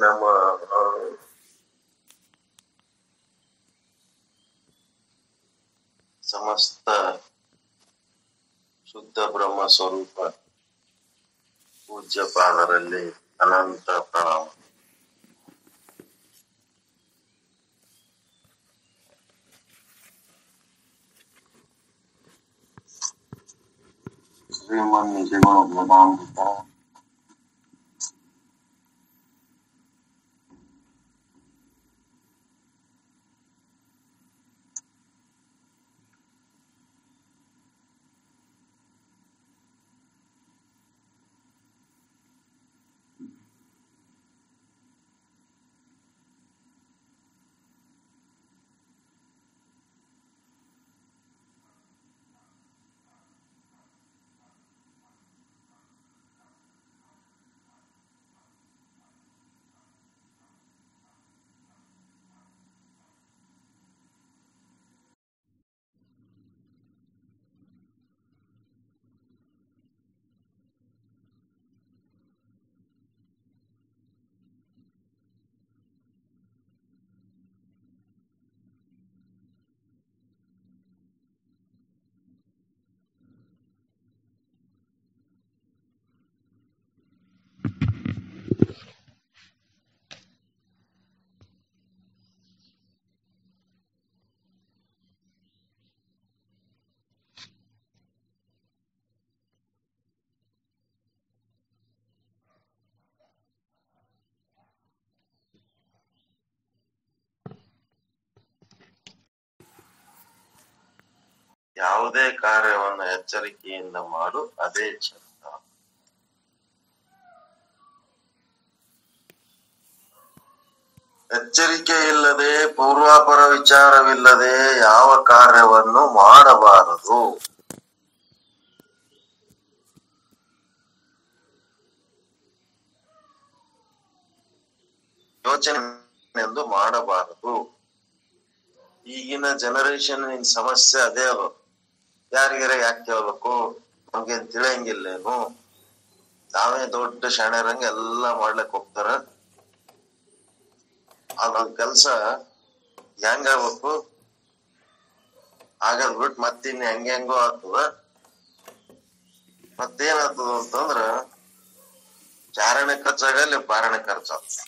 ನಮಃ ಸಮಸ್ತ ಶುದ್ಧ ಬ್ರಹ್ಮ ಸ್ವರೂಪ ಪೂಜ್ಯ ಪಾದರಲ್ಲಿ ಅನಂತ ಪ್ರಣಾಮ ಶ್ರೀಮನ್ ನಿಜಗುಣ ವೇದಾಂತ ಯಾವುದೇ ಕಾರ್ಯವನ್ನು ಎಚ್ಚರಿಕೆಯಿಂದ ಮಾಡು ಅದೇ ಚಂದ ಎಚ್ಚರಿಕೆ ಇಲ್ಲದೆ ಪೂರ್ವಾಪರ ವಿಚಾರವಿಲ್ಲದೆ ಯಾವ ಕಾರ್ಯವನ್ನು ಮಾಡಬಾರದು ಯೋಚನೆ ಎಂದು ಮಾಡಬಾರದು ಈಗಿನ ಜನರೇಷನ್ ಸಮಸ್ಯೆ ಅದೇ ಅದು ಯಾರಿಗಾರ ಯಾಕೆ ಕೇಳ್ಬೇಕು ನಮ್ಗೇನ್ ತಿಳಿಯಂಗಿಲ್ಲೇನು ತಾವೇ ದೊಡ್ಡ ಶಾಣ್ಯರಂಗ ಎಲ್ಲಾ ಮಾಡ್ಲಿಕ್ ಹೋಗ್ತಾರ ಅದೊಂದ್ ಕೆಲ್ಸ ಹೆಂಗಾಗ್ಬೇಕು ಆಗದ್ ಬಿಟ್ ಮತ್ತಿನ್ ಹೆಂಗ ಹೆಂಗೋ ಆಗ್ತದ ಮತ್ತೇನಾಗ್ತದ ಅಂತಂದ್ರ ಚಾರಣೆ ಖರ್ಚಾಗಲಿ ಬಾರಣೆ ಖರ್ಚಾಗ್ತದ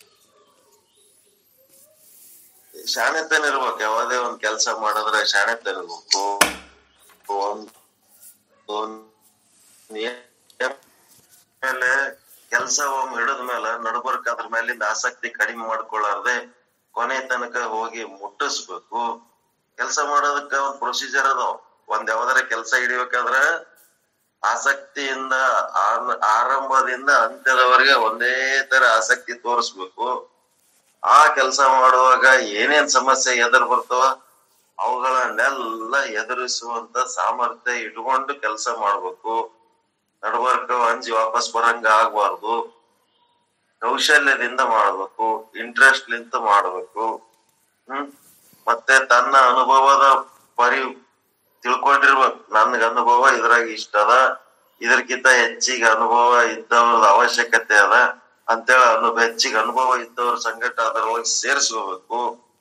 ಶಾಣೆತನ ಇರ್ಬೇಕು ಯಾವುದೇ ಒಂದ್ ಕೆಲ್ಸ ಮಾಡಿದ್ರೆ ಶಾಣೆತನ ಇರ್ಬೇಕು ಒಂದ್ ಮೇಲೆ ಕೆಲ್ಸ ಒಮ್ಮೆ ಹಿಡಿದ ಮೇಲೆ ನಡ್ಬರ್ಕ್ ಅದ್ರ ಮೇಲಿಂದ ಆಸಕ್ತಿ ಕಡಿಮೆ ಮಾಡ್ಕೊಳ್ಳಾರ್ದೆ ಕೊನೆ ತನಕ ಹೋಗಿ ಮುಟ್ಟಿಸ್ಬೇಕು ಕೆಲ್ಸ ಮಾಡೋದಕ್ಕ ಒಂದ್ ಪ್ರೊಸೀಜರ್ ಅದಾವ ಒಂದ್ ಯಾವ್ದಾರ ಕೆಲ್ಸ ಹಿಡಿಬೇಕಾದ್ರ ಆಸಕ್ತಿಯಿಂದ ಆರ್- ಆರಂಭದಿಂದ ಅಂತ್ಯದವರೆಗೆ ಒಂದೇ ತರ ಆಸಕ್ತಿ ತೋರಿಸ್ಬೇಕು ಆ ಕೆಲಸ ಮಾಡುವಾಗ ಏನೇನ್ ಸಮಸ್ಯೆ ಎದುರು ಬರ್ತಾವ ಅವುಗಳನ್ನೆಲ್ಲ ಎದುರಿಸುವಂತ ಸಾಮರ್ಥ್ಯ ಇಟ್ಕೊಂಡು ಕೆಲಸ ಮಾಡ್ಬೇಕು ನಡ್ಬರ್ಕ ಅಂಜಿ ವಾಪಸ್ ಬರಂಗ ಆಗ್ಬಾರ್ದು ಕೌಶಲ್ಯದಿಂದ ಮಾಡ್ಬೇಕು ಇಂಟ್ರೆಸ್ಟ್ ಲಿಂತ ಮಾಡ್ಬೇಕು ಹ್ಮ್ ಮತ್ತೆ ತನ್ನ ಅನುಭವದ ಪರಿ ತಿಳ್ಕೊಂಡಿರ್ಬೇಕು ನನ್ಗ ಅನುಭವ ಇದ್ರಾಗ ಇಷ್ಟ ಅದ ಇದಕ್ಕಿಂತ ಹೆಚ್ಚಿಗೆ ಅನುಭವ ಇದ್ದವ್ರದ ಅವಶ್ಯಕತೆ ಅದ ಅಂತೇಳಿ ಅನು ಹೆಚ್ಚಿಗೆ ಅನುಭವ ಇದ್ದವ್ರ ಸಂಗಟ ಅದರೊಳಗೆ ಸೇರಿಸ್ಕೋಬೇಕು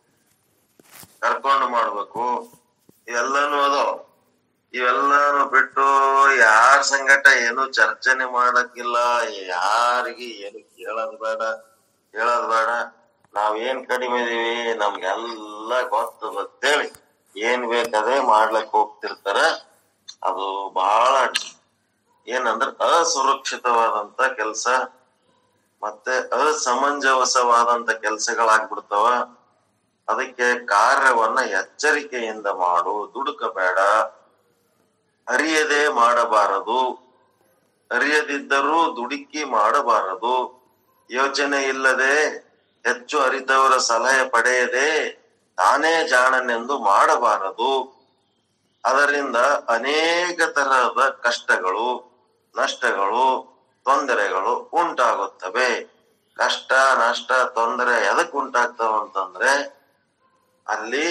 ಕರ್ಕೊಂಡು ಮಾಡ್ಬೇಕು ಇವೆಲ್ಲಾನು ಅದು ಇವೆಲ್ಲಾನು ಬಿಟ್ಟು ಯಾರ ಸಂಗಟ ಏನು ಚರ್ಚನೆ ಮಾಡಕ್ಕಿಲ್ಲ ಯಾರಿಗೆ ಏನು ಕೇಳೋದ್ ಬೇಡ ಹೇಳೋದ್ ಬೇಡ ನಾವ್ ಏನ್ ಕಡಿಮೆ ಇದೀವಿ ನಮ್ಗೆಲ್ಲ ಗೊತ್ತದ ಅಂತೇಳಿ ಏನ್ ಬೇಕದೇ ಮಾಡ್ಲಕ್ ಹೋಗ್ತಿರ್ತಾರ ಅದು ಬಹಳ ಏನಂದ್ರ ಅಸುರಕ್ಷಿತವಾದಂತ ಕೆಲ್ಸ ಮತ್ತೆ ಅಸಮಂಜಸವಾದಂತ ಕೆಲ್ಸಗಳಾಗ್ಬಿಡ್ತಾವ ಅದಕ್ಕೆ ಕಾರ್ಯವನ್ನ ಎಚ್ಚರಿಕೆಯಿಂದ ಮಾಡು ದುಡುಕಬೇಡ ಅರಿಯದೆ ಮಾಡಬಾರದು ಅರಿಯದಿದ್ದರೂ ದುಡುಕಿ ಮಾಡಬಾರದು ಯೋಚನೆ ಇಲ್ಲದೆ ಹೆಚ್ಚು ಅರಿತವರ ಸಲಹೆ ಪಡೆಯದೆ ತಾನೇ ಜಾಣನೆಂದು ಮಾಡಬಾರದು ಅದರಿಂದ ಅನೇಕ ತರಹದ ಕಷ್ಟಗಳು ನಷ್ಟಗಳು ತೊಂದರೆಗಳು ಉಂಟಾಗುತ್ತವೆ ಕಷ್ಟ ನಷ್ಟ ತೊಂದರೆ ಎದಕ್ ಉಂಟಾಗ್ತಾವ ಅಂತಂದ್ರೆ ಅಲ್ಲಿ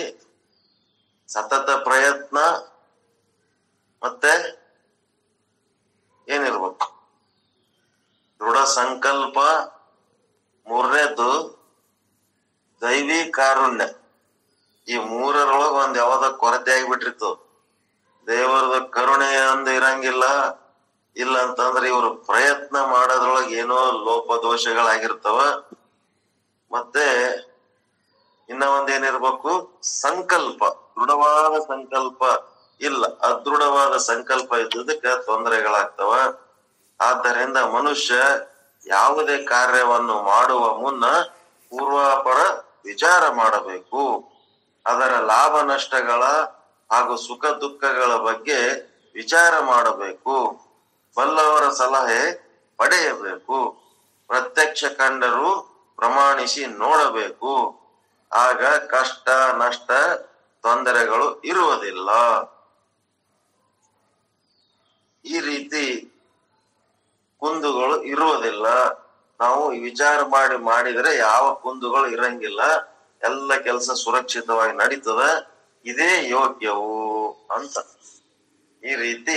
ಸತತ ಪ್ರಯತ್ನ ಮತ್ತೆ ಏನಿರ್ಬೇಕು ದೃಢ ಸಂಕಲ್ಪ ಮೂರನೇದು ದೈವಿ ಕಾರುಣ್ಯ ಈ ಮೂರರೊಳಗ ಒಂದ್ ಯಾವ್ದ ಕೊರತೆ ಆಗಿಬಿಟ್ಟಿರ್ತು ದೇವರದ ಕರುಣೆ ಅಂದ್ ಇರಂಗಿಲ್ಲ ಇಲ್ಲ ಅಂತಂದ್ರೆ ಇವ್ರು ಪ್ರಯತ್ನ ಮಾಡೋದ್ರೊಳಗೆ ಏನೋ ಲೋಪ ದೋಷಗಳಾಗಿರ್ತಾವ ಮತ್ತೆ ಇನ್ನ ಒಂದೇನಿರ್ಬೇಕು ಸಂಕಲ್ಪ ದೃಢವಾದ ಸಂಕಲ್ಪ ಇಲ್ಲ ಅದೃಢವಾದ ಸಂಕಲ್ಪ ಇದ್ದುದಕ್ಕೆ ತೊಂದರೆಗಳಾಗ್ತವ ಆದ್ದರಿಂದ ಮನುಷ್ಯ ಯಾವುದೇ ಕಾರ್ಯವನ್ನು ಮಾಡುವ ಮುನ್ನ ಪೂರ್ವಾಪರ ವಿಚಾರ ಮಾಡಬೇಕು ಅದರ ಲಾಭ ನಷ್ಟಗಳ ಹಾಗೂ ಸುಖ ದುಃಖಗಳ ಬಗ್ಗೆ ವಿಚಾರ ಮಾಡಬೇಕು ಬಲ್ಲವರ ಸಲಹೆ ಪಡೆಯಬೇಕು ಪ್ರತ್ಯಕ್ಷ ಕಂಡರೂ ಪ್ರಮಾಣಿಸಿ ನೋಡಬೇಕು ಆಗ ಕಷ್ಟ ನಷ್ಟ ತೊಂದರೆಗಳು ಇರುವುದಿಲ್ಲ ಈ ರೀತಿ ಕುಂದುಗಳು ಇರುವುದಿಲ್ಲ ನಾವು ವಿಚಾರ ಮಾಡಿ ಮಾಡಿದರೆ ಯಾವ ಕುಂದುಗಳು ಇರಂಗಿಲ್ಲ ಎಲ್ಲ ಕೆಲಸ ಸುರಕ್ಷಿತವಾಗಿ ನಡೀತದ ಇದೇ ಯೋಗ್ಯವು ಅಂತ ಈ ರೀತಿ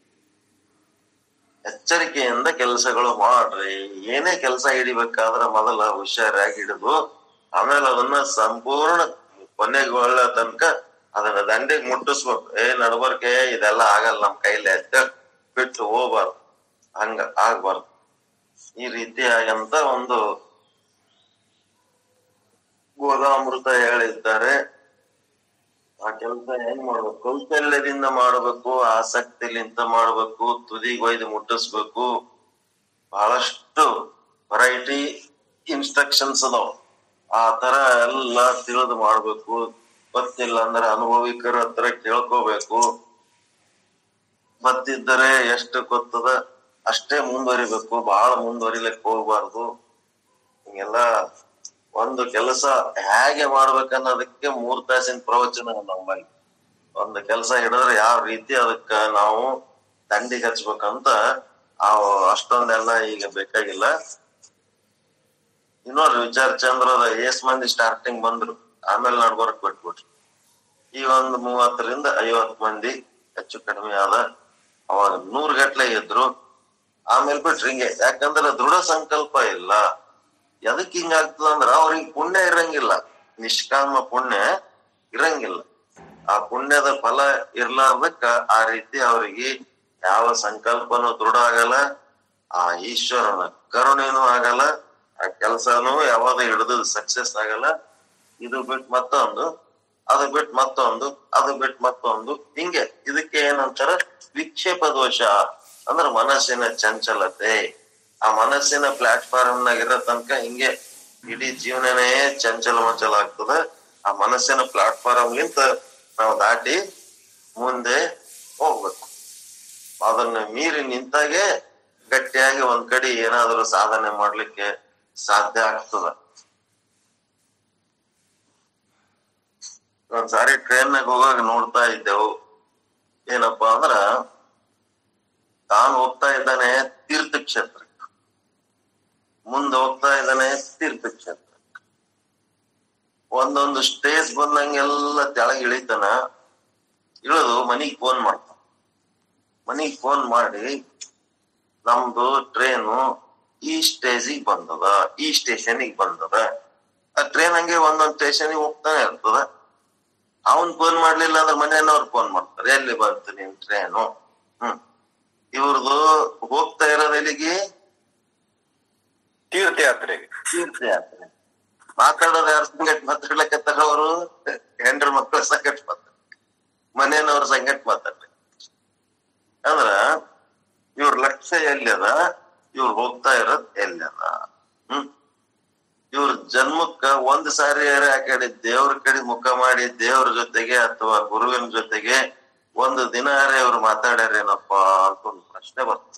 ಎಚ್ಚರಿಕೆಯಿಂದ ಕೆಲಸಗಳು ಮಾಡ್ರಿ ಏನೇ ಕೆಲಸ ಹಿಡಿಬೇಕಾದ್ರ ಮೊದಲ ಹುಷಾರಾಗಿ ಹಿಡಿದು ಆಮೇಲೆ ಅದನ್ನ ಸಂಪೂರ್ಣ ಕೊನೆಗೊಳ್ಳ ತನಕ ಅದನ್ನ ದಂಡಿಗೆ ಮುಟ್ಟಿಸ್ಬೇಕು ಏ ನಡ್ಬರ್ಕೆ ಇದೆಲ್ಲ ಆಗಲ್ಲ ನಮ್ ಕೈಲಿ ಅಂತ ಬಿಟ್ಟು ಹೋಗ್ಬಾರ್ದು ಹಂಗ ಆಗ್ಬಾರ್ದು ಈ ರೀತಿಯಾಗಂತ ಒಂದು ಗೋದಾಮೃತ ಹೇಳಿದ್ದಾರೆ ಆ ಕೆಲಸ ಹೆಂಗ್ ಮಾಡ್ಬೇಕು ಕೌಶಲ್ಯದಿಂದ ಮಾಡಬೇಕು ಆಸಕ್ತಿಲಿಂದ ಮಾಡಬೇಕು ತುದಿಗೆ ಒಯ್ದು ಮುಟ್ಟಿಸ್ಬೇಕು ಬಹಳಷ್ಟು ವೆರೈಟಿ ಇನ್ಸ್ಟ್ರಕ್ಷನ್ಸ್ ಅದಾವ ಆ ತರ ಎಲ್ಲ ತಿಳಿದು ಮಾಡ್ಬೇಕು ಗೊತ್ತಿಲ್ಲ ಅಂದ್ರೆ ಅನುಭವಿಕರ ಹತ್ರ ಕೇಳ್ಕೋಬೇಕು ಗೊತ್ತಿದ್ದರೆ ಎಷ್ಟು ಗೊತ್ತದ ಅಷ್ಟೇ ಮುಂದುವರಿಬೇಕು ಬಹಳ ಮುಂದುವರಿಲಿಕ್ಕೆ ಹೋಗ್ಬಾರ್ದು ಹಿಂಗೆಲ್ಲ ಒಂದು ಕೆಲಸ ಹೇಗೆ ಮಾಡ್ಬೇಕನ್ನೋದಕ್ಕೆ ಮೂರ್ ತಾಸಿನ ಪ್ರವಚನ ನಮ್ಮಲ್ಲಿ ಒಂದು ಕೆಲಸ ಹಿಡಿದ್ರೆ ಯಾವ ರೀತಿ ಅದಕ್ಕ ನಾವು ದಂಡಿಗೆ ಹಚ್ಬೇಕಂತ ಆ ಅಷ್ಟೊಂದೆಲ್ಲ ಈಗ ಬೇಕಾಗಿಲ್ಲ ಇನ್ನೊಂದು ವಿಚಾರ ಚಂದ್ರದ ಎಸ್ ಮಂದಿ ಸ್ಟಾರ್ಟಿಂಗ್ ಬಂದ್ರು ಆಮೇಲೆ ನಡ್ಬರ್ಕ್ ಬಿಟ್ಬಿಟ್ರು ಈ ಒಂದು ಮೂವತ್ತರಿಂದ ಐವತ್ ಮಂದಿ ಹೆಚ್ಚು ಕಡಿಮೆ ಆದ ಅವಾಗ ನೂರ್ ಗಟ್ಲೆ ಇದ್ರು ಆಮೇಲೆ ಬಿಟ್ರಿ ಹಿಂಗೆ ಯಾಕಂದ್ರೆ ದೃಢ ಸಂಕಲ್ಪ ಇಲ್ಲ ಎದಕ್ ಹಿಂಗ ಆಗ್ತದ ಅಂದ್ರ ಅವ್ರಿಗೆ ಪುಣ್ಯ ಇರಂಗಿಲ್ಲ ನಿಷ್ಕಾಮ ಪುಣ್ಯ ಇರಂಗಿಲ್ಲ ಆ ಪುಣ್ಯದ ಫಲ ಇರ್ಲಾರ್ದಕ್ಕ ಆ ರೀತಿ ಅವ್ರಿಗೆ ಯಾವ ಸಂಕಲ್ಪನೂ ದೃಢ ಆಗಲ್ಲ ಆ ಈಶ್ವರನ ಕರುಣೆನೂ ಆಗಲ್ಲ ಆ ಕೆಲ್ಸನೂ ಯಾವಾಗ ಹಿಡಿದು ಸಕ್ಸಸ್ ಆಗಲ್ಲ ಇದು ಬಿಟ್ ಮತ್ತೊಂದು ಅದು ಬಿಟ್ ಮತ್ತೊಂದು ಅದು ಬಿಟ್ ಮತ್ತೊಂದು ಹಿಂಗೆ ಇದಕ್ಕೆ ಏನಂತಾರ ವಿಕ್ಷೇಪ ದೋಷ ಅಂದ್ರ ಮನಸ್ಸಿನ ಚಂಚಲತೆ ಆ ಮನಸ್ಸಿನ ಪ್ಲಾಟ್ಫಾರ್ಮ್ ನಾಗ ಇರೋ ತನಕ ಹಿಂಗೆ ಇಡೀ ಜೀವನನೇ ಚಂಚಲ ಮಂಚಲ ಆಗ್ತದ ಆ ಮನಸ್ಸಿನ ಪ್ಲಾಟ್ಫಾರ್ಮ್ ಲಿಂತ ನಾವು ದಾಟಿ ಮುಂದೆ ಹೋಗ್ಬೇಕು ಅದನ್ನ ಮೀರಿ ನಿಂತಾಗೆ ಗಟ್ಟಿಯಾಗಿ ಒಂದ್ ಕಡೆ ಏನಾದರೂ ಸಾಧನೆ ಮಾಡ್ಲಿಕ್ಕೆ ಸಾಧ್ಯ ಆಗ್ತದ ಒಂದ್ಸಾರಿ ಟ್ರೈನ್ನಾಗ ಹೋಗಾಗ ನೋಡ್ತಾ ಇದ್ದೆವು ಏನಪ್ಪಾ ಅಂದ್ರ ತಾನು ಹೋಗ್ತಾ ಇದ್ದಾನೆ ತೀರ್ಥ ಕ್ಷೇತ್ರಕ್ಕೆ ಮುಂದೆ ಹೋಗ್ತಾ ಇದ್ದಾನೆ ತೀರ್ಥ ಕ್ಷೇತ್ರ ಒಂದೊಂದು ಸ್ಟೇಜ್ ಬಂದಂಗೆಲ್ಲ ತೆಳಗ್ ಇಳಿತಾನ ಇಳಿದು ಮನಿಗ್ ಫೋನ್ ಮಾಡ್ತಾನ ಮನಿಗ್ ಫೋನ್ ಮಾಡಿ ನಮ್ದು ಟ್ರೈನು ಈ ಸ್ಟೇಜಿಗೆ ಬಂದದ ಈ ಸ್ಟೇಷನಿಗೆ ಬಂದದ ಆ ಟ್ರೈನ್ ಹಂಗೆ ಒಂದೊಂದ್ ಸ್ಟೇಷನಿಗೆ ಹೋಗ್ತಾನೆ ಇರ್ತದ ಅವನ್ ಫೋನ್ ಮಾಡ್ಲಿಲ್ಲ ಅಂದ್ರೆ ಮನೆಯವ್ರು ಫೋನ್ ಮಾಡ್ತಾರೆ ಎಲ್ಲಿ ಬಂತು ನಿನ್ ಟ್ರೈನು ಹ್ಮ್ ಇವ್ರದು ಹೋಗ್ತಾ ಇರೋದು ಎಲ್ಲಿಗೆ ತೀರ್ಥಯಾತ್ರೆಗೆ ತೀರ್ಥಯಾತ್ರೆ ಮಾತಾಡೋದು ಯಾರ ಸಂಗಟ್ ಮಾತಾಡ್ಲಕತ್ತಾರ ಅವರು ಹೆಂಡ್ರ ಮಕ್ಕಳ ಸಂಗಟ್ ಮಾತಾಡ ಮನೇನವ್ರ ಸಂಗಟ್ ಮಾತಾಡ್ಲಿ ಅಂದ್ರ ಇವ್ರ ಲಕ್ಷ್ಯ ಎಲ್ಲಿದ ಇವ್ರು ಹೋಗ್ತಾ ಇರೋದ್ ಎಲ್ಲಿದ ಹ್ಮ್ ಇವ್ರ ಜನ್ಮಕ್ಕ ಒಂದ್ ಸಾರಿ ಆ ಕಡೆ ದೇವ್ರ ಕಡೆ ಮುಖ ಮಾಡಿ ದೇವ್ರ ಜೊತೆಗೆ ಅಥವಾ ಗುರುವಿನ ಜೊತೆಗೆ ಒಂದು ದಿನ ಇವ್ರು ಮಾತಾಡ್ಯಾರೇನಪ್ಪ ಅಂತ ಒಂದು ಪ್ರಶ್ನೆ ಬರ್ತದೆ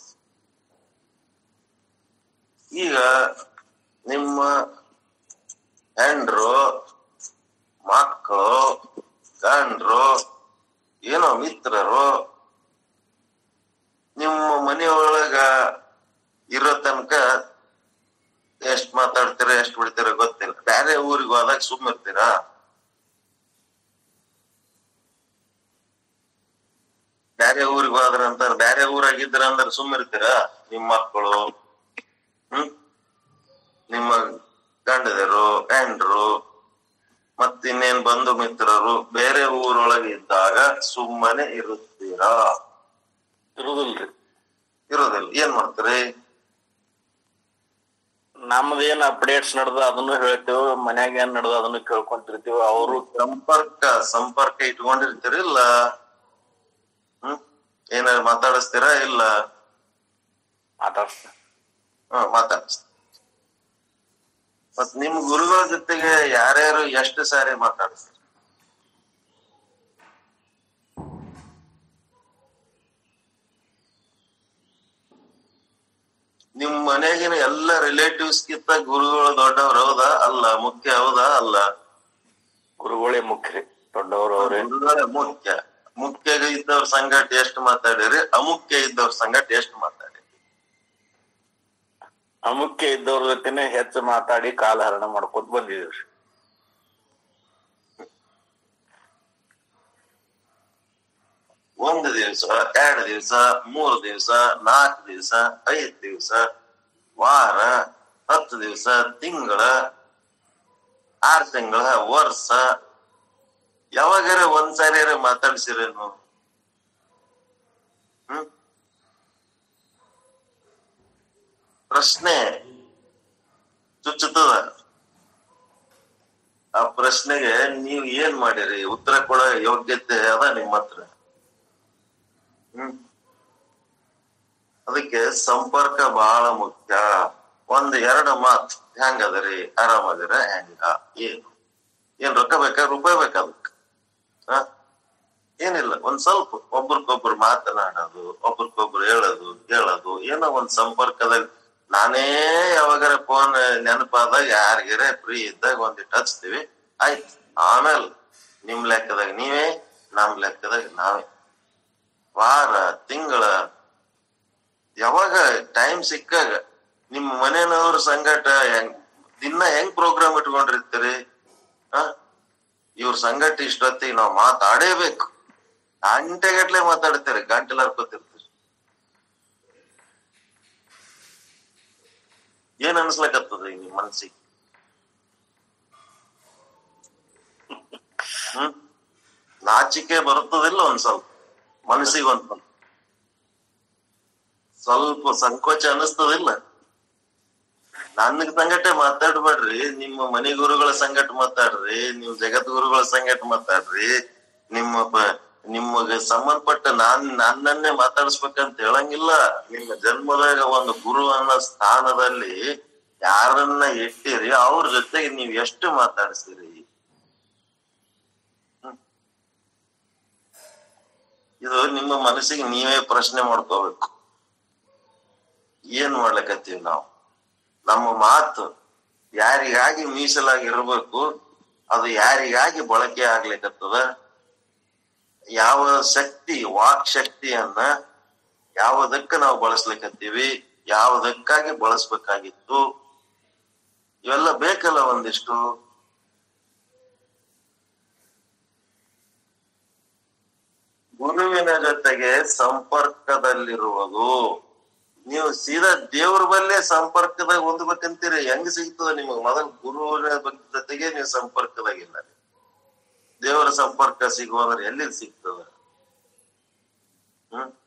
ಈಗ ನಿಮ್ಮ ಹೆಂಡ್ರು ಮಕ್ಕಳು ಗಂಡ್ರು ಏನೋ ಮಿತ್ರರು ನಿಮ್ಮ ಮನೆಯೊಳಗ ಇರೋ ತನಕ ಎಷ್ಟ್ ಮಾತಾಡ್ತೀರ ಎಷ್ಟ್ ಬಿಡ್ತೀರ ಗೊತ್ತಿಲ್ಲ ಬ್ಯಾರೆ ಊರಿಗೆ ಹೋದಾಗ ಸುಮ್ಮ ಇರ್ತೀರಾ ಬ್ಯಾರೆ ಊರಿಗೆ ಹೋದ್ರ ಅಂತಾರ ಬ್ಯಾರೆ ಊರಾಗಿದ್ರ ಅಂದ್ರ ಸುಮ್ಮ ಇರ್ತೀರಾ ನಿಮ್ ಮಕ್ಕಳು ಹ್ಮ್ ನಿಮ್ಮ ಎಂಡ್ರು ಮತ್ತಿನ್ನೇನ್ ಬಂಧು ಮಿತ್ರರು ಬೇರೆ ಊರೊಳಗೆ ಇದ್ದಾಗ ಸುಮ್ಮನೆ ಇರುತ್ತೀರಾ ಇರುದಿಲ್ರಿ ಇರೋದಿಲ್ಲ ಏನ್ ಮಾಡ್ತೀರಿ ನಮ್ದೇನ್ ಅಪ್ಡೇಟ್ಸ್ ನಡ್ದ ಅದನ್ನು ಹೇಳ್ತೇವೆ ಮನ್ಯಾಗ ಏನ್ ನಡ್ದ ಅದನ್ನು ಕೇಳ್ಕೊಂತಿರ್ತೀವಿ ಅವರು ಸಂಪರ್ಕ ಸಂಪರ್ಕ ಇಟ್ಕೊಂಡಿರ್ತೀರಿಲ್ಲ ಹ್ಮ್ ಏನಾದ್ರು ಮಾತಾಡಿಸ್ತೀರಾ ಇಲ್ಲ ಮಾತಾಡ್ಸ ಹ್ಮ್ ಮಾತಾಡಿಸ್ತೀರ ಮತ್ ನಿಮ್ ಗುರುಗಳ ಜೊತೆಗೆ ಯಾರ್ಯಾರು ಎಷ್ಟು ಸಾರಿ ಮಾತಾಡಿಸ್ತೀರಿ ನಿಮ್ ಮನೆಗಿನ ಎಲ್ಲ ರಿಲೇಟಿವ್ಸ್ ಗಿಂತ ಗುರುಗಳು ದೊಡ್ಡವ್ರು ಹೌದಾ ಅಲ್ಲ ಮುಖ್ಯ ಹೌದಾ ಅಲ್ಲ ಗುರುಗಳೇ ಮುಖ್ಯರಿ ದೊಡ್ಡವರು ಅವ್ರೆ ಗುರುಗಳೇ ಮುಖ್ಯ ಮುಖ್ಯ ಇದ್ದವ್ರ ಸಂಗಟ ಎಷ್ಟು ಮಾತಾಡಿರಿ ಅಮುಖ್ಯ ಇದ್ದವ್ರ ಸಂಗಟ ಎಷ್ಟು ಮಾತಾಡಿರಿ ಅಮುಖ್ಯ ಇದ್ದವ್ರ ಜೊತೆನೆ ಹೆಚ್ಚು ಮಾತಾಡಿ ಕಾಲಹರಣ ಮಾಡ್ಕೊತ ಬಂದಿದೀವ್ರಿ ಒಂದು ದಿವಸ ಎರಡು ದಿವಸ ಮೂರು ದಿವಸ ನಾಲ್ಕು ದಿವಸ ಐದ್ ದಿವಸ ವಾರ ಹತ್ತು ದಿವಸ ತಿಂಗಳ ಆರ್ ತಿಂಗಳ ವರ್ಷ ಯಾವಾಗಾರ ಒಂದ್ಸಾರಿಯಾರ ಮಾತಾಡ್ಸಿರೇನು ಹ್ಮ್ ಪ್ರಶ್ನೆ ಚುಚ್ಚುತ್ತದ ಆ ಪ್ರಶ್ನೆಗೆ ನೀವ್ ಏನ್ ಮಾಡಿರಿ ಉತ್ತರ ಕೊಡೋ ಯೋಗ್ಯತೆ ಅದ ನಿಮ್ಮ ಹತ್ರ ಹ್ಮ್ ಅದಕ್ಕೆ ಸಂಪರ್ಕ ಬಹಳ ಮುಖ್ಯ ಒಂದ್ ಎರಡು ಮಾತ್ ಹೆಂಗದರಿ ಆರಾಮದಿರ ಹೆಂಗ ಏನು ಏನ್ ರೊಕ್ಕ ಬೇಕಾ ರೂಪಾಯಿ ಬೇಕಾ ಅದಕ್ಕೆ ಹ ಏನಿಲ್ಲ ಒಂದ್ ಸ್ವಲ್ಪ ಒಬ್ರಿಗೊಬ್ರು ಮಾತನಾಡೋದು ಒಬ್ರಿಗೊಬ್ರು ಹೇಳೋದು ಕೇಳೋದು ಏನೋ ಒಂದ್ ಸಂಪರ್ಕದಲ್ಲಿ ನಾನೇ ಯಾವಾಗಾರ ಫೋನ್ ನೆನಪಾದಾಗ ಯಾರಿಗಾರ ಫ್ರೀ ಇದ್ದಾಗ ಒಂದಿಟ್ಟು ಹಚ್ತೀವಿ ಆಯ್ತು ಆಮೇಲೆ ನಿಮ್ ಲೆಕ್ಕದಾಗ ನೀವೇ ನಮ್ ಲೆಕ್ಕದಾಗ ನಾವೇ ವಾರ ತಿಂಗಳ ಯಾವಾಗ ಟೈಮ್ ಸಿಕ್ಕಾಗ ನಿಮ್ಮ ಮನೆಯವ್ರ ಸಂಗಟ ಹೆಂಗ್ ದಿನ ಹೆಂಗ್ ಪ್ರೋಗ್ರಾಮ್ ಇಟ್ಕೊಂಡಿರ್ತೀರಿ ಆ ಇವ್ರ ಸಂಗಟ ಇಷ್ಟೊತ್ತಿಗೆ ನಾವ್ ಮಾತಾಡೇಬೇಕು ಗಂಟೆಗಟ್ಲೆ ಮಾತಾಡ್ತೀರಿ ಗಂಟೆಲ್ ಹರ್ಕೋತಿರ್ತೀರಿ ಏನ್ ಅನ್ಸ್ಲಕತ್ತದ ಈಗ ನಿಮ್ ಮನ್ಸಿಗೆ ಹ್ಮ್ ನಾಚಿಕೆ ಬರುತ್ತದಿಲ್ಲ ಒಂದ್ ಸ್ವಲ್ಪ ಮನಸ್ಸಿಗೆ ಒಂದ್ ಸ್ವಲ್ಪ ಸ್ವಲ್ಪ ಸಂಕೋಚ ಅನಿಸ್ತದಿಲ್ಲ ನನ್ಗ್ ಸಂಗಟ ಮಾತಾಡ್ಬೇಡ್ರಿ ನಿಮ್ಮ ಮನೆ ಗುರುಗಳ ಸಂಗಟ ಮಾತಾಡ್ರಿ ನಿಮ್ ಜಗದ್ಗುರುಗಳ ಸಂಗಟ ಮಾತಾಡ್ರಿ ನಿಮ್ಮ ಬ- ನಿಮಗೆ ಸಂಬಂಧಪಟ್ಟ ನಾನ್ ನನ್ನನ್ನೇ ಮಾತಾಡಿಸ್ಬೇಕಂತ ಹೇಳಂಗಿಲ್ಲ ನಿಮ್ಮ ಜನ್ಮದಾಗ ಒಂದು ಗುರು ಅನ್ನೋ ಸ್ಥಾನದಲ್ಲಿ ಯಾರನ್ನ ಇಟ್ಟಿರಿ ಅವ್ರ ಜೊತೆಗೆ ನೀವ್ ಎಷ್ಟು ಮಾತಾಡ್ಸಿರಿ ಹ್ಮ್. ಇದು ನಿಮ್ಮ ಮನಸ್ಸಿಗೆ ನೀವೇ ಪ್ರಶ್ನೆ ಮಾಡ್ಕೋಬೇಕು ಏನ್ ಮಾಡ್ಲಕತ್ತೀವಿ ನಾವು ನಮ್ಮ ಮಾತು ಯಾರಿಗಾಗಿ ಮೀಸಲಾಗಿ ಇರ್ಬೇಕು ಅದು ಯಾರಿಗಾಗಿ ಬಳಕೆ ಆಗ್ಲಿಕತ್ತದ ಯಾವ ಶಕ್ತಿ ವಾಕ್ ಶಕ್ತಿಯನ್ನ ಯಾವುದಕ್ಕ ನಾವು ಬಳಸ್ಲಿಕತ್ತೀವಿ ಯಾವುದಕ್ಕಾಗಿ ಬಳಸ್ಬೇಕಾಗಿತ್ತು ಇವೆಲ್ಲ ಬೇಕಲ್ಲ ಒಂದಿಷ್ಟು ಗುರುವಿನ ಜೊತೆಗೆ ಸಂಪರ್ಕದಲ್ಲಿರುವುದು ನೀವು ಸೀದಾ ದೇವ್ರ ಬಲ್ಲೇ ಸಂಪರ್ಕದಾಗ ಹೊಂದ್ಬೇಕಂತೀರಿ ಹೆಂಗ್ ಸಿಗ್ತದ ನಿಮಗ್ ಮೊದಲ್ ಗುರುವಿನ ಬಗ್ಗೆ ಜೊತೆಗೆ ನೀವು ಸಂಪರ್ಕದಾಗಿಲ್ಲ ದೇವರ ಸಂಪರ್ಕ ಸಿಗುವಂದ್ರೆ ಎಲ್ಲಿ ಸಿಗ್ತದ ಹ್ಮ್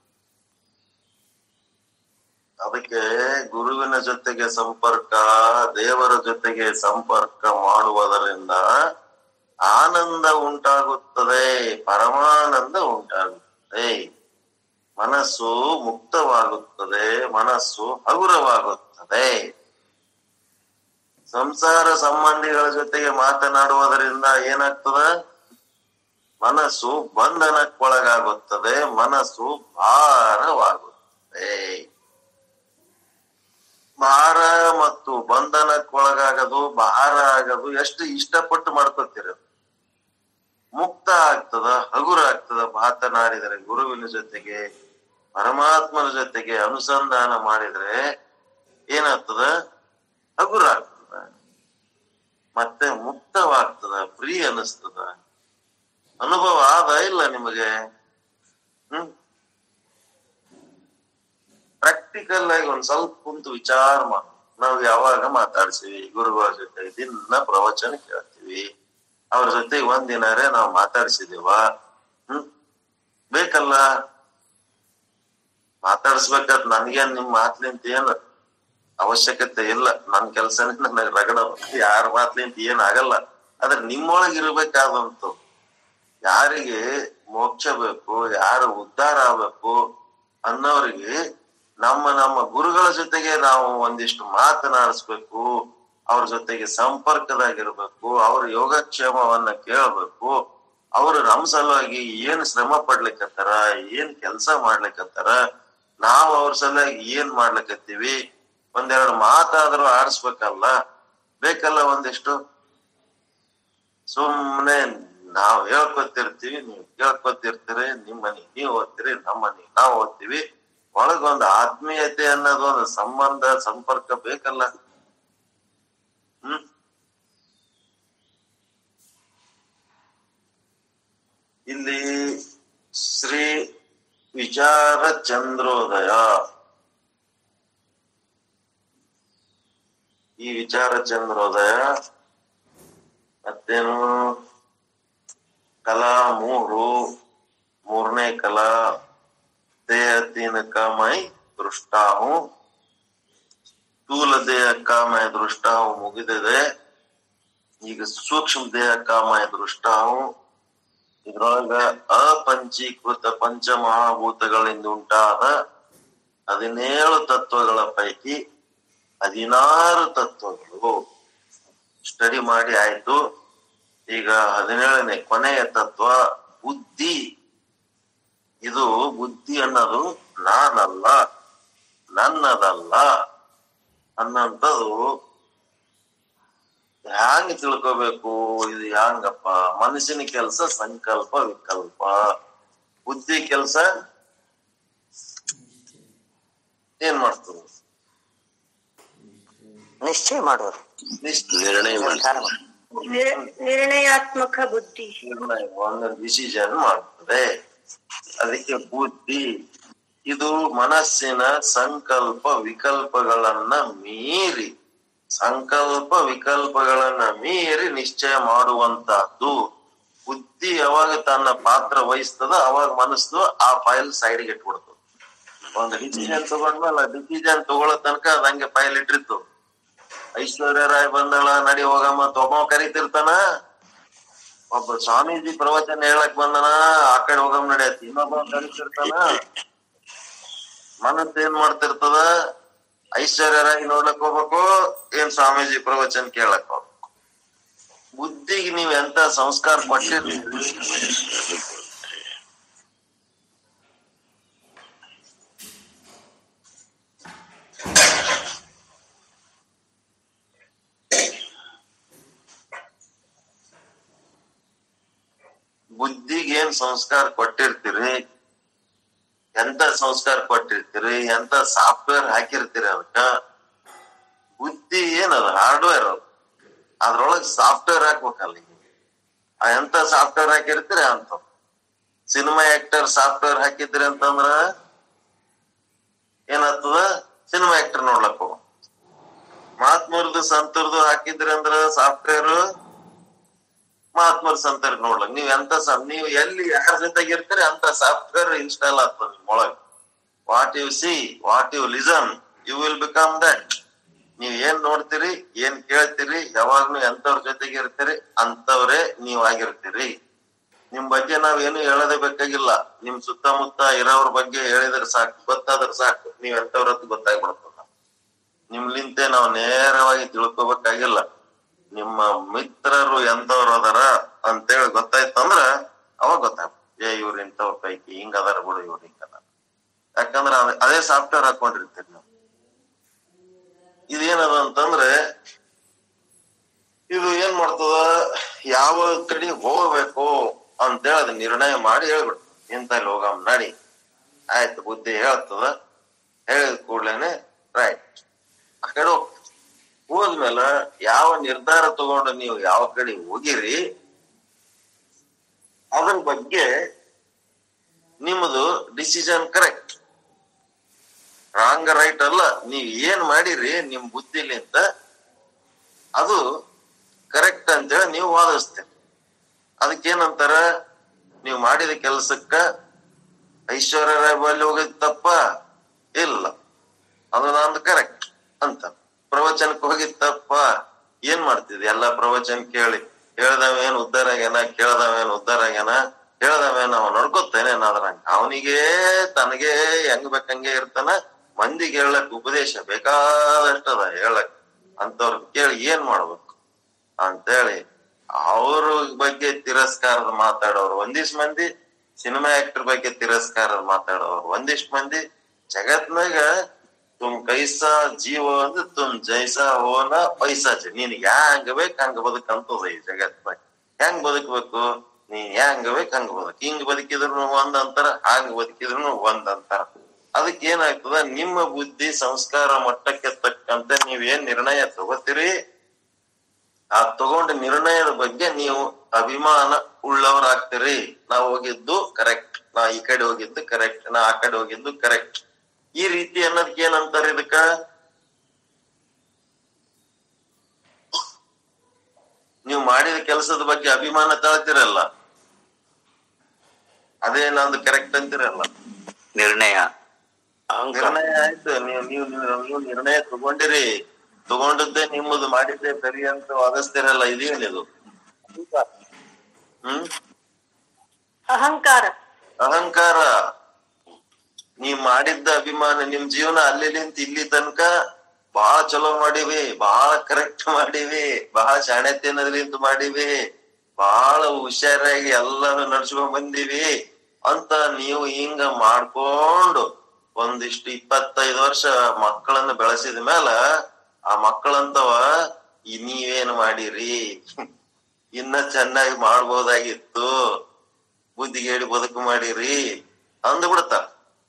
ಅದಕ್ಕೆ ಗುರುವಿನ ಜೊತೆಗೆ ಸಂಪರ್ಕ ದೇವರ ಜೊತೆಗೆ ಸಂಪರ್ಕ ಮಾಡುವುದರಿಂದ ಆನಂದ ಉಂಟಾಗುತ್ತದೆ ಪರಮಾನಂದ ಉಂಟಾಗುತ್ತದೆ ಮನಸ್ಸು ಮುಕ್ತವಾಗುತ್ತದೆ ಮನಸ್ಸು ಹಗುರವಾಗುತ್ತದೆ ಸಂಸಾರ ಸಂಬಂಧಿಗಳ ಜೊತೆಗೆ ಮಾತನಾಡುವುದರಿಂದ ಏನಾಗ್ತದ ಮನಸ್ಸು ಬಂಧನಕ್ಕೊಳಗಾಗುತ್ತದೆ ಮನಸ್ಸು ಭಾರವಾಗುತ್ತದೆ ಭಾರ ಮತ್ತು ಬಂಧನಕ್ಕೊಳಗಾಗದು ಭಾರ ಆಗದು ಎಷ್ಟು ಇಷ್ಟಪಟ್ಟು ಮಾಡ್ಕೋತೀರ ಮುಕ್ತ ಆಗ್ತದ ಹಗುರ ಆಗ್ತದ ಮಾತನಾಡಿದರೆ ಗುರುವಿನ ಜೊತೆಗೆ ಪರಮಾತ್ಮನ ಜೊತೆಗೆ ಅನುಸಂಧಾನ ಮಾಡಿದ್ರೆ ಏನಾಗ್ತದ ಹಗುರ ಆಗ್ತದ ಮತ್ತೆ ಮುಕ್ತವಾಗ್ತದ ಫ್ರೀ ಅನಿಸ್ತದ ಅನುಭವ ಆದ ಇಲ್ಲ ನಿಮಗೆ ಹ್ಮ್ ಪ್ರಾಕ್ಟಿಕಲ್ ಆಗಿ ಒಂದ್ ಸ್ವಲ್ಪ ಕುಂತು ವಿಚಾರ ಮಾಡಿ ನಾವು ಯಾವಾಗ ಮಾತಾಡ್ಸಿವಿ ಗುರುಗಳ ಜೊತೆ ದಿನ ಪ್ರವಚನ ಕೇಳ್ತೀವಿ ಅವ್ರ ಜೊತೆ ಒಂದಿನಾರೇ ನಾವು ಮಾತಾಡ್ಸಿದೀವ ಹ್ಮ್ ಬೇಕಲ್ಲ ಮಾತಾಡ್ಸ್ಬೇಕಾದ್ ನನ್ಗೇನ್ ನಿಮ್ ಮಾತ್ಲಿಂತ ಏನ್ ಅವಶ್ಯಕತೆ ಇಲ್ಲ ನನ್ ಕೆಲ್ಸನೇ ನನಗ್ ರಗಡ ಯಾರ ಮಾತ್ಲಿಂತ ಏನ್ ಆಗಲ್ಲ ಆದ್ರೆ ನಿಮ್ಮೊಳಗ್ ಇರ್ಬೇಕಾದಂತ ಯಾರಿಗೆ ಮೋಕ್ಷ ಬೇಕು ಯಾರು ಉದ್ಧಾರ ಆಗ್ಬೇಕು ಅನ್ನೋರಿಗೆ ನಮ್ಮ ನಮ್ಮ ಗುರುಗಳ ಜೊತೆಗೆ ನಾವು ಒಂದಿಷ್ಟು ಮಾತನಾಡಿಸ್ಬೇಕು ಅವ್ರ ಜೊತೆಗೆ ಸಂಪರ್ಕದಾಗಿರ್ಬೇಕು ಅವ್ರ ಯೋಗಕ್ಷೇಮವನ್ನ ಕೇಳಬೇಕು ಅವ್ರು ನಮ್ ಸಲುವಾಗಿ ಏನ್ ಶ್ರಮ ಪಡ್ಲಿಕ್ಕತ್ತಾರ ಏನ್ ಕೆಲ್ಸ ಮಾಡ್ಲಿಕ್ಕತ್ತಾರ ನಾವ್ ಅವ್ರ ಸಲುವಾಗಿ ಏನ್ ಮಾಡ್ಲಿಕತ್ತೀವಿ ಒಂದೆರಡು ಮಾತಾದ್ರೂ ಆಡಿಸ್ಬೇಕಲ್ಲ ಬೇಕಲ್ಲ ಒಂದಿಷ್ಟು ಸುಮ್ನೆ ನಾವ್ ಹೇಳ್ಕೊತಿರ್ತೀವಿ ನೀವ್ ಕೇಳ್ಕೊತಿರ್ತೀರಿ ನಿಮ್ ಮನಿ ನೀವ್ ಓದ್ತೀರಿ ನಮ್ಮ ಮನಿ ನಾವ್ ಓದ್ತೀವಿ ಒಳಗೊಂದು ಆತ್ಮೀಯತೆ ಅನ್ನೋದು ಒಂದು ಸಂಬಂಧ ಸಂಪರ್ಕ ಬೇಕಲ್ಲ ಹ್ಮ್ ಇಲ್ಲಿ ಶ್ರೀ ವಿಚಾರ ಚಂದ್ರೋದಯ ಈ ವಿಚಾರ ಚಂದ್ರೋದಯ ಮತ್ತೇನು ಕಲಾ ಮೂರು ಮೂರನೇ ಕಲಾ ದೇಹ ತೀನ का मैं दृष्टा हूँ ಸ್ಥೂಲ ದೇಹಕ್ಕ ಮೈ ದೃಷ್ಟಾವು ಮುಗಿದಿದೆ ಈಗ ಸೂಕ್ಷ್ಮ ದೇಹಕ್ಕ ಮೈ ದೃಷ್ಟಾವು ಇದ್ರೊಳಗ ಅಪಂಚೀಕೃತ ಪಂಚಮಹಾಭೂತಗಳಿಂದ ಉಂಟಾದ ಹದಿನೇಳು ತತ್ವಗಳ ಪೈಕಿ ಹದಿನಾರು ತತ್ವಗಳು ಸ್ಟಡಿ ಮಾಡಿ ಆಯ್ತು ಈಗ ಹದಿನೇಳನೇ ಕೊನೆಯ ತತ್ವ ಬುದ್ಧಿ ಇದು ಬುದ್ಧಿ ಅನ್ನೋದು ನಾನಲ್ಲ ನನ್ನದಲ್ಲ ಅನ್ನಂಥದ್ದು ಹ್ಯಾಂಗ ತಿಳ್ಕೋಬೇಕು ಇದು ಹ್ಯಾಂಗಪ್ಪ ಮನುಷ್ಯನ ಕೆಲಸ ಸಂಕಲ್ಪ ವಿಕಲ್ಪ ಬುದ್ಧಿ ಕೆಲಸ ಏನ್ ಮಾಡ್ತದೆ ನಿಶ್ಚಯ ಮಾಡೋರು ನಿರ್ಣಯ ಮಾಡಿ ನಿರ್ಧಾರ ಮಾಡೋರು. ನಿರ್- ನಿರ್ಣಯಾತ್ಮಕ ಬುದ್ಧಿ ನಿರ್ಣಯ ಒಂದು ಡಿಸಿಷನ್ ಮಾಡ್ತದೆ ಅದಕ್ಕೆ ಬುದ್ಧಿ ಇದು ಮನಸ್ಸಿನ ಸಂಕಲ್ಪ ವಿಕಲ್ಪಗಳನ್ನ ಮೀರಿ ಸಂಕಲ್ಪ ವಿಕಲ್ಪಗಳನ್ನ ಮೀರಿ ನಿಶ್ಚಯ ಮಾಡುವಂತಹದ್ದು ಬುದ್ಧಿ ಯಾವಾಗ ತನ್ನ ಪಾತ್ರ ವಹಿಸ್ತದ ಅವಾಗ ಮನಸ್ಸು ಆ ಫೈಲ್ ಸೈಡ್ಗೆ ಇಟ್ಬಿಡ್ತದೆ ಒಂದು ಡಿಸಿಷನ್ ತಗೊಂಡ್ಮೇಲೆ ಡಿಸಿಷನ್ ತಗೊಳ್ಳೋ ತನಕ ಅದ್ ಹಂಗೆ ಫೈಲ್ ಇಟ್ಟಿರ್ತದ ಐಶ್ವರ್ಯ ರಾಯ್ ಬಂದಳ ನಡಿ ಹೋಗಮ್ಮ ಒಬ್ಬ ಕರಿತಿರ್ತಾನ ಒಬ್ಬ ಸ್ವಾಮೀಜಿ ಪ್ರವಚನ ಹೇಳಕ್ ಬಂದನ ಆ ಕಡೆ ಹೋಗಮ್ ನಡೆಯತ್ ಇನ್ನೊಬ್ಬ ಕರಿತಿರ್ತಾನ ಮನಸ್ಸು ಏನ್ ಮಾಡ್ತಿರ್ತದ ಐಶ್ವರ್ಯ ರಾಯ್ ನೋಡ್ಲಕ್ ಹೋಗ್ಬೇಕು ಏನ್ ಸ್ವಾಮೀಜಿ ಪ್ರವಚನ ಕೇಳಕ್ ಹೋಗ್ಬೇಕು ಬುದ್ಧಿಗೆ ನೀವ್ ಎಂತ ಸಂಸ್ಕಾರ ಕೊಟ್ಟಿರ್ತೀರಿ ಬುದ್ಧಿಗೆ ಏನ್ ಸಂಸ್ಕಾರ ಕೊಟ್ಟಿರ್ತೀರಿ ಎಂತ ಸಂಸ್ಕಾರ ಕೊಟ್ಟಿರ್ತೀರಿ ಎಂತ ಸಾಫ್ಟ್ವೇರ್ ಹಾಕಿರ್ತೀರಿ ಅದಕ್ಕ ಬುದ್ಧಿ ಏನದ ಹಾರ್ಡ್ವೇರ್ ಅದು ಅದ್ರೊಳಗ್ ಸಾಫ್ಟ್ವೇರ್ ಹಾಕ್ಬೇಕಲ್ಲ ಈಗ. ಆ ಎಂತ ಸಾಫ್ಟ್ವೇರ್ ಹಾಕಿರ್ತೀರಿ ಅಂತ ಸಿನಿಮಾ ಆಕ್ಟರ್ ಸಾಫ್ಟ್ವೇರ್ ಹಾಕಿದ್ರಿ ಅಂತಂದ್ರ ಏನಾಗ್ತದ ಸಿನಿಮಾ ಆಕ್ಟರ್ ನೋಡ್ಲಕ್ ಹೋಗ ಮಹಾತ್ಮರ್ದು ಸಂತರ್ದು ಹಾಕಿದ್ರಿ ಅಂದ್ರ ಸಾಫ್ಟ್ವೇರ್ ಮಹಾತ್ಮರ ಸಂತರ ನೋಡ್ಲಕ್ ನೀವ್ ಎಂತ ಸ- ನೀವ್ ಎಲ್ಲಿ ಯಾರ ಜೊತೆಗೆ ಇರ್ತೀರಿ ಅಂತ ಸಾಫ್ಟ್ವೇರ್ ಇನ್ಸ್ಟಾಲ್ ಆಗ್ತದ ನಿಮ್ ಒಳಗ್ what you see what you listen you will become that ನೀವ್ ಏನ್ ನೋಡ್ತೀರಿ ಏನ್ ಕೇಳ್ತೀರಿ ಯಾವಾಗ್ಲೂ ಎಂತವ್ರ ಜೊತೆಗೆ ಇರ್ತೀರಿ ಅಂತವ್ರೇ ನೀವ್ ಆಗಿರ್ತೀರಿ ನಿಮ್ ಬಗ್ಗೆ ನಾವ್ ಏನು ಹೇಳೋದೇ ಬೇಕಾಗಿಲ್ಲ ನಿಮ್ ಸುತ್ತಮುತ್ತ ಇರೋವ್ರ ಬಗ್ಗೆ ಹೇಳಿದ್ರೆ ಸಾಕು ಗೊತ್ತಾದ್ರೆ ಸಾಕು ನೀವ್ ಎಂತವ್ರ ಅಂತ ಗೊತ್ತಾಗ್ಬಿಡ್ತದ ನಿಮ್ಲಿಂತೆ ನಾವ್ ನೇರವಾಗಿ ತಿಳ್ಕೊಬೇಕಾಗಿಲ್ಲ ನಿಮ್ಮ ಮಿತ್ರರು ಎಂತವ್ರು ಅದಾರ ಅಂತೇಳಿ ಗೊತ್ತಾಯ್ತಂದ್ರ ಅವಾಗ ಗೊತ್ತಾಗ ಏ ಇವ್ರ ಇಂಥವ್ರ ಪೈಕಿ ಹಿಂಗ ಅದಾರ ಬಿಡು ಇವ್ರ ಹಿಂಗ ಅದಾರ ಯಾಕಂದ್ರ ಅದ್- ಅದೇ ಸಾಫ್ಟ್ವೇರ್ ಹಾಕೊಂಡಿರ್ತೀರಿ ನೀವು ಇದೇನದ ಅಂತಂದ್ರೆ ಇದು ಏನ್ ಮಾಡ್ತದ ಯಾವ ಕಡೆ ಹೋಗ್ಬೇಕು ಅಂತೇಳಿ ಅದ್ ನಿರ್ಣಯ ಮಾಡಿ ಹೇಳ್ಬಿಡ್ತು ಇಂತಲ್ಲಿ ಹೋಗಮ್ ನಡಿ ಆಯ್ತು ಬುದ್ಧಿ ಹೇಳ್ತದ ಹೇಳಿದ ಕೂಡ್ಲೇನೆ ರೈಟ್ ಆ ಕಡೆ ಹೋಗ್ತದೆ ಹೋದ್ಮೇಲೆ ಯಾವ ನಿರ್ಧಾರ ತಗೊಂಡು ನೀವು ಯಾವ ಕಡೆ ಹೋಗಿರಿ ಅದ್ರ ಬಗ್ಗೆ ನಿಮ್ಮದು ಡಿಸಿಷನ್ ಕರೆಕ್ಟ್ ರಾಂಗ್ ರೈಟ್ ಅಲ್ಲ ನೀವ್ ಏನ್ ಮಾಡಿರಿ ನಿಮ್ ಬುದ್ಧಿಲಿಂತ ಅದು ಕರೆಕ್ಟ್ ಅಂತೇಳಿ ನೀವು ವಾದಿಸ್ತೀರಿ ಅದಕ್ಕೇನಂತಾರ ನೀವು ಮಾಡಿದ ಕೆಲ್ಸಕ್ಕ ಐಶ್ವರ್ಯ ರಾಯ್ ಬಳಿ ಹೋಗಿದ್ ತಪ್ಪ ಇಲ್ಲ ಅದು ನಂದು ಕರೆಕ್ಟ್ ಅಂತ ಪ್ರವಚನಕ್ಕೆ ಹೋಗಿದ್ ತಪ್ಪ ಏನ್ ಮಾಡ್ತಿದ್ವಿ ಎಲ್ಲ ಪ್ರವಚನ ಕೇಳಿ ಹೇಳ್ದವೇನ್ ಉದ್ಧಾರ ಆಗ್ಯಾನ ಕೇಳ್ದವೇನ್ ಉದ್ಧಾರ ಆಗ್ಯಾನ ಹೇಳ್ದವೇನ್ ಅವ ನೋಡ್ಕೊತೇನೆ ಅದ್ರಂಗ ಅವನಿಗೆ ತನಗೆ ಹೆಂಗ್ ಬೇಕಂಗೆ ಇರ್ತಾನ ಮಂದಿಗೆ ಹೇಳಕ್ ಉಪದೇಶ ಬೇಕಾದಷ್ಟದ ಹೇಳಕ್ ಅಂತವ್ರ ಕೇಳಿ ಏನ್ ಮಾಡ್ಬೇಕು ಅಂತೇಳಿ ಅವ್ರ ಬಗ್ಗೆ ತಿರಸ್ಕಾರದ ಮಾತಾಡೋರು ಒಂದಿಷ್ಟ್ ಮಂದಿ ಸಿನಿಮಾ ಆಕ್ಟರ್ ಬಗ್ಗೆ ತಿರಸ್ಕಾರದ ಮಾತಾಡೋರು ಒಂದಿಷ್ಟ್ ಮಂದಿ ಜಗತ್ನಾಗ ತುಮ್ ಕೈಸಾ ಜೀವ ಅಂದ್ರೆ ತುಮ್ ಜೈಸಾ ಹೋನ ಪೈಸಾ ಜ ನೀನ್ ಹ್ಯಾಂಗ ಬೇಕ್ ಹಂಗ ಬದುಕಂತದ ಈ ಜಗತ್ನಾಗ ಹೆಂಗ್ ಬದುಕ್ಬೇಕು ನೀ ಹೆಂಗ ಬೇಕ್ ಹಂಗ ಬದುಕ್ ಹಿಂಗ್ ಬದುಕಿದ್ರು ಒಂದ್ ಅಂತಾರ ಹಂಗ್ ಬದುಕಿದ್ರು ಒಂದ್ ಅಂತಾರ ಅದಕ್ಕೆ ಏನಾಗ್ತದ ನಿಮ್ಮ ಬುದ್ಧಿ ಸಂಸ್ಕಾರ ಮಟ್ಟಕ್ಕೆ ತಕ್ಕಂತೆ ನೀವೇನ್ ನಿರ್ಣಯ ತಗೋತೀರಿ ಆ ತಗೊಂಡ ನಿರ್ಣಯದ ಬಗ್ಗೆ ನೀವು ಅಭಿಮಾನ ಉಳ್ಳವರಾಗ್ತೀರಿ ನಾ ಹೋಗಿದ್ದು ಕರೆಕ್ಟ್ ನಾ ಈ ಕಡೆ ಹೋಗಿದ್ದು ಕರೆಕ್ಟ್ ನಾ ಆ ಕಡೆ ಹೋಗಿದ್ದು ಕರೆಕ್ಟ್ ಈ ರೀತಿ ಅನ್ನೋದಕ್ಕೆ ಏನಂತಾರ ಇದಕ್ಕ ನೀವು ಮಾಡಿದ ಕೆಲಸದ ಬಗ್ಗೆ ಅಭಿಮಾನ ತಾಳ್ತಿರಲ್ಲ ಅದೇ ನಂದು ಕರೆಕ್ಟ್ ಅಂತಿರಲ್ಲ ನಿರ್ಣಯ ಅಹಂಕಾರ ನಿರ್ಣಯ ಆಯ್ತು ನೀವು ನೀವು ನೀವು- ನೀವು ನಿರ್ಣಯ ತಗೊಂಡಿರಿ ತಗೊಂಡದ್ದೇ ನಿಮ್ಮದು ಮಾಡಿದ್ದೇ ಸರಿ ಅಂತ ವಾದಿಸ್ತಿರಲ್ಲ ಇದೇನಿದು ಹ್ಮ್ ಅಹಂಕಾರ ಅಹಂಕಾರ ನೀವ್ ಮಾಡಿದ್ದ ಅಭಿಮಾನ ನಿಮ್ ಜೀವನ ಅಲ್ಲಿಲಿಂತ ಇಲ್ಲಿ ತನಕ ಬಹಳ ಚಲೋ ಮಾಡಿವಿ ಬಹಳ ಕರೆಕ್ಟ್ ಮಾಡಿವಿ ಬಹಳ ಶಾಣೆತನದಿಂದ ಮಾಡಿವಿ ಬಹಳ ಹುಷಾರಾಗಿ ಎಲ್ಲಾನು ನಡ್ಸ್ಕೊಂಡ್ ಬಂದಿವಿ ಅಂತ ನೀವು ಹಿಂಗ ಮಾಡ್ಕೊಂಡು ಒಂದಿಷ್ಟು ಇಪ್ಪತ್ತೈದು ವರ್ಷ ಮಕ್ಕಳನ್ನ ಬೆಳೆಸಿದ ಮೇಲ ಆ ಮಕ್ಕಳಂತವ ಈ ನೀವೇನ್ ಮಾಡಿರಿ ಇನ್ನ ಚೆನ್ನಾಗಿ ಮಾಡ್ಬೋದಾಗಿತ್ತು ಬುದ್ಧಿಗೇಡಿ ಬದುಕು ಮಾಡಿರಿ ಅಂದ್ ಬಿಡ್ತಾರ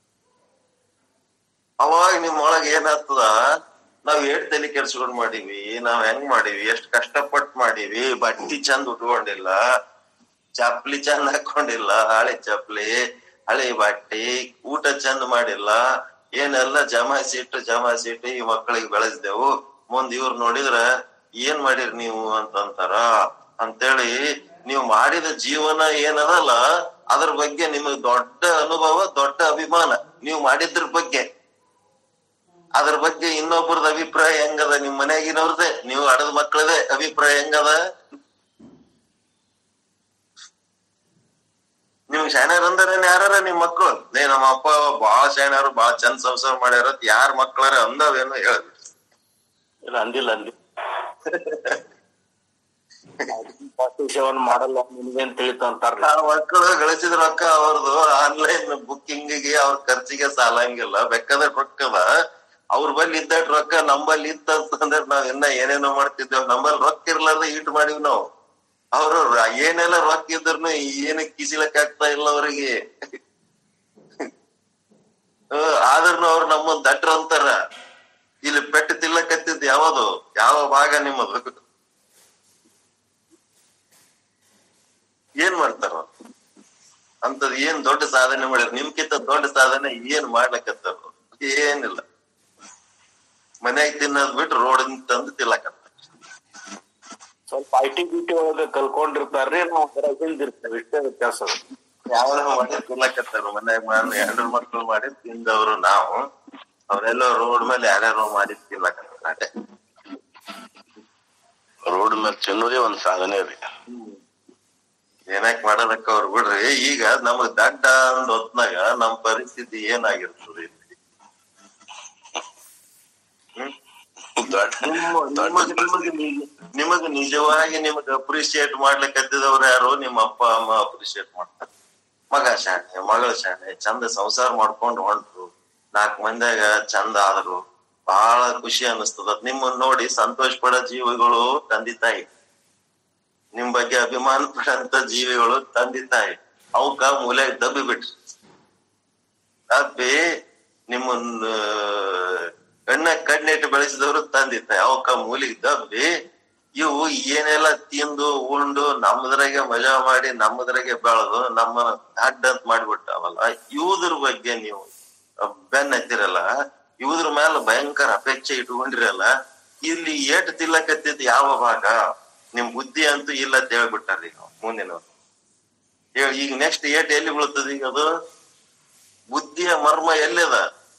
ಅವಾಗ ನಿಮ್ ಒಳಗ್ ಏನಾಗ್ತದ ನಾವ್ ಏಟ್ ತಲೆ ಕೆಡ್ಸ್ಕೊಂಡ್ ಮಾಡೀವಿ ನಾವ್ ಹೆಂಗ್ ಮಾಡೀವಿ ಎಷ್ಟ್ ಕಷ್ಟಪಟ್ ಮಾಡೀವಿ ಬಟ್ಟಿ ಚಂದ ಉಟ್ಕೊಂಡಿಲ್ಲ ಚಪ್ಲಿ ಚಂದ ಹಾಕೊಂಡಿಲ್ಲ ಹಳೆ ಚಪ್ಲಿ ಹಳೆ ಬಟ್ಟಿ ಊಟ ಚಂದ ಮಾಡಿಲ್ಲ ಏನೆಲ್ಲ ಜಮಾಯಿಸಿಟ್ಟು ಜಮಾಯಿಸಿಟ್ಟು ಈ ಮಕ್ಕಳಿಗೆ ಬೆಳೆಸ್ದೆವು ಮುಂದ್ ಇವ್ರು ನೋಡಿದ್ರ ಏನ್ ಮಾಡಿರಿ ನೀವು ಅಂತಂತಾರ ಅಂತೇಳಿ ನೀವು ಮಾಡಿದ ಜೀವನ ಏನದಲ್ಲ ಅದ್ರ ಬಗ್ಗೆ ನಿಮಗ್ ದೊಡ್ಡ ಅನುಭವ ದೊಡ್ಡ ಅಭಿಮಾನ ನೀವು ಮಾಡಿದ್ರ ಬಗ್ಗೆ ಅದ್ರ ಬಗ್ಗೆ ಇನ್ನೊಬ್ಬರದ ಅಭಿಪ್ರಾಯ ಹೆಂಗದ ನಿಮ್ ಮನೆಯಾಗಿನವ್ರದೇ ನೀವು ಹಡದ ಮಕ್ಕಳದೇ ಅಭಿಪ್ರಾಯ ಹೆಂಗದ ನಿಮ್ ಶಾಣ್ಯಾರ ಅಂದಾರೇನ್ ಯಾರ ನಿಮ್ ಮಕ್ಕಳು ನೇ ನಮ್ಮ ಅಪ್ಪ ಬಾಳ ಶಾಣ್ಯಾರು ಬಾಳ ಚಂದ ಸಂಸಾರ ಮಾಡ್ಯಾರ ಯಾರ ಮಕ್ಕಳಾರ ಅಂದವೇನು ಹೇಳ್ಬಿಡಿ ಇಲ್ಲ ಅಂದಿಲ್ಲ ಅಂದಿ ಸೇವನ್ ಮಾಡಲ್ಲ ನಿಮ್ಗೇನ್ ತಿಳಿತು ಅಂತಾರ ಆ ಮಕ್ಕಳು ಗಳಿಸಿದ ರೊಕ್ಕ ಅವ್ರದ್ದು ಆನ್ಲೈನ್ ಬುಕ್ಕಿಂಗ್ ಗೆ ಅವ್ರ ಖರ್ಚಿಗೆ ಸಾಲಂಗಿಲ್ಲ ಬೇಕಾದ ರೊಕ್ಕದ ಅವ್ರ ಬಲ್ಲಿ ಇದ್ದಟ್ ರೊಕ್ಕ ನಂಬಲ್ಲಿ ಇತ್ತಂತಂದ್ರೆ ನಾವ್ ಇನ್ನ ಏನೇನೋ ಮಾಡ್ತಿದ್ದೇವ್ ನಂಬಲ್ಲಿ ರೊಕ್ಕ ಇರ್ಲಾರ್ದ ಈಟ್ ಮಾಡಿವ್ ನಾವು ಅವ್ರು ರ- ಏನೆಲ್ಲ ರೊಕ್ಕ ಇದ್ರು ಏನು ಕಿಸಿಲಕ್ ಆಗ್ತಾ ಇಲ್ಲ ಅವ್ರಿಗೆ ಆದ್ರೂ ಅವ್ರು ನಮ್ಮನ್ ದಟ್ರ ಅಂತಾರ ಇಲ್ಲಿ ಪೆಟ್ಟು ತಿಲ್ಲಕತ್ತಿದ್ ಯಾವದು ಯಾವ ಭಾಗ ನಿಮ್ಮದು ಏನ್ ಮಾಡ್ತಾರ ಅವ್ರು? ಅಂತದ್ ಏನ್ ದೊಡ್ಡ ಸಾಧನೆ ಮಾಡ್ಯಾರ ನಿಮ್ಕಿಂತ ದೊಡ್ಡ ಸಾಧನೆ ಏನ್ ಮಾಡ್ಲಕತ್ತಾರ ಅವ್ರು? ಏನಿಲ್ಲ ಮನ್ಯಾಗ ತಿನ್ನೋದ್ ಬಿಟ್ಟು ರೋಡ್ ತಂದು ತಿಲ್ಲಕತ್ತಾರ ಸ್ವಲ್ಪ ಐ ಟಿ ಬಿ ಟಿ ಒಳಗ ಕಲ್ಕೊಂಡಿರ್ತಾರ್ರಿ ನಾವು ಅದ್ರಾಗ ಹಿಂದಿರ್ತೇವೆ ಇಷ್ಟೇ ವ್ಯತ್ಯಾಸ ಅದು. ಯಾವ್ದಾರ ಮಾಡಿ ತಿಲ್ಲಕತ್ತಾರ ಮನ್ಯಾಗ ಮಾಡಿ ಹೆಂಡ್ರ ಮಕ್ಳು ಮಾಡಿ ತಿಂದವ್ರು ನಾವು ಅವರೆಲ್ಲ ರೋಡ್ ಮೇಲೆ ಯಾರ್ಯಾರೋ ಮಾಡಿ ತಿಲ್ಲಕತ್ತಾರ ಅದೇ ರೋಡ್ ಮೇಲೆ ತಿನ್ನೋದೇ ಒಂದ್ ಸಾಧನೆ ರೀ ಏನಕ್ ಮಾಡೋದಕ್ಕ ಅವ್ರು ಬಿಡ್ರಿ ಈಗ ನಮಗ್ ದಡ್ಡ ಅಂದ್ ಹೊತ್ನಾಗ ನಮ್ ಪರಿಸ್ಥಿತಿ ಏನಾಗಿರ್ತದೆ ಇಲ್ಲಿ? ಹ್ಮ್ ದೊಡ್ಡ ನಿಮ್ಮ- ನಿಮಗ್ ನಿಮಗ್ ನಿ- ನಿಮಗ್ ನಿಜವಾಗಿ ನಿಮಗ್ ಅಪ್ರಿಶಿಯೇಟ್ ಮಾಡ್ಲಿಕ್ಕತ್ತಿದವ್ರು ಯಾರು ನಿಮ್ಮ ಅಪ್ಪ ಅಮ್ಮ ಅಪ್ರಿಶಿಯೇಟ್ ಮಾಡ್ತಾರೆ ಮಗ ಶಾಣೆ ಮಗಳ ಶಾಣೆ ಚಂದ ಸಂಸಾರ ಮಾಡ್ಕೊಂಡು ಹೊಂಟ್ರು ನಾಲ್ಕ್ ಮಂದ್ಯಾಗ ಚಂದ ಆದ್ರು ಬಹಳ ಖುಷಿ ಅನಿಸ್ತದ ನಿಮ್ಮನ್ನ ನೋಡಿ ಸಂತೋಷ ಪಡೋ ಜೀವಿಗಳು ತಂದೆ ತಾಯಿ ನಿಮ್ ಬಗ್ಗೆ ಅಭಿಮಾನ ಪಡಂತ ಜೀವಿಗಳು ತಂದೆ ತಾಯಿ ಅವಕ್ಕ ಮೂಲೆಗ್ ದಬ್ಬಿ ಬಿಟ್ರಿ ದಬ್ಬಿ ನಿಮ್ಮನ್ನ ಕಣ್ಣ ಕಣ್ಣಿಟ್ಟು ಬೆಳೆಸಿದವರು ತಂದೆ ತಾಯಿ ಅವಕ್ಕ ಮೂಲಿಗೆ ದಬ್ಬಿ ಇವು ಏನೆಲ್ಲ ತಿಂದು ಉಂಡು ನಮ್ಮದ್ರಾಗೆ ಮಜಾ ಮಾಡಿ ನಮ್ಮದ್ರಾಗೆ ಬೆಳೆದು ನಮ್ಮನ್ನ ದಡ್ಡ ಅಂತ ಮಾಡ್ಬಿಟ್ಟಾವಲ್ಲ ಇವುದ್ರ ಬಗ್ಗೆ ನೀವು ಬೆನ್ನ ಹತ್ತಿರಲ್ಲ ಇವುದ್ರ ಮೇಲೆ ಭಯಂಕರ ಅಪೇಕ್ಷೆ ಇಟ್ಕೊಂಡಿರಲ್ಲ ಇಲ್ಲಿ ಏಟ್ ತಿಲ್ಲಕತ್ತಿದ್ ಯಾವ ಭಾಗ ನಿಮ್ ಬುದ್ಧಿ ಅಂತೂ ಇಲ್ಲ ಅಂತ ಹೇಳ್ಬಿಟ್ಟಾರ ಈಗ ಮುಂದಿನವ್ರು ಹೇಳ್- ಈಗ ನೆಕ್ಸ್ಟ್ ಏಟ್ ಎಲ್ಲಿ ಬೀಳ್ತದ ಈಗ ಅದು ಬುದ್ಧಿಯ ಮರ್ಮ ಎಲ್ಲಿದ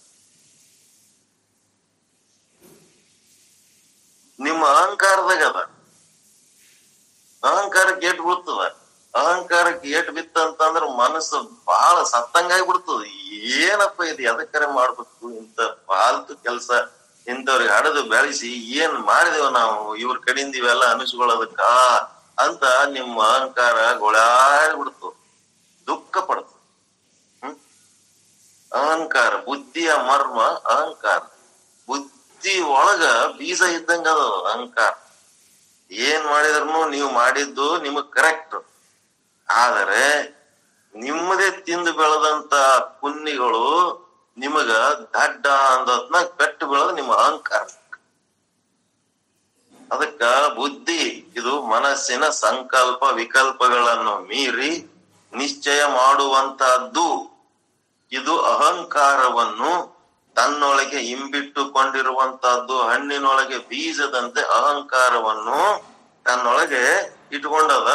ನಿಮ್ಮ ಅಹಂಕಾರದಾಗ ಅದ ಅಹಂಕಾರಕ್ಕೆ ಏಟ್ ಬೀಳ್ತದ ಅಹಂಕಾರಕ್ಕೆ ಏಟ್ ಬಿತ್ತ ಅಂತಂದ್ರ ಮನಸ್ಸು ಬಹಳ ಸತ್ತಂಗಾಗಿ ಬಿಡ್ತದ ಏನಪ್ಪ ಇದು ಎದಕ್ಕರೆ ಮಾಡ್ಬೇಕು ಇಂತ ಫಾಲ್ತು ಕೆಲ್ಸ ಇಂಥವ್ರಿಗೆ ಹಡದು ಬೆಳೆಸಿ ಏನ್ ಮಾಡಿದೇವ ನಾವು ಇವ್ರ ಕಡೆಯಿಂದ ಇವೆಲ್ಲ ಅನಿಸ್ಕೊಳ್ಳೋದಕ್ಕ ಅಂತ ನಿಮ್ಮ ಅಹಂಕಾರ ಗೊಳಾಡಿ ಬಿಡ್ತು ದುಃಖ ಪಡ್ತು ಹ್ಮ್ ಅಹಂಕಾರ ಬುದ್ಧಿಯ ಮರ್ಮ ಅಹಂಕಾರ ಬುದ್ಧಿ ಒಳಗ ಬೀಜ ಇದ್ದಂಗ ಅದ ಅದು ಅಹಂಕಾರ ಏನ್ ಮಾಡಿದ್ರು ನೀವು ಮಾಡಿದ್ದು ನಿಮಗ್ ಕರೆಕ್ಟ್ ಆದರೆ ನಿಮ್ಮದೇ ತಿಂದು ಬೆಳೆದಂತ ಕುನ್ನಿಗಳು ನಿಮಗ ದಡ್ಡ ಅಂದದ್ನ ಕಟ್ಟು ಬೆಳೆದ ನಿಮ್ಮ ಅಹಂಕಾರ ಅದಕ್ಕ ಬುದ್ಧಿ ಇದು ಮನಸ್ಸಿನ ಸಂಕಲ್ಪ ವಿಕಲ್ಪಗಳನ್ನು ಮೀರಿ ನಿಶ್ಚಯ ಮಾಡುವಂತಹದ್ದು ಇದು ಅಹಂಕಾರವನ್ನು ತನ್ನೊಳಗೆ ಇಂಬಿಟ್ಟುಕೊಂಡಿರುವಂತಹದ್ದು ಹಣ್ಣಿನೊಳಗೆ ಬೀಜದಂತೆ ಅಹಂಕಾರವನ್ನು ತನ್ನೊಳಗೆ ಇಟ್ಕೊಂಡದ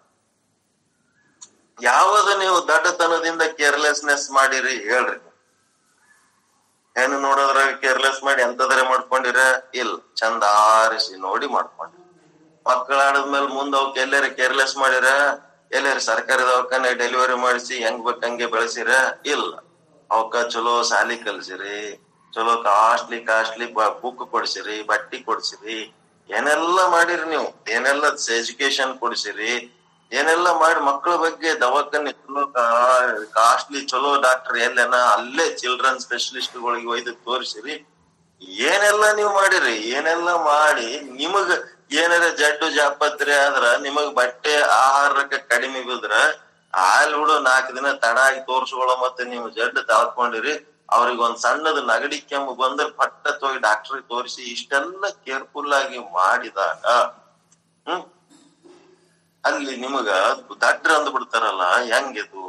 ಯಾವದ ನೀವು ದಡ್ಡತನದಿಂದ ಕೇರ್ಲೆಸ್ನೆಸ್ ಮಾಡಿರಿ ಹೇಳ್ರಿ ಹೆಣ್ಣು ನೋಡೋದ್ರಾಗ ಕೇರ್ಲೆಸ್ ಮಾಡಿ ಎಂತದ್ರೆ ಮಾಡ್ಕೊಂಡಿರ ಇಲ್ಲ ಚಂದ ಆರಿಸಿ ನೋಡಿ ಮಾಡ್ಕೊಂಡ್ರಿ ಮಕ್ಕಳ ಆಡದ್ಮೇಲೆ ಮುಂದ್ ಅವಕ್ ಎಲ್ಲಾರ ಕೇರ್ಲೆಸ್ ಮಾಡಿರ ಎಲ್ಲಾರ ಸರ್ಕಾರಿ ದವಾಖಾನೆ ಡೆಲಿವರಿ ಮಾಡಿಸಿ ಹೆಂಗ್ ಬೇಕ್ ಹಂಗೆ ಬೆಳೆಸಿರ ಇಲ್ಲ ಅವಕ್ಕ ಚಲೋ ಸಾಲಿ ಕಲ್ಸಿರಿ ಚಲೋ ಕಾಸ್ಟ್ಲಿ ಕಾಸ್ಟ್ಲಿ ಬುಕ್ ಕೊಡ್ಸಿರಿ ಬಟ್ಟಿ ಕೊಡ್ಸಿರಿ ಏನೆಲ್ಲ ಮಾಡಿರಿ ನೀವು ಏನೆಲ್ಲ ಎಜುಕೇಶನ್ ಕೊಡ್ಸಿರಿ ಏನೆಲ್ಲ ಮಾಡಿ ಮಕ್ಕಳ ಬಗ್ಗೆ ದವಾಖಾನೆ ಚಲೋ ಕಾಸ್ಟ್ಲಿ ಚಲೋ ಡಾಕ್ಟರ್ ಎಲ್ಲೇನ ಅಲ್ಲೇ ಚಿಲ್ಡ್ರನ್ ಸ್ಪೆಷಲಿಸ್ಟ್ ಗಳಿಗೆ ಒಯ್ದು ತೋರಿಸಿರಿ ಏನೆಲ್ಲ ನೀವು ಮಾಡಿರಿ ಏನೆಲ್ಲ ಮಾಡಿ ನಿಮಗ ಏನಾರ ಜಡ್ಡು ಜಾಪತ್ರೆ ಆದ್ರ ನಿಮಗ್ ಬಟ್ಟೆ ಆಹಾರಕ್ಕೆ ಕಡಿಮೆ ಬಿದ್ರ ಆಲ್ ಬಿಡು ನಾಲ್ಕು ದಿನ ತಡ ಆಗಿ ತೋರ್ಸ್ಕೊಳ್ಳೋ ಮತ್ತೆ ನೀವು ಜಡ್ಡು ತಾಳ್ಕೊಂಡಿರಿ ಅವ್ರಿಗೆ ಒಂದ್ ಸಣ್ಣದ ನಗಡಿ ಕೆಮ್ಮು ಬಂದ್ರೆ ಪಟ್ಟತ್ ಹೋಗಿ ಡಾಕ್ಟರ್ ತೋರಿಸಿ ಇಷ್ಟೆಲ್ಲ ಕೇರ್ಫುಲ್ ಆಗಿ ಮಾಡಿದಾಗ ಹ್ಮ್ ಅಲ್ಲಿ ನಿಮಗ ದಡ್ರ ಅಂದ್ ಬಿಡ್ತಾರಲ್ಲ ಹೆಂಗಿದು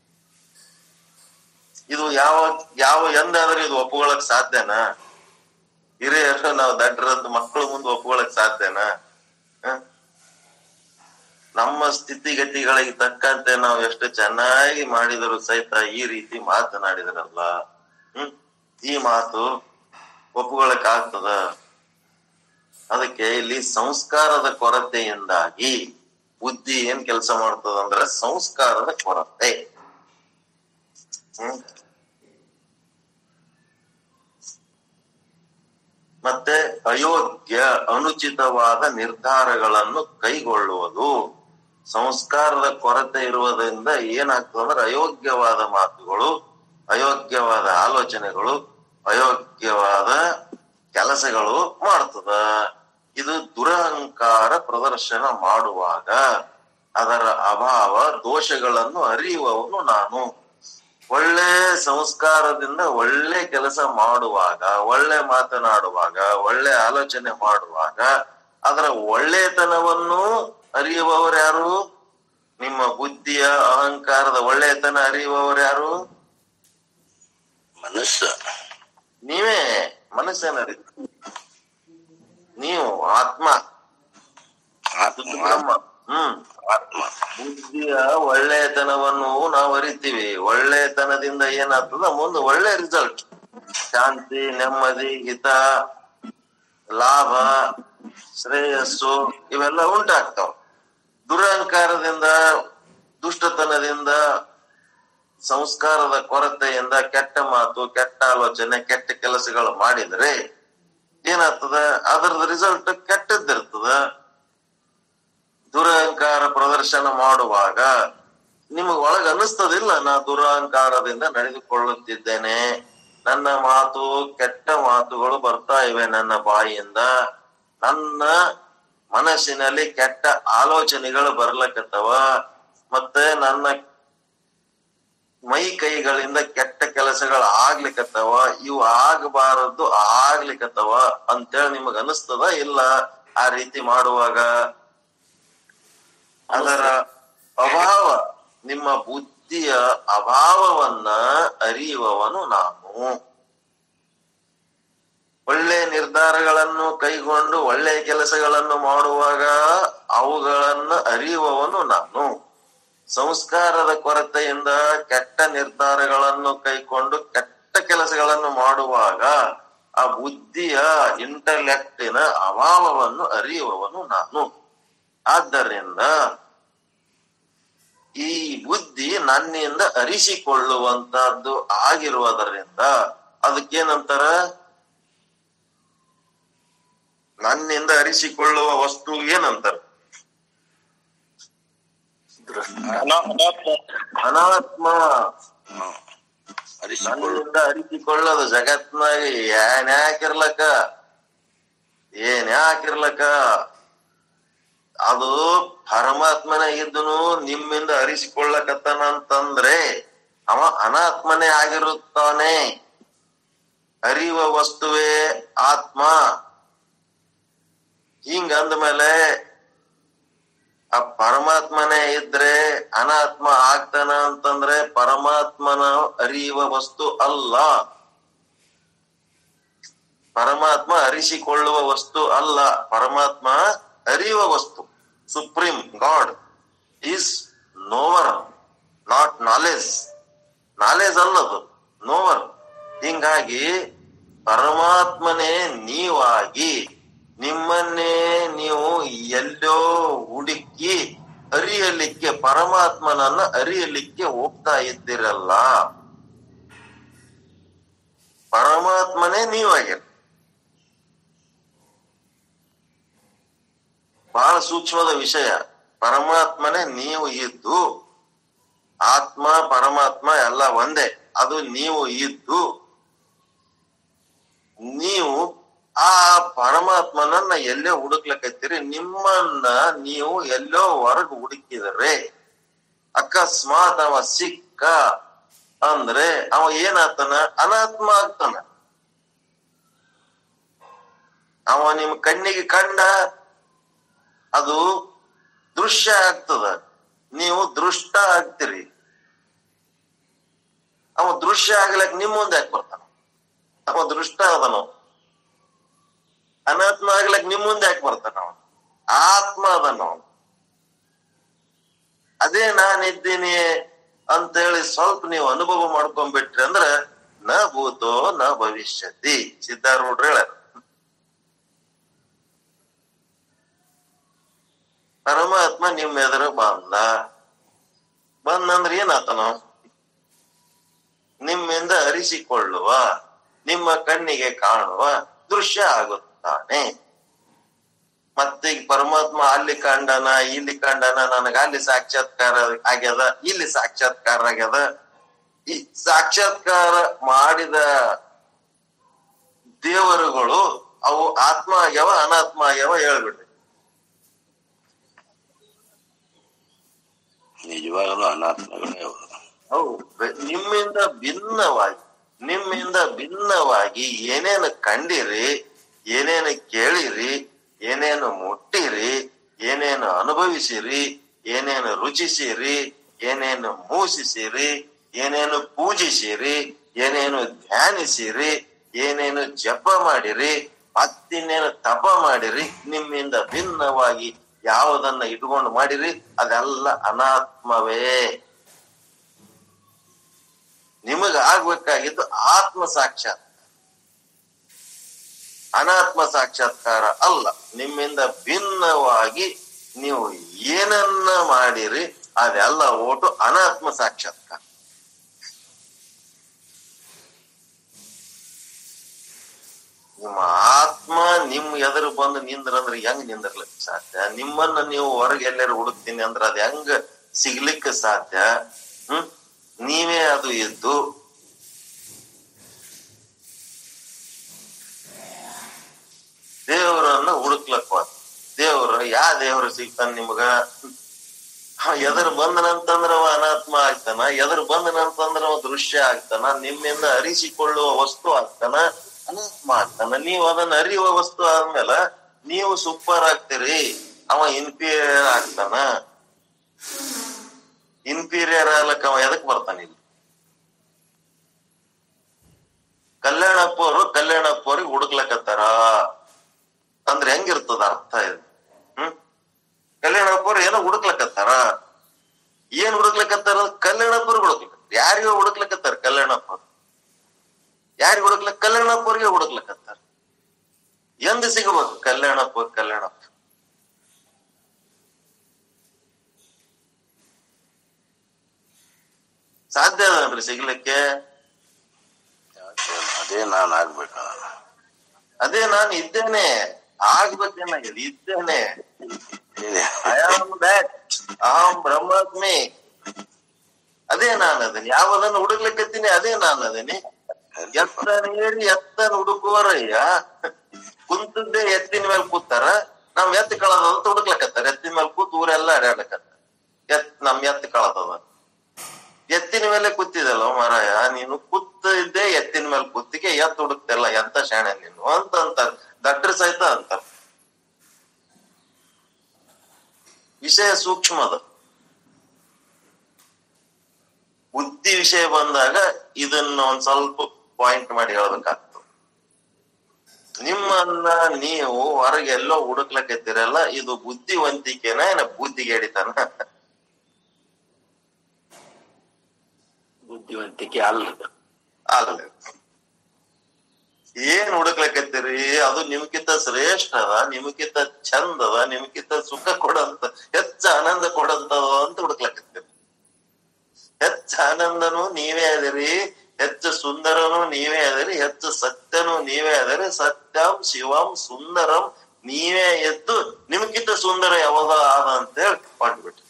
ಇದು ಯಾವ ಯಾವ ಎಂದಾದ್ರೂ ಇದು ಒಪ್ಕೊಳಕ್ ಸಾಧ್ಯನಾ ಹಿರಿಯರು ನಾವು ದಡ್ರಂತ ಮಕ್ಕಳು ಮುಂದೆ ಒಪ್ಕೊಳಕ್ ಸಾಧ್ಯನಾ ಹ? ನಮ್ಮ ಸ್ಥಿತಿಗತಿಗಳಿಗೆ ತಕ್ಕಂತೆ ನಾವು ಎಷ್ಟು ಚೆನ್ನಾಗಿ ಮಾಡಿದರೂ ಸಹಿತ ಈ ರೀತಿ ಮಾತನಾಡಿದ್ರಲ್ಲ ಹ್ಮ್ ಈ ಮಾತು ಒಪ್ಕೊಳಕ್ ಆಗ್ತದ ಅದಕ್ಕೆ ಇಲ್ಲಿ ಸಂಸ್ಕಾರದ ಕೊರತೆಯಿಂದಾಗಿ ಬುದ್ಧಿ ಏನ್ ಕೆಲಸ ಮಾಡ್ತದಂದ್ರ ಸಂಸ್ಕಾರದ ಕೊರತೆ ಹ್ಮ್ ಮತ್ತೆ ಅಯೋಗ್ಯ ಅನುಚಿತವಾದ ನಿರ್ಧಾರಗಳನ್ನು ಕೈಗೊಳ್ಳುವುದು ಸಂಸ್ಕಾರದ ಕೊರತೆ ಇರುವುದರಿಂದ ಏನಾಗ್ತದೆ ಅಂದ್ರೆ ಅಯೋಗ್ಯವಾದ ಮಾತುಗಳು ಅಯೋಗ್ಯವಾದ ಆಲೋಚನೆಗಳು ಅಯೋಗ್ಯವಾದ ಕೆಲಸಗಳು ಮಾಡ್ತದ ಇದು ದುರಹಂಕಾರ ಪ್ರದರ್ಶನ ಮಾಡುವಾಗ ಅದರ ಅಭಾವ ದೋಷಗಳನ್ನು ಅರಿಯುವವನು ನಾನು ಒಳ್ಳೆ ಸಂಸ್ಕಾರದಿಂದ ಒಳ್ಳೆ ಕೆಲಸ ಮಾಡುವಾಗ ಒಳ್ಳೆ ಮಾತನಾಡುವಾಗ ಒಳ್ಳೆ ಆಲೋಚನೆ ಮಾಡುವಾಗ ಅದರ ಒಳ್ಳೆತನವನ್ನು ಅರಿಯುವವರು ಯಾರು ನಿಮ್ಮ ಬುದ್ಧಿಯ ಅಹಂಕಾರದ ಒಳ್ಳೆತನ ಅರಿಯುವವರು ಯಾರು ಮನಸ್ಸು ನೀವೇ ಮನಸ್ಸನ್ನ ಅರಿತು ನೀವು ಆತ್ಮ ಆತ್ಮ ಬ್ರಹ್ಮ ಹ್ಮ್ ಆತ್ಮ ಬುದ್ಧಿಯ ಒಳ್ಳೆತನವನ್ನು ನಾವು ಅರಿತೀವಿ ಒಳ್ಳೆತನದಿಂದ ಏನಾಗ್ತದ ಮುಂದೆ ಒಳ್ಳೆ ರಿಸಲ್ಟ್ ಶಾಂತಿ ನೆಮ್ಮದಿ ಹಿತ ಲಾಭ ಶ್ರೇಯಸ್ಸು ಇವೆಲ್ಲ ಉಂಟಾಗ್ತಾವ ದುರಹಂಕಾರದಿಂದ ದುಷ್ಟತನದಿಂದ ಸಂಸ್ಕಾರದ ಕೊರತೆಯಿಂದ ಕೆಟ್ಟ ಮಾತು ಕೆಟ್ಟ ಆಲೋಚನೆ ಕೆಟ್ಟ ಕೆಲಸಗಳು ಮಾಡಿದ್ರೆ ಏನಾಗ್ತದ ಅದರದ ರಿಸಲ್ಟ್ ಕೆಟ್ಟದ್ದಿರ್ತದ ದುರಹಂಕಾರ ಪ್ರದರ್ಶನ ಮಾಡುವಾಗ ನಿಮಗ್ ಒಳಗ ಅನ್ನಿಸ್ತದಿಲ್ಲ ನಾ ದುರಹಂಕಾರದಿಂದ ನಡೆದುಕೊಳ್ಳುತ್ತಿದ್ದೇನೆ ನನ್ನ ಮಾತು ಕೆಟ್ಟ ಮಾತುಗಳು ಬರ್ತಾ ಇವೆ ನನ್ನ ಬಾಯಿಯಿಂದ ನನ್ನ ಮನಸ್ಸಿನಲ್ಲಿ ಕೆಟ್ಟ ಆಲೋಚನೆಗಳು ಬರ್ಲಕತ್ತವ ಮತ್ತೆ ನನ್ನ ಮೈ ಕೈಗಳಿಂದ ಕೆಟ್ಟ ಕೆಲಸಗಳು ಆಗ್ಲಿಕತ್ತವ ಇವು ಆಗಬಾರದು ಆಗ್ಲಿಕತ್ತವ ಅಂತೇಳಿ ನಿಮಗ್ ಅನಿಸ್ತದ ಇಲ್ಲ ಆ ರೀತಿ ಮಾಡುವಾಗ ಅದರ ಅಭಾವ ನಿಮ್ಮ ಬುದ್ಧಿಯ ಅಭಾವವನ್ನ ಅರಿಯುವವನು ನಾನು ಒಳ್ಳೆ ನಿರ್ಧಾರಗಳನ್ನು ಕೈಗೊಂಡು ಒಳ್ಳೆ ಕೆಲಸಗಳನ್ನು ಮಾಡುವಾಗ ಅವುಗಳನ್ನು ಅರಿಯುವವನು ನಾನು ಸಂಸ್ಕಾರದ ಕೊರತೆಯಿಂದ ಕೆಟ್ಟ ನಿರ್ಧಾರಗಳನ್ನು ಕೈಕೊಂಡು ಕೆಟ್ಟ ಕೆಲಸಗಳನ್ನು ಮಾಡುವಾಗ ಆ ಬುದ್ಧಿಯ ಇಂಟಲೆಕ್ಟಿನ ಅಭಾವವನ್ನು ಅರಿಯುವವನು ನಾನು ಆದ್ದರಿಂದ ಈ ಬುದ್ಧಿ ನನ್ನಿಂದ ಅರಿಸಿಕೊಳ್ಳುವಂತಹದ್ದು ಆಗಿರುವುದರಿಂದ ಅದಕ್ಕೇನಂತಾರ ನನ್ನಿಂದ ಅರಿಸಿಕೊಳ್ಳುವ ವಸ್ತು ಏನಂತಾರ ಅನಾತ್ಮ ಹ್ಮ್. ಅರಿಸಿಕೊಳ್ಳು ನನ್ನಿಂದ ಅರಿಸಿಕೊಳ್ಳೋದು ಜಗತ್ನಾಗ ಏನ್ ಯಾಕಿರ್ಲಕ್ಕ ಏನ್ ಯಾಕಿರ್ಲಕ್ಕ ಅದು ಪರಮಾತ್ಮನೇ ಇದ್ದನು ನಿಮ್ಮಿಂದ ಅರಿಸಿಕೊಳ್ಳಕತ್ತಾನ ಅಂತಂದ್ರೆ ಅವ ಅನಾತ್ಮನೇ ಆಗಿರುತ್ತಾನೆ ಅರಿಯುವ ವಸ್ತುವೇ ಆತ್ಮ ಹಿಂಗ ಅಂದ್ಮೇಲೆ ಆ ಪರಮಾತ್ಮನೇ ಇದ್ರೆ ಅನಾತ್ಮ ಆಗ್ತಾನ ಅಂತಂದ್ರೆ ಪರಮಾತ್ಮನ ಅರಿಯುವ ವಸ್ತು ಅಲ್ಲ ಪರಮಾತ್ಮ ಅರಿಸಿಕೊಳ್ಳುವ ವಸ್ತು ಅಲ್ಲ ಪರಮಾತ್ಮ ಅರಿಯುವ ವಸ್ತು supreme God is knower not knowledge knowledge ಅಲ್ಲದು ನೋವರ್ ಹಿಂಗಾಗಿ ಪರಮಾತ್ಮನೇ ನೀವಾಗಿ ನಿಮ್ಮನ್ನೇ ನೀವು ಎಲ್ಲೋ ಹುಡುಕಿ ಅರಿಯಲಿಕ್ಕೆ ಪರಮಾತ್ಮನನ್ನ ಅರಿಯಲಿಕ್ಕೆ ಹೋಗ್ತಾ ಇದ್ದೀರಲ್ಲ ಪರಮಾತ್ಮನೇ ನೀವಾಗಿರ ಬಹಳ ಸೂಕ್ಷ್ಮದ ವಿಷಯ ಪರಮಾತ್ಮನೇ ನೀವು ಇದ್ದು ಆತ್ಮ ಪರಮಾತ್ಮ ಎಲ್ಲ ಒಂದೇ ಅದು ನೀವು ಇದ್ದು ನೀವು ಆ ಪರಮಾತ್ಮನನ್ನ ಎಲ್ಲೋ ಹುಡುಕ್ಲಕತ್ತೀರಿ ನಿಮ್ಮನ್ನ ನೀವು ಎಲ್ಲೋ ಹೊರಗೆ ಹುಡುಕಿದರೆ ಅಕಸ್ಮಾತ್ ಅವ ಸಿಕ್ಕ ಅಂದ್ರೆ ಅವ ಏನಾಗ್ತಾನ ಅನಾತ್ಮ ಆಗ್ತಾನ ಅವ ನಿಮ್ ಕಣ್ಣಿಗೆ ಕಂಡ ಅದು ದೃಶ್ಯ ಆಗ್ತದ ನೀವು ದೃಷ್ಟ ಆಗ್ತೀರಿ ಅವ ದೃಶ್ಯ ಆಗ್ಲಕ್ ನಿಮ್ ಮುಂದೆ ಯಾಕೆ ಬರ್ತಾನ ಅವ ದೃಷ್ಟ ಅದನು ಅನಾತ್ಮ ಆಗ್ಲಕ್ ನಿಮ್ ಮುಂದೆ ಯಾಕೆ ಬರ್ತಾನ ಅವ ಆತ್ಮ ಅದನು ಅವನು ಅದೇ ನಾನಿದ್ದೀನಿ ಅಂತ ಹೇಳಿ ಸ್ವಲ್ಪ ನೀವು ಅನುಭವ ಮಾಡ್ಕೊಂಡ್ಬಿಟ್ರಿ ಅಂದ್ರ ನ ಭೂತೋ ನ ಭವಿಷ್ಯತಿ ಸಿದ್ಧಾರೂಢ್ರ ಹೇಳ ಪರಮಾತ್ಮ ನಿಮ್ ಎದುರು ಬಂದ ಬಂದಂದ್ರೆ ಏನಾತನು ನಿಮ್ಮಿಂದ ಅರಿಸಿಕೊಳ್ಳುವ ನಿಮ್ಮ ಕಣ್ಣಿಗೆ ಕಾಣುವ ದೃಶ್ಯ ಆಗುತ್ತಾನೆ ಮತ್ತೀಗ ಪರಮಾತ್ಮ ಅಲ್ಲಿ ಕಂಡನ ಇಲ್ಲಿ ಕಂಡನ ನನಗ ಅಲ್ಲಿ ಸಾಕ್ಷಾತ್ಕಾರ ಆಗ್ಯದ ಇಲ್ಲಿ ಸಾಕ್ಷಾತ್ಕಾರ ಆಗ್ಯದ ಈ ಸಾಕ್ಷಾತ್ಕಾರ ಮಾಡಿದ ದೇವರುಗಳು ಅವು ಆತ್ಮ ಆಗ್ಯಾವ ಅನಾತ್ಮ ಆಗ್ಯಾವ ಹೇಳ್ಬಿಡ್ರಿ ನಿಜವಾಗಲೂ ಅನಾತ್ಮಗಳೇ ಅವರು ಹೌದು ನಿಮ್ಮಿಂದ ಭಿನ್ನವಾಗಿ ನಿಮ್ಮಿಂದ ಭಿನ್ನವಾಗಿ ಏನೇನು ಕಂಡಿರಿ ಏನೇನು ಕೇಳಿರಿ ಏನೇನು ಮುಟ್ಟಿರಿ ಏನೇನು ಅನುಭವಿಸಿರಿ ಏನೇನು ರುಚಿಸಿರಿ ಏನೇನು ಮೂಸಿಸಿರಿ ಏನೇನು ಪೂಜಿಸಿರಿ ಏನೇನು ಧ್ಯಾನಿಸಿರಿ ಏನೇನು ಜಪ ಮಾಡಿರಿ ಮತ್ತಿನ್ನೇನು ತಪ ಮಾಡಿರಿ ನಿಮ್ಮಿಂದ ಭಿನ್ನವಾಗಿ ಯಾವುದನ್ನ ಇಟ್ಕೊಂಡು ಮಾಡಿರಿ ಅದೆಲ್ಲ ಅನಾತ್ಮವೇ ನಿಮಗ ಆಗ್ಬೇಕಾಗಿದ್ದು ಆತ್ಮ ಸಾಕ್ಷಾತ್ ಅನಾತ್ಮ ಸಾಕ್ಷಾತ್ಕಾರ ಅಲ್ಲ ನಿಮ್ಮಿಂದ ಭಿನ್ನವಾಗಿ ನೀವು ಏನನ್ನ ಮಾಡಿರಿ ಅದೆಲ್ಲ ಓಟು ಅನಾತ್ಮ ಸಾಕ್ಷಾತ್ಕಾರ ನಿಮ್ಮ ಆತ್ಮ ನಿಮ್ ಎದುರು ಬಂದು ನಿಂದ್ರಂದ್ರೆ ಹೆಂಗ್ ನಿಂದಿರ್ಲಿಕ್ಕೆ ಸಾಧ್ಯ ನಿಮ್ಮನ್ನ ನೀವು ಹೊರಗೆ ಎಲ್ಲರೂ ಹುಡುಕ್ತೀನಿ ಅಂದ್ರೆ ಅದ್ ಹೆಂಗ ಸಿಗ್ಲಿಕ್ಕೆ ಸಾಧ್ಯ ಹ್ಮ್ ನೀವೇ ಅದು ಇದ್ದು ದೇವರನ್ನ ಹುಡುಕ್ಲಕ್ ಹೋದ ದೇವ್ರ ಯಾ ದೇವ್ರು ಸಿಗ್ತಾನ ನಿಮಗ ಎದುರು ಬಂದನಂತಂದ್ರ ಅವ ಅನಾತ್ಮ ಆಗ್ತಾನ ಎದುರು ಬಂದನಂತಂದ್ರ ಅವ ದೃಶ್ಯ ಆಗ್ತಾನ ನಿಮ್ಮಿಂದ ಅರಿಸಿಕೊಳ್ಳುವ ವಸ್ತು ಆಗ್ತಾನ ಅನಾತ್ಮ ಆಗ್ತಾನ ನೀವು ಅದನ್ನ ಅರಿಯುವ ವಸ್ತು ಆದ್ಮೇಲೆ ನೀವು ಸೂಪರ್ ಆಗ್ತೀರಿ ಅವ ಇನ್ಫೀರಿಯರ್ ಆಗ್ತಾನ ಇನ್ಫೀರಿಯರ್ ಆಗ್ಲಕ್ಕ ಅವ ಎದಕ್ ಬರ್ತಾನ ಇಲ್ಲಿ ಕಲ್ಯಾಣಪ್ಪ ಅವರು ಕಲ್ಯಾಣಪ್ಪ ಅವ್ರಿಗೆ ಹುಡುಕ್ಲಕತ್ತಾರ ಅಂದ್ರೆ ಹೆಂಗಿರ್ತದ ಅರ್ಥ ಇದು ಹ್ಮ್ ಕಲ್ಯಾಣಪ್ಪ ಅವ್ರು ಏನೋ ಹುಡುಕ್ಲಕತ್ತಾರ ಏನ್ ಹುಡುಕ್ಲಕತ್ತಾರ ಕಲ್ಯಾಣಪ್ಪ ಅವ್ರಿಗೆ ಹುಡುಕ್ಲಕ ಯಾರಿಗೋ ಹುಡುಕ್ಲಕತ್ತಾರ ಕಲ್ಯಾಣಪ್ಪ ಅವ್ರು ಯಾರಿಗ ಹುಡುಕ್ಲ ಕಲ್ಯಾಣಪ್ಪ ಅವ್ರಿಗೆ ಹುಡುಕ್ಲಕತ್ತಾರ ಎಂದ ಸಿಗಬೇಕು ಕಲ್ಯಾಣಪ್ಪ ಕಲ್ಯಾಣಪ್ಪ ಸಾಧ್ಯ ಅದನ್ರಿ ಸಿಗ್ಲಿಕ್ಕೆ ಅದೇ ನಾನ್ ಆಗ್ಬೇಕ ಅದೇ ನಾನು ಇದ್ದೇನೆ ಆಗ್ಬೇಕೇನಾಗಿದೆ ಇದ್ದೇನೆ ಇದೆ. ಐ ಆಮ್ ದಟ್ ಅಹಂ ಬ್ರಹ್ಮಾತ್ಮಿ ಅದೇ ನಾನು ಅದೀನಿ ಯಾವದನ್ನು ಹುಡುಕ್ಲಿಕ್ಕತ್ತೀನಿ ಅದೇ ನಾನು ಅದೀನಿ ಎತ್ತನ ಹೇಳಿ ಎತ್ತನ ಹುಡುಕುವರಯ್ಯ ಕುಂತದ್ದೇ ಎತ್ತಿನ ಮೇಲೆ ಕೂತಾರ ನಾವ್ ಎತ್ತ ಕಳದ ಅಂತ ಹುಡುಕ್ಲಕತ್ತಾರ ಎತ್ತಿನ ಮೇಲೆ ಕೂತ್ ಊರೆಲ್ಲ ಅಡ್ಯಾಡ್ಲಕತ್ತಾರ ಎತ್ ನಮ್ ಎತ್ತ ಕಳದದ ಎತ್ತಿನ ಮೇಲೆ ಕೂತಿದಲ್ಲ ಮಾರಾಯ ನೀನು ಕೂತಿದ್ದೆ ಎತ್ತಿನ ಮೇಲೆ ಕೂತಿಗೆ ಎತ್ ಹುಡುಕ್ತಿಲ್ಲ ಎಂತ ಶಾಣೆ ನೀನು ಅಂತ ಅಂತಾರ ದಟ್ರ ಸಹಿತ ಅಂತಾರ ವಿಷಯ ಸೂಕ್ಷ್ಮದ ಬುದ್ಧಿ ವಿಷಯ ಬಂದಾಗ ಇದನ್ನ ಒಂದ್ ಸ್ವಲ್ಪ ಪಾಯಿಂಟ್ ಮಾಡಿ ಹೇಳ್ಬೇಕಾಗ್ತದೆ ನಿಮ್ಮನ್ನ ನೀವು ಹೊರಗೆ ಎಲ್ಲೋ ಹುಡುಕ್ಲಕತ್ತೀರಲ್ಲ ಇದು ಬುದ್ಧಿವಂತಿಕೆನ ಏನ ಬುದ್ಧಿಗೆ ಹಿಡಿತಾನ ಬುದ್ಧಿವಂತಿಕೆ ಅಲ್ಲ ಅಲ್ಲ ಏನ್ ಹುಡುಕ್ಲಕತ್ತೀರಿ ಅದು ನಿಮ್ಕಿಂತ ಶ್ರೇಷ್ಠ ಅದ ನಿಮ್ಕಿಂತ ಚಂದ ಅದ ನಿಮ್ಕಿಂತ ಸುಖ ಕೊಡಂತ ಹೆಚ್ಚ ಆನಂದ ಕೊಡಂತದ ಅಂತ ಹುಡುಕ್ಲಕತ್ತೀರಿ ಹೆಚ್ಚ ಆನಂದನು ನೀವೇ ಅದಿರಿ ಹೆಚ್ಚು ಸುಂದರನು ನೀವೇ ಅದಿರಿ ಹೆಚ್ಚು ಸತ್ಯನು ನೀವೇ ಅದಿರಿ ಸತ್ಯಂ ಶಿವಂ ಸುಂದರಂ ನೀವೇ ಎದ್ದು ನಿಮ್ಗಿಂತ ಸುಂದರ ಯಾವಾಗ ಆದ ಅಂತ ಹೇಳಿ ಹೊಂಟ್ಬಿಟ್ರಿ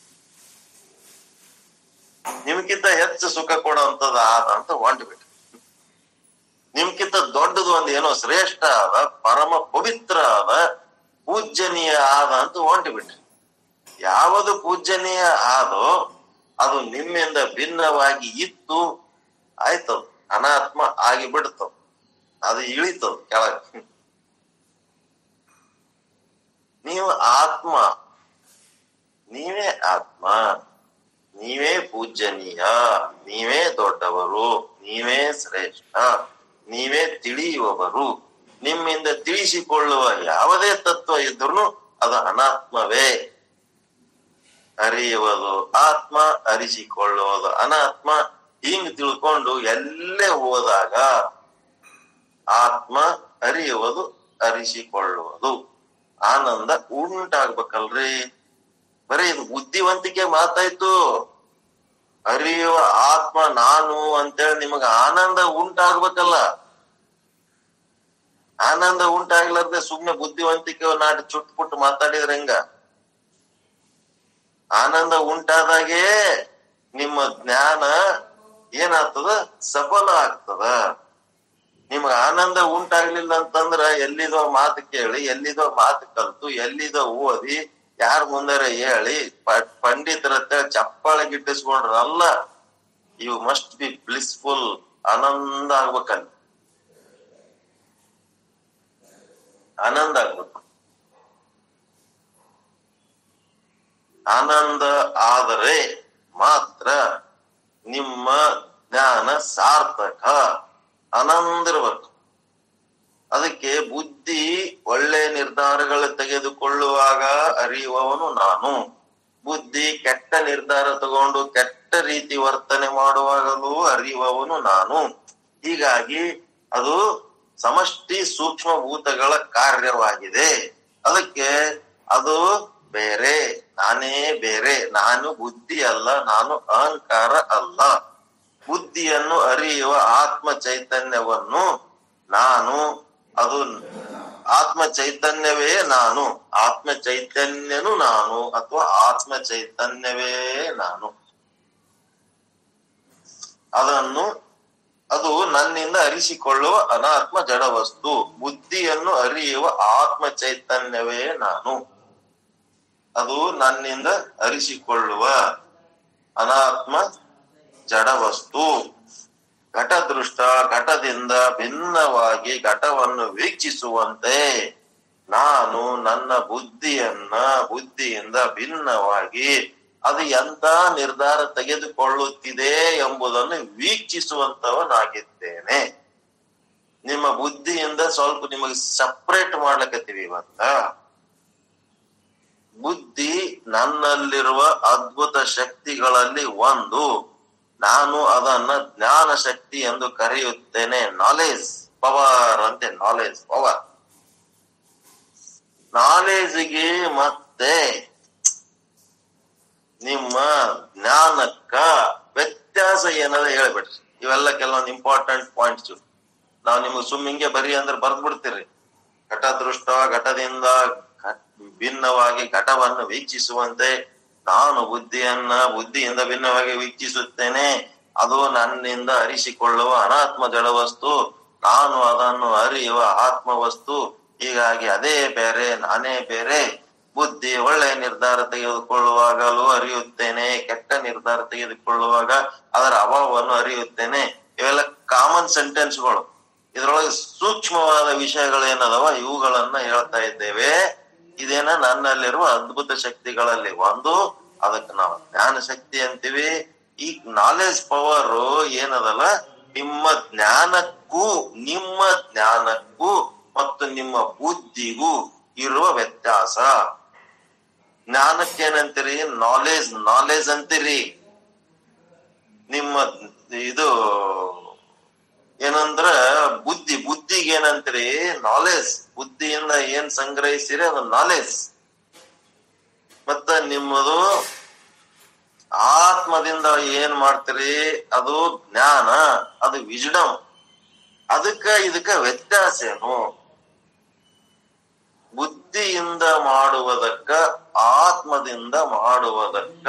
ನಿಮ್ಗಿಂತ ಹೆಚ್ಚು ಸುಖ ಕೊಡುವಂತದ ಆದ ಅಂತ ಹೊಂಟ್ಬಿಟ್ರಿ ನಿಮ್ಗಿಂತ ದೊಡ್ಡದು ಒಂದ್ ಏನೋ ಶ್ರೇಷ್ಠ ಆದ ಪರಮ ಪವಿತ್ರ ಆದ ಪೂಜ್ಯನೀಯ ಆದ ಅಂತ ಹೊಂಟ್ಬಿಟ್ರಿ ಯಾವುದು ಪೂಜ್ಯನೀಯ ಆದೋ ಅದು ನಿಮ್ಮಿಂದ ಭಿನ್ನವಾಗಿ ಇತ್ತು ಆಯ್ತದ ಅನಾತ್ಮ ಆಗಿ ಬಿಡ್ತದ ಅದು ಇಳಿತದ ಕೆಳಗೆ ನೀವು ಆತ್ಮ ನೀವೇ ಆತ್ಮ ನೀವೇ ಪೂಜ್ಯನೀಯ ನೀವೇ ದೊಡ್ಡವರು ನೀವೇ ಶ್ರೇಷ್ಠ ನೀವೇ ತಿಳಿಯುವವರು ನಿಮ್ಮಿಂದ ತಿಳಿಸಿಕೊಳ್ಳುವ ಯಾವುದೇ ತತ್ವ ಇದ್ರೂ ಅದು ಅನಾತ್ಮವೇ ಅರಿಯುವುದು ಆತ್ಮ ಅರಿಸಿಕೊಳ್ಳುವುದು ಅನಾತ್ಮ ಹಿಂಗ್ ತಿಳ್ಕೊಂಡು ಎಲ್ಲೇ ಹೋದಾಗ ಆತ್ಮ ಅರಿಯುವುದು ಅರಿಸಿಕೊಳ್ಳುವುದು ಆನಂದ ಉಂಟಾಗ್ಬೇಕಲ್ರಿ ಬರೀ ಇದು ಬುದ್ಧಿವಂತಿಕೆ ಮಾತಾಯ್ತು ಅರಿಯುವ ಆತ್ಮ ನಾನು ಅಂತೇಳಿ ನಿಮಗ ಆನಂದ ಉಂಟಾಗ್ಬೇಕಲ್ಲ ಆನಂದ ಉಂಟಾಗ್ಲಾರ್ದೆ ಸುಮ್ನೆ ಬುದ್ಧಿವಂತಿಕೆ ನಾಟಿ ಚುಟ್ಪುಟ್ಟು ಮಾತಾಡಿದ್ರೆ ಹೆಂಗ ಆನಂದ ಉಂಟಾದಾಗೆ ನಿಮ್ಮ ಜ್ಞಾನ ಏನಾಗ್ತದ ಸಫಲ ಆಗ್ತದ ನಿಮ್ಗ ಆನಂದ ಉಂಟಾಗ್ಲಿಲ್ಲ ಅಂತಂದ್ರ ಎಲ್ಲಿದೋ ಮಾತು ಕೇಳಿ ಎಲ್ಲಿದೋ ಮಾತು ಕಲ್ತು ಎಲ್ಲಿದೋ ಓದಿ ಯಾರ ಮುಂದಾರ ಹೇಳಿ ಪ- ಪಂಡಿತರ ಹತ್ರ ಚಪ್ಪಾಳೆ ಗಿಟ್ಟಿಸ್ಕೊಂಡ್ರಲ್ಲ ಯು ಮಸ್ಟ್ ಬಿ ಬ್ಲಿಸ್ಫುಲ್ ಆನಂದ ಆಗ್ಬೇಕಲ್ಲಿ ಆನಂದ ಆಗ್ಬೇಕು ಆನಂದ ಆದರೆ ಮಾತ್ರ ನಿಮ್ಮ ಜ್ಞಾನ ಸಾರ್ಥಕ ಆನಂದ ಇರ್ಬೇಕು ಅದಕ್ಕೆ ಬುದ್ಧಿ ಒಳ್ಳೆ ನಿರ್ಧಾರಗಳು ತೆಗೆದುಕೊಳ್ಳುವಾಗ ಅರಿಯುವವನು ನಾನು ಬುದ್ಧಿ ಕೆಟ್ಟ ನಿರ್ಧಾರ ತಗೊಂಡು ಕೆಟ್ಟ ರೀತಿ ವರ್ತನೆ ಮಾಡುವಾಗಲೂ ಅರಿಯುವವನು ನಾನು ಹೀಗಾಗಿ ಅದು ಸಮಷ್ಟಿ ಸೂಕ್ಷ್ಮ ಭೂತಗಳ ಕಾರ್ಯವಾಗಿದೆ ಅದಕ್ಕೆ ಅದು ಬೇರೆ ನಾನೇ ಬೇರೆ ನಾನು ಬುದ್ಧಿ ಅಲ್ಲ ನಾನು ಅಹಂಕಾರ ಅಲ್ಲ ಬುದ್ಧಿಯನ್ನು ಅರಿಯುವ ಆತ್ಮ ಚೈತನ್ಯವನ್ನು ನಾನು ಅದು ಆತ್ಮ ಚೈತನ್ಯವೇ ನಾನು ಆತ್ಮ ಚೈತನ್ಯನು ನಾನು ಅಥವಾ ಆತ್ಮ ಚೈತನ್ಯವೇ ನಾನು ಅದನ್ನು ಅದು ನನ್ನಿಂದ ಅರಿಸಿಕೊಳ್ಳುವ ಅನಾತ್ಮ ಜಡ ವಸ್ತು ಬುದ್ಧಿಯನ್ನು ಅರಿಯುವ ಆತ್ಮ ಚೈತನ್ಯವೇ ನಾನು ಅದು ನನ್ನಿಂದ ಅರಿಸಿಕೊಳ್ಳುವ ಅನಾತ್ಮ ಜಡ ವಸ್ತು ಘಟದೃಷ್ಟ ಘಟದಿಂದ ಭಿನ್ನವಾಗಿ ಘಟವನ್ನು ವೀಕ್ಷಿಸುವಂತೆ ನಾನು ನನ್ನ ಬುದ್ಧಿಯನ್ನ ಬುದ್ಧಿಯಿಂದ ಭಿನ್ನವಾಗಿ ಅದು ಎಂತ ನಿರ್ಧಾರ ತೆಗೆದುಕೊಳ್ಳುತ್ತಿದೆ ಎಂಬುದನ್ನು ವೀಕ್ಷಿಸುವಂತವನಾಗಿದ್ದೇನೆ ನಿಮ್ಮ ಬುದ್ಧಿಯಿಂದ ಸ್ವಲ್ಪ ನಿಮಗೆ ಸಪ್ರೇಟ್ ಮಾಡ್ಲಕತ್ತೀವಿ ಇವತ್ತ ಬುದ್ಧಿ ನನ್ನಲ್ಲಿರುವ ಅದ್ಭುತ ಶಕ್ತಿಗಳಲ್ಲಿ ಒಂದು ನಾನು ಅದನ್ನ ಜ್ಞಾನ ಶಕ್ತಿ ಎಂದು ಕರೆಯುತ್ತೇನೆ ನಾಲೆಜ್ ಪವರ್ ಅಂತೆ ನಾಲೆಜ್ ಪವರ್ ನಾಲೆಜ್ಗೆ ಮತ್ತೆ ನಿಮ್ಮ ಜ್ಞಾನಕ್ಕ ವ್ಯತ್ಯಾಸ ಏನದ ಹೇಳ್ಬಿಡ್ರಿ ಇವೆಲ್ಲ ಕೆಲವೊಂದು ಇಂಪಾರ್ಟೆಂಟ್ ಪಾಯಿಂಟ್ಸ್ ನಾವು ನಿಮ್ಗೆ ಸುಮ್ ಹಿಂಗೆ ಬರಿ ಅಂದ್ರೆ ಬರ್ದ್ ಬಿಡ್ತೀರಿ ಘಟ ದೃಷ್ಟ ಘಟದಿಂದ ಘ- ಭಿನ್ನವಾಗಿ ಘಟವನ್ನು ವೀಕ್ಷಿಸುವಂತೆ ನಾನು ಬುದ್ಧಿಯನ್ನ ಬುದ್ಧಿಯಿಂದ ಭಿನ್ನವಾಗಿ ವೀಕ್ಷಿಸುತ್ತೇನೆ ಅದು ನನ್ನಿಂದ ಅರಿಸಿಕೊಳ್ಳುವ ಅನಾತ್ಮ ಜಡವಸ್ತು ನಾನು ಅದನ್ನು ಅರಿಯುವ ಆತ್ಮ ವಸ್ತು ಹೀಗಾಗಿ ಅದೇ ಬೇರೆ ನಾನೇ ಬೇರೆ ಬುದ್ಧಿ ಒಳ್ಳೆ ನಿರ್ಧಾರ ತೆಗೆದುಕೊಳ್ಳುವಾಗಲೂ ಅರಿಯುತ್ತೇನೆ ಕೆಟ್ಟ ನಿರ್ಧಾರ ತೆಗೆದುಕೊಳ್ಳುವಾಗ ಅದರ ಅಭಾವವನ್ನು ಅರಿಯುತ್ತೇನೆ ಇವೆಲ್ಲ ಕಾಮನ್ ಸೆಂಟೆನ್ಸ್ಗಳು ಇದ್ರೊಳಗೆ ಸೂಕ್ಷ್ಮವಾದ ವಿಷಯಗಳೇನದವ ಇವುಗಳನ್ನ ಹೇಳ್ತಾ ಇದ್ದೇವೆ ಇದೇನ ನನ್ನಲ್ಲಿರುವ ಅದ್ಭುತ ಶಕ್ತಿಗಳಲ್ಲಿ ಒಂದು ಅದಕ್ಕೆ ನಾವು ಜ್ಞಾನ ಶಕ್ತಿ ಅಂತೀವಿ ಈ ನಾಲೆಜ್ ಪವರ್ ಏನದಲ್ಲ ನಿಮ್ಮ ಜ್ಞಾನಕ್ಕೂ ನಿಮ್ಮ ಜ್ಞಾನಕ್ಕೂ ಮತ್ತು ನಿಮ್ಮ ಬುದ್ಧಿಗೂ ಇರುವ ವ್ಯತ್ಯಾಸ ಜ್ಞಾನಕ್ಕೇನಂತೀರಿ ನಾಲೆಜ್ ನಾಲೆಜ್ ಅಂತೀರಿ ನಿಮ್ಮ ಇದು ಏನಂದ್ರ ಬುದ್ಧಿ ಬುದ್ಧಿಗೆ ಏನಂತೀರಿ ನಾಲೆಜ್ ಬುದ್ಧಿಯಿಂದ ಏನ್ ಸಂಗ್ರಹಿಸಿರಿ ಅದು ನಾಲೆಜ್ ಮತ್ತ ನಿಮ್ಮದು ಆತ್ಮದಿಂದ ಏನ್ ಮಾಡ್ತೀರಿ ಅದು ಜ್ಞಾನ ಅದು ವಿಜ್ಡಮ್ ಅದಕ್ಕ ಇದಕ್ಕ ವ್ಯತ್ಯಾಸ ಏನು ಬುದ್ಧಿಯಿಂದ ಮಾಡುವುದಕ್ಕ ಆತ್ಮದಿಂದ ಮಾಡುವುದಕ್ಕ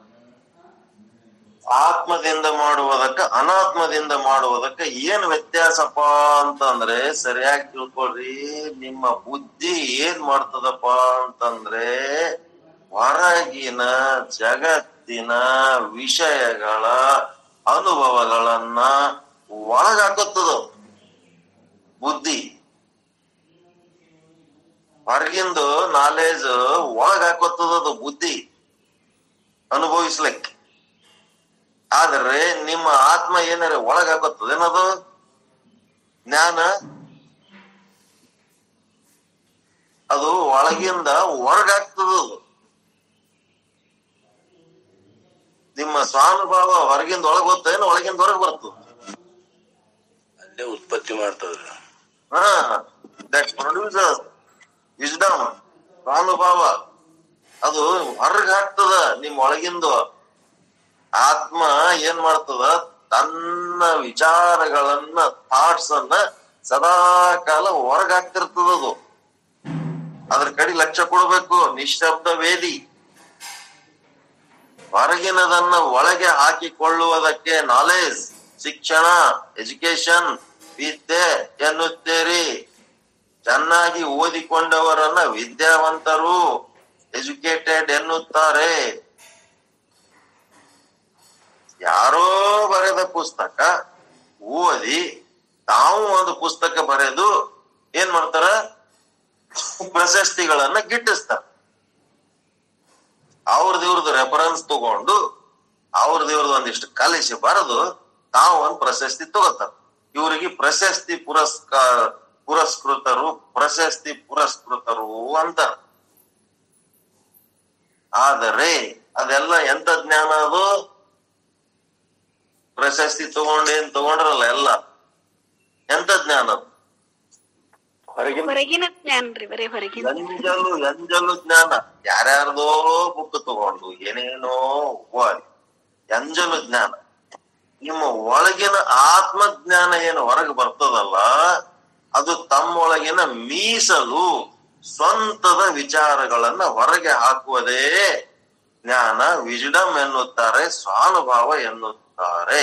ಆತ್ಮದಿಂದ ಮಾಡುವುದಕ್ಕ ಅನಾತ್ಮದಿಂದ ಮಾಡುವುದಕ್ಕ ಏನ್ ವ್ಯತ್ಯಾಸಪ್ಪ ಅಂತಂದ್ರೆ ಸರಿಯಾಗಿ ತಿಳ್ಕೊಳ್ರಿ ನಿಮ್ಮ ಬುದ್ಧಿ ಏನ್ ಮಾಡ್ತದಪ್ಪ ಅಂತಂದ್ರೆ ಹೊರಗಿನ ಜಗತ್ತಿನ ವಿಷಯಗಳ ಅನುಭವಗಳನ್ನ ಒಳಗಾಕುತ್ತದ ಬುದ್ಧಿ ಹೊರಗಿಂದು ನಾಲೆಜ್ ಒಳಗ್ ಹಾಕೋತದದು ಬುದ್ಧಿ ಅನುಭವಿಸ್ಲಿಕ್ಕೆ ಆದ್ರೆ ನಿಮ್ಮ ಆತ್ಮ ಏನಾರ ಒಳಗ್ ಹಾಕೋತದ ಏನದು ಜ್ಞಾನ ಅದು ಒಳಗಿಂದ ಹೊರಗಾಗ್ತದ ಅದು ನಿಮ್ಮ ಸ್ವಾನುಭಾವ ಹೊರಗಿಂದ ಒಳಗ್ ಹೋಗ್ತದೇನು ಒಳಗಿಂದ ಹೊರಗ್ ಬರ್ತದ ಅಲ್ಲೇ ಉತ್ಪತ್ತಿ ಮಾಡ್ತದ್ರಿ ಹಾ ದಟ್ ಪ್ರೊಡ್ಯೂಸರ್ ವಿಸ್ಡಮ್ ಸ್ವಾನುಭಾವ ಅದು ಹೊರಗ್ ಹಾಕ್ತದ ನಿಮ್ ಒಳಗಿಂದು ಆತ್ಮ ಏನ್ ಮಾಡ್ತದ ತನ್ನ ವಿಚಾರಗಳನ್ನ ಥಾಟ್ಸ್ ಅನ್ನ ಸದಾ ಕಾಲ ಹೊರಗ್ ಹಾಕ್ತಿರ್ತದ ಅದು ಅದ್ರ ಕಡೆ ಲಕ್ಷ್ಯ ಕೊಡ್ಬೇಕು ನಿಶ್ಶಬ್ದ ವೇದಿ ಹೊರಗಿನದನ್ನ ಒಳಗೆ ಹಾಕಿಕೊಳ್ಳುವುದಕ್ಕೆ ನಾಲೆಜ್ ಶಿಕ್ಷಣ ಎಜುಕೇಶನ್ ವಿದ್ಯೆ ಎನ್ನುತ್ತೀರಿ ಚೆನ್ನಾಗಿ ಓದಿಕೊಂಡವರನ್ನ ವಿದ್ಯಾವಂತರು ಎಜುಕೇಟೆಡ್ ಎನ್ನುತ್ತಾರೆ ಯಾರೋ ಬರೆದ ಪುಸ್ತಕ ಓದಿ ತಾವು ಒಂದು ಪುಸ್ತಕ ಬರೆದು ಏನ್ ಮಾಡ್ತಾರ ಪ್ರಶಸ್ತಿಗಳನ್ನ ಗಿಟ್ಟಿಸ್ತಾರ ಅವ್ರದ್ದು ಇವ್ರದ್ದು ರೆಫರೆನ್ಸ್ ತಗೊಂಡು ಅವ್ರದ್ದು ಇವ್ರದ್ದು ಒಂದಿಷ್ಟು ಕಲಿಸಿ ಬರೆದು ತಾವು ಒಂದು ಪ್ರಶಸ್ತಿ ತಗೋತಾರ ಇವರಿಗೆ ಪ್ರಶಸ್ತಿ ಪುರಸ್ಕಾರ ಪುರಸ್ಕೃತರು ಪ್ರಶಸ್ತಿ ಪುರಸ್ಕೃತರು ಅಂತಾರ ಆದರೆ ಅದೆಲ್ಲ ಎಂತ ಜ್ಞಾನ ಅದು ಪ್ರಶಸ್ತಿ ತಗೊಂಡೇನ್ ತಗೊಂಡ್ರಲ್ಲ ಎಲ್ಲ ಎಂತ ಜ್ಞಾನ ಅದು ಹೊರಗಿನ ಹೊರಗಿನ ಜ್ಞಾನ ರೀ ಬರೀ ಹೊರಗಿನ ಎಂಜಲು ಎಂಜಲು ಜ್ಞಾನ ಯಾರ್ಯಾರ್ದೋ ಬುಕ್ ತಗೊಂಡು ಏನೇನೋ ಓದಿ ಎಂಜಲು ಜ್ಞಾನ ನಿಮ್ಮ ಒಳಗಿನ ಆತ್ಮ ಜ್ಞಾನ ಏನು ಹೊರಗೆ ಬರ್ತದಲ್ಲ ಅದು ತಮ್ಮೊಳಗಿನ ಮೀಸಲು ಸ್ವಂತದ ವಿಚಾರಗಳನ್ನ ಹೊರಗೆ ಹಾಕುವುದೇ ಜ್ಞಾನ ವಿಜ್ಡಮ್ ಎನ್ನುತ್ತಾರೆ ಸ್ವಾನುಭಾವ ಎನ್ನುತ್ತಾರೆ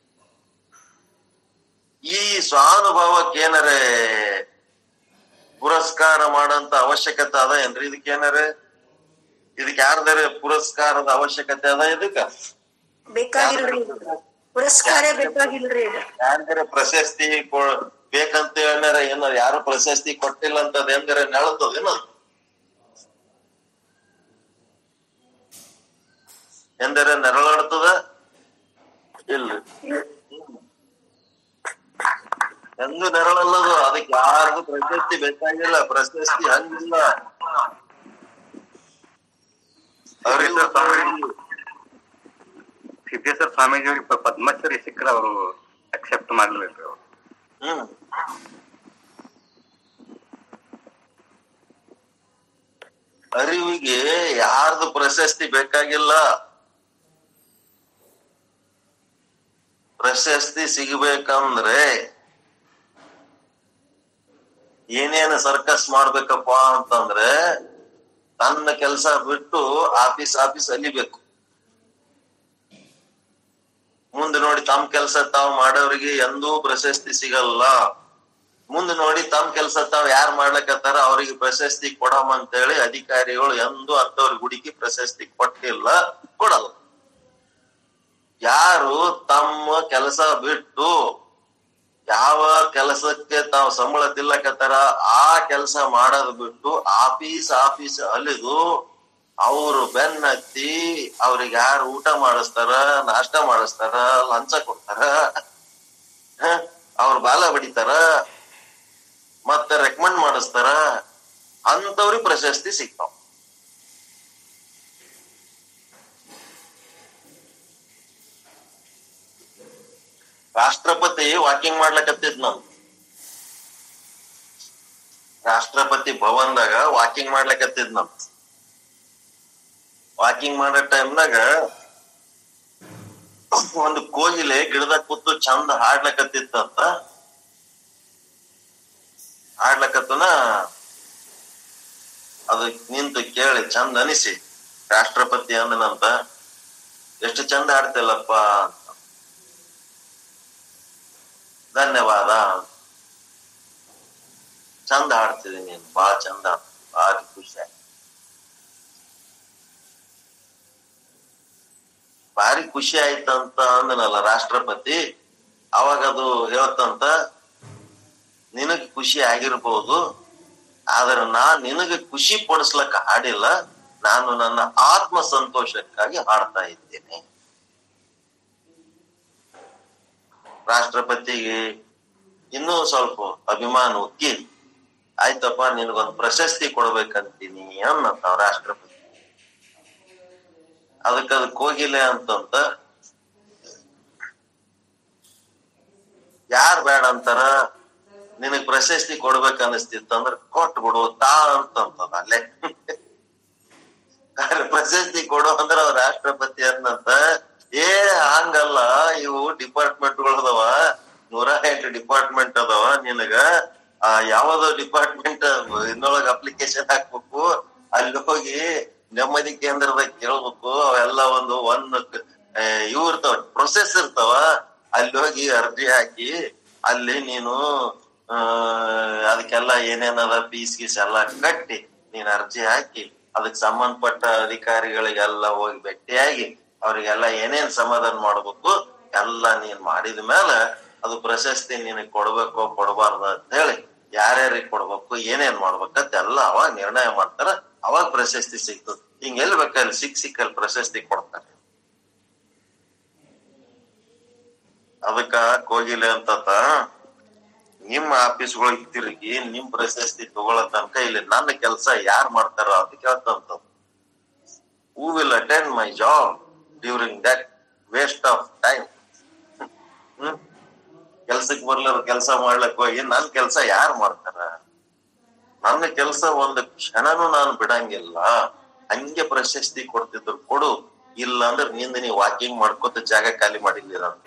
ಈ ಸ್ವಾನುಭಾವಕ್ಕೇನರೇ ಪುರಸ್ಕಾರ ಮಾಡಂತ ಅವಶ್ಯಕತೆ ಅದ ಏನ್ರಿ ಇದಕ್ಕೇನಾರ ಇದಕ್ ಯಾರ್ದಾರ ಪುರಸ್ಕಾರದ ಅವಶ್ಯಕತೆ ಅದ ಇದಕ್ಕ ಬೇಕಾಗಿಲ್ರಿ ಪುರಸ್ಕಾರ ಬೇಕಾಗಿಲ್ರಿ ಇದು ಯಾರ್ದಾರ ಪ್ರಶಸ್ತಿ ಕೊ- ಬೇಕಂತ ಹೇಳ್ಯಾರ ಏನಾರ ಯಾರು ಪ್ರಶಸ್ತಿ ಕೊಟ್ಟಿಲ್ಲ ಅಂತದ್ ಎಂದರೆ ನೆಳತದ ಏನದು ಎಂದರೆ ನೆರಳಾಡ್ತದ ಇಲ್ರಿ ಹಂಗ ನೆರಳಲ್ಲದು ಅದಕ್ಕೆ ಯಾರಿಗೂ ಪ್ರಶಸ್ತಿ ಬೇಕಾಗಿಲ್ಲ ಪ್ರಶಸ್ತಿ ಹಂಗಿಲ್ಲ ಅವ್ರಿಗೆ ಸಿದ್ದೇಶ್ವರ ಸ್ವಾಮೀಜಿ ಅವ್ರಿಗೆ ಪದ್ಮಶ್ರೀ ಸಿಕ್ಕರೆ ಅವರು ಅಕ್ಸೆಪ್ಟ್ ಮಾಡ್ಲೇಬೇಕು ಅವ್ರು ಹ್ಮ್ ಅರಿವಿಗೆ ಯಾರ್ದು ಪ್ರಶಸ್ತಿ ಬೇಕಾಗಿಲ್ಲ ಪ್ರಶಸ್ತಿ ಸಿಗಬೇಕಂದ್ರೆ ಏನೇನು ಸರ್ಕಸ್ ಮಾಡ್ಬೇಕಪ್ಪ ಅಂತಂದ್ರೆ ತನ್ನ ಕೆಲಸ ಬಿಟ್ಟು ಆಫೀಸ್ ಆಫೀಸ್ ಅಲಿಬೇಕು ಮುಂದೆ ನೋಡಿ ತಮ್ಮ ಕೆಲಸ ತಾವು ಮಾಡೋರಿಗೆ ಎಂದೂ ಪ್ರಶಸ್ತಿ ಸಿಗಲ್ಲ ಮುಂದೆ ನೋಡಿ ತಮ್ಮ ಕೆಲಸ ತಾವ್ ಯಾರ್ ಮಾಡ್ಲಕತ್ತಾರ ಅವ್ರಿಗೆ ಪ್ರಶಸ್ತಿ ಕೊಡಮ್ ಅಂತೇಳಿ ಅಧಿಕಾರಿಗಳು ಎಂದೂ ಅಂತವ್ರಿಗೆ ಹುಡುಕಿ ಪ್ರಶಸ್ತಿ ಕೊಟ್ಟಿಲ್ಲ ಕೊಡಲ್ಲ ಯಾರು ತಮ್ಮ ಕೆಲಸ ಬಿಟ್ಟು ಯಾವ ಕೆಲಸಕ್ಕೆ ತಾವು ಸಂಬಳ ತಿಲ್ಲಕತ್ತಾರ ಆ ಕೆಲಸ ಮಾಡೋದ್ ಬಿಟ್ಟು ಆಫೀಸ್ ಆಫೀಸ್ ಅಲಿದು ಅವ್ರು ಬೆನ್ನತ್ತಿ ಅವ್ರಿಗೆ ಯಾರು ಊಟ ಮಾಡಿಸ್ತಾರ ನಾಷ್ಟ ಮಾಡಿಸ್ತಾರ ಲಂಚ ಕೊಡ್ತಾರ ಹ? ಅವ್ರ ಬಾಲ ಬಡಿತಾರ ಮತ್ತೆ ರೆಕಮೆಂಡ್ ಮಾಡಿಸ್ತಾರ ಅಂತವ್ರಿಗೆ ಪ್ರಶಸ್ತಿ ಸಿಗ್ತಾವ ರಾಷ್ಟ್ರಪತಿ ವಾಕಿಂಗ್ ಮಾಡ್ಲಕತ್ತಿದ್ ನಮ್ ರಾಷ್ಟ್ರಪತಿ ಭವನ್ದಾಗ ವಾಕಿಂಗ್ ಮಾಡ್ಲಕತ್ತಿದ್ ನಮ್ ವಾಕಿಂಗ್ ಮಾಡೋ ಟೈಮ್ನಾಗ ಒಂದು ಕೋಗಿಲೆ ಗಿಡದಾಗ ಕೂತು ಚಂದ ಹಾಡ್ಲಕತ್ತಿತ್ತಂತ ಹಾಡ್ಲಕತ್ತನ ಅದು ನಿಂತು ಕೇಳಿ ಚಂದ ಅನಿಸಿ ರಾಷ್ಟ್ರಪತಿ ಅಂದನಂತ ಎಷ್ಟು ಚಂದ ಹಾಡ್ತಿಲ್ಲಪ್ಪ ಅಂತ ಧನ್ಯವಾದ ಚಂದ ಹಾಡ್ತಿದಿ ನೀನ್ ಬಾಳ ಚಂದ ಭಾರಿ ಖುಷಿ ಆಯ್ತು ಭಾರಿ ಖುಷಿ ಆಯ್ತಂತ ಅಂದನಲ್ಲ ರಾಷ್ಟ್ರಪತಿ ಅವಾಗ ಅದು ಹೇಳ್ತಂತ ನಿನಗ್ ಖುಷಿ ಆಗಿರ್ಬೋದು ಆದ್ರೆ ನಾ ನಿನಗೆ ಖುಷಿ ಪಡಿಸ್ಲಕ್ಕ ಹಾಡಿಲ್ಲ ನಾನು ನನ್ನ ಆತ್ಮ ಸಂತೋಷಕ್ಕಾಗಿ ಹಾಡ್ತಾ ಇದ್ದೇನೆ ರಾಷ್ಟ್ರಪತಿಗೆ ಇನ್ನೂ ಸ್ವಲ್ಪ ಅಭಿಮಾನ ಉಕ್ಕಿ ಆಯ್ತಪ್ಪ ನಿನಗೊಂದು ಪ್ರಶಸ್ತಿ ಕೊಡ್ಬೇಕಂತೀನಿ ಅನ್ನಂತಾವ ರಾಷ್ಟ್ರಪತಿ ಅದಕ್ಕ ಅದು ಕೋಗಿಲೆ ಅಂತಂತ ಯಾರ್ ಬೇಡ ಅಂತಾರ ನಿನಗ್ ಪ್ರಶಸ್ತಿ ಕೊಡ್ಬೇಕ ಅನಿಸ್ತಿತ್ತಂದ್ರ ಕೊಟ್ ಬಿಡು ತಾ ಅಂತಂತದ ಅಲ್ಲೇ ಆದ್ರೆ ಪ್ರಶಸ್ತಿ ಕೊಡು ಅಂದ್ರ ಅವ್ರ ರಾಷ್ಟ್ರಪತಿ ಅನ್ನಂತ ಏ ಹಂಗಲ್ಲ ಇವು ಡಿಪಾರ್ಟ್ಮೆಂಟ್ಗಳು ಅದಾವ ನೂರ ಎಂಟು ಡಿಪಾರ್ಟ್ಮೆಂಟ್ ಅದಾವ ನಿನಗ ಆ ಯಾವ್ದೋ ಡಿಪಾರ್ಟ್ಮೆಂಟ್ ಇನ್ನೊಳಗ ಅಪ್ಲಿಕೇಶನ್ ಹಾಕ್ಬೇಕು ಅಲ್ಲಿ ಹೋಗಿ ನೆಮ್ಮದಿ ಕೇಂದ್ರದಾಗ ಕೇಳ್ಬೇಕು ಅವೆಲ್ಲ ಒಂದು ಒಂದ್ ಇವು ಇರ್ತಾವ ಪ್ರೊಸೆಸ್ ಇರ್ತಾವ ಅಲ್ಲಿ ಹೋಗಿ ಅರ್ಜಿ ಹಾಕಿ ಅಲ್ಲಿ ನೀನು ಆ ಅದಕ್ಕೆಲ್ಲ ಏನೇನದ ಫೀಸ್ ಗೀಸ್ ಎಲ್ಲ ಕಟ್ಟಿ ನೀನ್ ಅರ್ಜಿ ಹಾಕಿ ಅದಕ್ ಸಂಬಂಧಪಟ್ಟ ಅಧಿಕಾರಿಗಳಿಗೆಲ್ಲ ಹೋಗಿ ಭೇಟಿಯಾಗಿ ಅವ್ರಿಗೆಲ್ಲ ಏನೇನ್ ಸಮಾಧಾನ ಮಾಡ್ಬೇಕು ಎಲ್ಲ ನೀನ್ ಮಾಡಿದ ಮೇಲೆ ಅದು ಪ್ರಶಸ್ತಿ ನಿನಗ್ ಕೊಡ್ಬೇಕು ಕೊಡಬಾರ್ದು ಅಂತ ಹೇಳಿ ಯಾರ್ಯಾರಿಗೆ ಕೊಡ್ಬೇಕು ಏನೇನ್ ಮಾಡ್ಬೇಕಂತ ಎಲ್ಲ ಅವಾಗ ನಿರ್ಣಯ ಮಾಡ್ತಾರ ಅವಾಗ ಪ್ರಶಸ್ತಿ ಸಿಗ್ತದ ಹಿಂಗ್ ಎಲ್ಲಿ ಬೇಕಲ್ಲಿ ಸಿಕ್ ಸಿಕ್ಕಲ್ಲಿ ಪ್ರಶಸ್ತಿ ಕೊಡ್ತಾರೆ ಅದಕ್ಕ ಕೋಗಿಲೆ ಅಂತತ ನಿಮ್ಮ ಆಫೀಸ್ಗಳಿಗೆ ತಿರುಗಿ ನಿಮ್ ಪ್ರಶಸ್ತಿ ತಗೊಳ್ಳೋ ತನಕ ಇಲ್ಲಿ ನನ್ನ ಕೆಲಸ ಯಾರ್ ಮಾಡ್ತಾರ ಅಂತ ಕೇಳ್ತಂತ who will attend my job during that waste of time hmm ಕೆಲ್ಸಕ್ ಬರ್ಲಾರ ಕೆಲಸ ಮಾಡ್ಲಕ್ ಹೋಗಿ ನನ್ ಕೆಲಸ ಯಾರ್ ಮಾಡ್ತಾರ ನನ್ನ ಕೆಲಸ ಒಂದು ಕ್ಷಣನೂ ನಾನು ಬಿಡಂಗಿಲ್ಲ ಹಂಗೆ ಪ್ರಶಸ್ತಿ ಕೊಡ್ತಿದ್ರು ಕೊಡು ಇಲ್ಲ ಅಂದ್ರೆ ನಿಂದ ನೀ ವಾಕಿಂಗ್ ಮಾಡ್ಕೊತ ಜಾಗ ಖಾಲಿ ಮಾಡಿಲ್ಲ ಅಂತ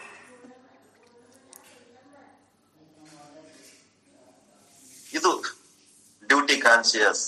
ಇದು ಡ್ಯೂಟಿ ಕಾನ್ಸಿಯಸ್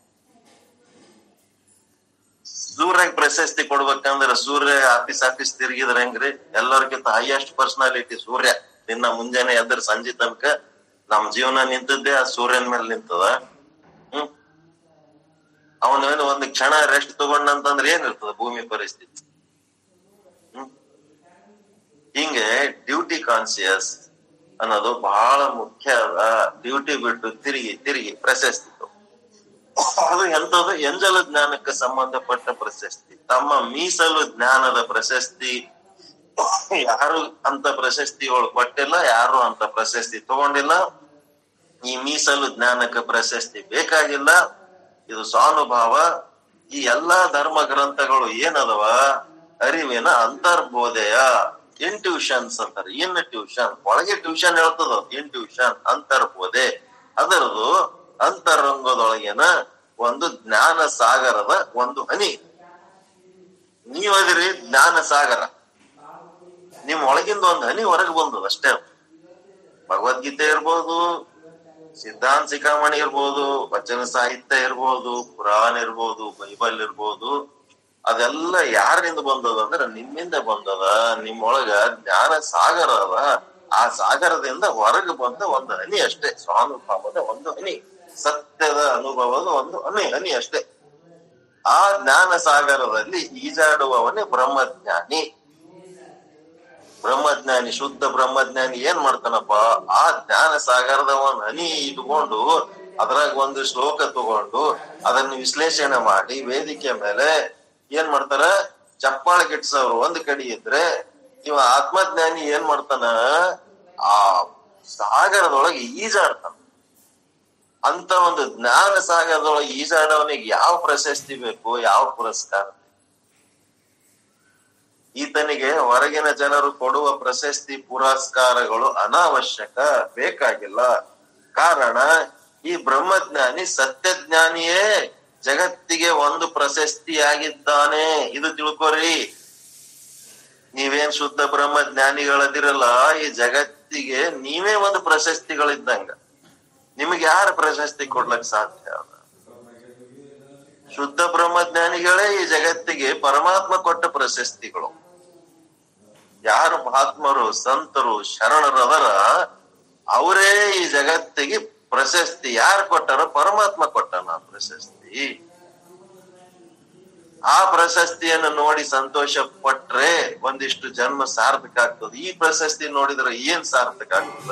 ಸೂರ್ಯಗ್ ಪ್ರಶಸ್ತಿ ಕೊಡ್ಬೇಕಂದ್ರ ಸೂರ್ಯ ಆಫೀಸ್ ಆಫೀಸ್ ತಿರುಗಿದ್ರ ಹೆಂಗ್ರಿ ಎಲ್ಲರಿಗಿಂತ ಹೈಯೆಸ್ಟ್ ಪರ್ಸನಾಲಿಟಿ ಸೂರ್ಯ ನಿನ್ನ ಮುಂಜಾನೆ ಎದ್ರ ಸಂಜೆ ತನಕ ನಮ್ ಜೀವನ ನಿಂತದ್ದೇ ಆ ಸೂರ್ಯನ ಮೇಲೆ ನಿಂತದ ಹ್ಮ್ ಅವನೇನು ಒಂದ್ ಕ್ಷಣ ರೆಸ್ಟ್ ತಗೊಂಡಂತಂದ್ರೆ ಏನಿರ್ತದ ಭೂಮಿ ಪರಿಸ್ಥಿತಿ ಹ್ಮ್ ಹಿಂಗೆ ಡ್ಯೂಟಿ ಕಾನ್ಸಿಯಸ್ ಅನ್ನೋದು ಬಹಳ ಮುಖ್ಯ ಅದ ಡ್ಯೂಟಿ ಬಿಟ್ಟು ತಿರುಗಿ ತಿರುಗಿ ಪ್ರಶಸ್ತಿ ತಗೋ. ಅದು ಎಂತದು ಎಂಜಲ ಜ್ಞಾನಕ್ಕೆ ಸಂಬಂಧಪಟ್ಟ ಪ್ರಶಸ್ತಿ ತಮ್ಮ ಮೀಸಲು ಜ್ಞಾನದ ಪ್ರಶಸ್ತಿ ಯಾರು ಅಂತ ಪ್ರಶಸ್ತಿಗಳು ಕೊಟ್ಟಿಲ್ಲ ಯಾರು ಅಂತ ಪ್ರಶಸ್ತಿ ತಗೊಂಡಿಲ್ಲ ಈ ಮೀಸಲು ಜ್ಞಾನಕ್ಕೆ ಪ್ರಶಸ್ತಿ ಬೇಕಾಗಿಲ್ಲ ಇದು ಸ್ವಾನುಭಾವ ಈ ಎಲ್ಲಾ ಧರ್ಮ ಗ್ರಂಥಗಳು ಏನದವ ಅರಿವಿನ ಅಂತರ್ಬೋಧೆಯ ಇಂಟ್ಯೂಷನ್ಸ್ ಅಂತಾರೆ ಇನ್ ಟ್ಯೂಷನ್ ಒಳಗೆ ಟ್ಯೂಷನ್ ಹೇಳ್ತದ ಇನ್ ಟ್ಯೂಷನ್ ಅಂತರ್ಬೋಧೆ ಅದರದು ಅಂತರಂಗದೊಳಗಿನ ಒಂದು ಜ್ಞಾನ ಸಾಗರದ ಒಂದು ಹನಿ ನೀವದಿರಿ ಜ್ಞಾನ ಸಾಗರ ನಿಮ್ ಒಳಗಿಂದ ಒಂದು ಹನಿ ಹೊರಗೆ ಬಂದದ ಅಷ್ಟೇ ಭಗವದ್ಗೀತೆ ಇರ್ಬೋದು ಸಿದ್ಧಾಂತ ಶಿಖಾಮಣಿ ಇರ್ಬೋದು ವಚನ ಸಾಹಿತ್ಯ ಇರ್ಬೋದು ಪುರಾಣ ಇರ್ಬೋದು ಬೈಬಲ್ ಇರ್ಬೋದು ಅದೆಲ್ಲ ಯಾರಿಂದ ಬಂದದ ಅಂದ್ರೆ ನಿಮ್ಮಿಂದ ಬಂದದ ನಿಮ್ಮೊಳಗ ಜ್ಞಾನ ಸಾಗರ ಅದ ಆ ಸಾಗರದಿಂದ ಹೊರಗೆ ಬಂದ ಒಂದು ಹನಿ ಅಷ್ಟೇ ಸ್ವಾನುಭಾವದ ಒಂದು ಹನಿ ಸತ್ಯದ ಅನುಭವದ ಒಂದು ಹನಿ ಹನಿ ಅಷ್ಟೇ ಆ ಜ್ಞಾನ ಸಾಗರದಲ್ಲಿ ಈಜಾಡುವವನೇ ಬ್ರಹ್ಮಜ್ಞಾನಿ ಬ್ರಹ್ಮಜ್ಞಾನಿ ಶುದ್ಧ ಬ್ರಹ್ಮಜ್ಞಾನಿ ಏನ್ ಮಾಡ್ತಾನಪ್ಪ ಆ ಜ್ಞಾನ ಸಾಗರದ ಒಂದ್ ಹನಿ ಇಟ್ಕೊಂಡು ಅದ್ರಾಗ ಒಂದು ಶ್ಲೋಕ ತಗೊಂಡು ಅದನ್ನ ವಿಶ್ಲೇಷಣೆ ಮಾಡಿ ವೇದಿಕೆ ಮೇಲೆ ಏನ್ ಮಾಡ್ತಾರ ಚಪ್ಪಾಳೆ ಗಿಟ್ಸವ್ರು ಒಂದ್ ಕಡೆ ಇದ್ರೆ ಇವ ಆತ್ಮಜ್ಞಾನಿ ಏನ್ ಮಾಡ್ತಾನ ಆ ಸಾಗರದೊಳಗೆ ಈಜಾಡ್ತಾನ ಅಂತ ಒಂದು ಜ್ಞಾನ ಸಾಗರದೊಳಗೆ ಈಜಾಡವನಿಗೆ ಯಾವ ಪ್ರಶಸ್ತಿ ಬೇಕು ಯಾವ ಪುರಸ್ಕಾರ ಈತನಿಗೆ ಹೊರಗಿನ ಜನರು ಕೊಡುವ ಪ್ರಶಸ್ತಿ ಪುರಸ್ಕಾರಗಳು ಅನಾವಶ್ಯಕ ಬೇಕಾಗಿಲ್ಲ ಕಾರಣ ಈ ಬ್ರಹ್ಮಜ್ಞಾನಿ ಸತ್ಯಜ್ಞಾನಿಯೇ ಜಗತ್ತಿಗೆ ಒಂದು ಪ್ರಶಸ್ತಿಯಾಗಿದ್ದಾನೆ ಇದು ತಿಳ್ಕೊರಿ ನೀವೇನ್ ಶುದ್ಧ ಬ್ರಹ್ಮಜ್ಞಾನಿಗಳದಿರಲ್ಲ ಈ ಜಗತ್ತಿಗೆ ನೀವೇ ಒಂದು ಪ್ರಶಸ್ತಿಗಳಿದ್ದಂಗ ನಿಮ್ಗೆ ಯಾರು ಪ್ರಶಸ್ತಿ ಕೊಡ್ಲಕ್ ಸಾಧ್ಯ ಅದ ಶುದ್ಧ ಬ್ರಹ್ಮಜ್ಞಾನಿಗಳೇ ಈ ಜಗತ್ತಿಗೆ ಪರಮಾತ್ಮ ಕೊಟ್ಟ ಪ್ರಶಸ್ತಿಗಳು ಯಾರು ಮಹಾತ್ಮರು ಸಂತರು ಶರಣರದರ ಅವರೇ ಈ ಜಗತ್ತಿಗೆ ಪ್ರಶಸ್ತಿ ಯಾರು ಕೊಟ್ಟಾರ ಪರಮಾತ್ಮ ಕೊಟ್ಟನ ಪ್ರಶಸ್ತಿ ಆ ಪ್ರಶಸ್ತಿಯನ್ನು ನೋಡಿ ಸಂತೋಷ ಪಟ್ರೆ ಒಂದಿಷ್ಟು ಜನ್ಮ ಸಾರ್ಥಕ ಆಗ್ತದೆ ಈ ಪ್ರಶಸ್ತಿ ನೋಡಿದ್ರೆ ಏನ್ ಸಾರ್ಥಕ ಆಗ್ತದ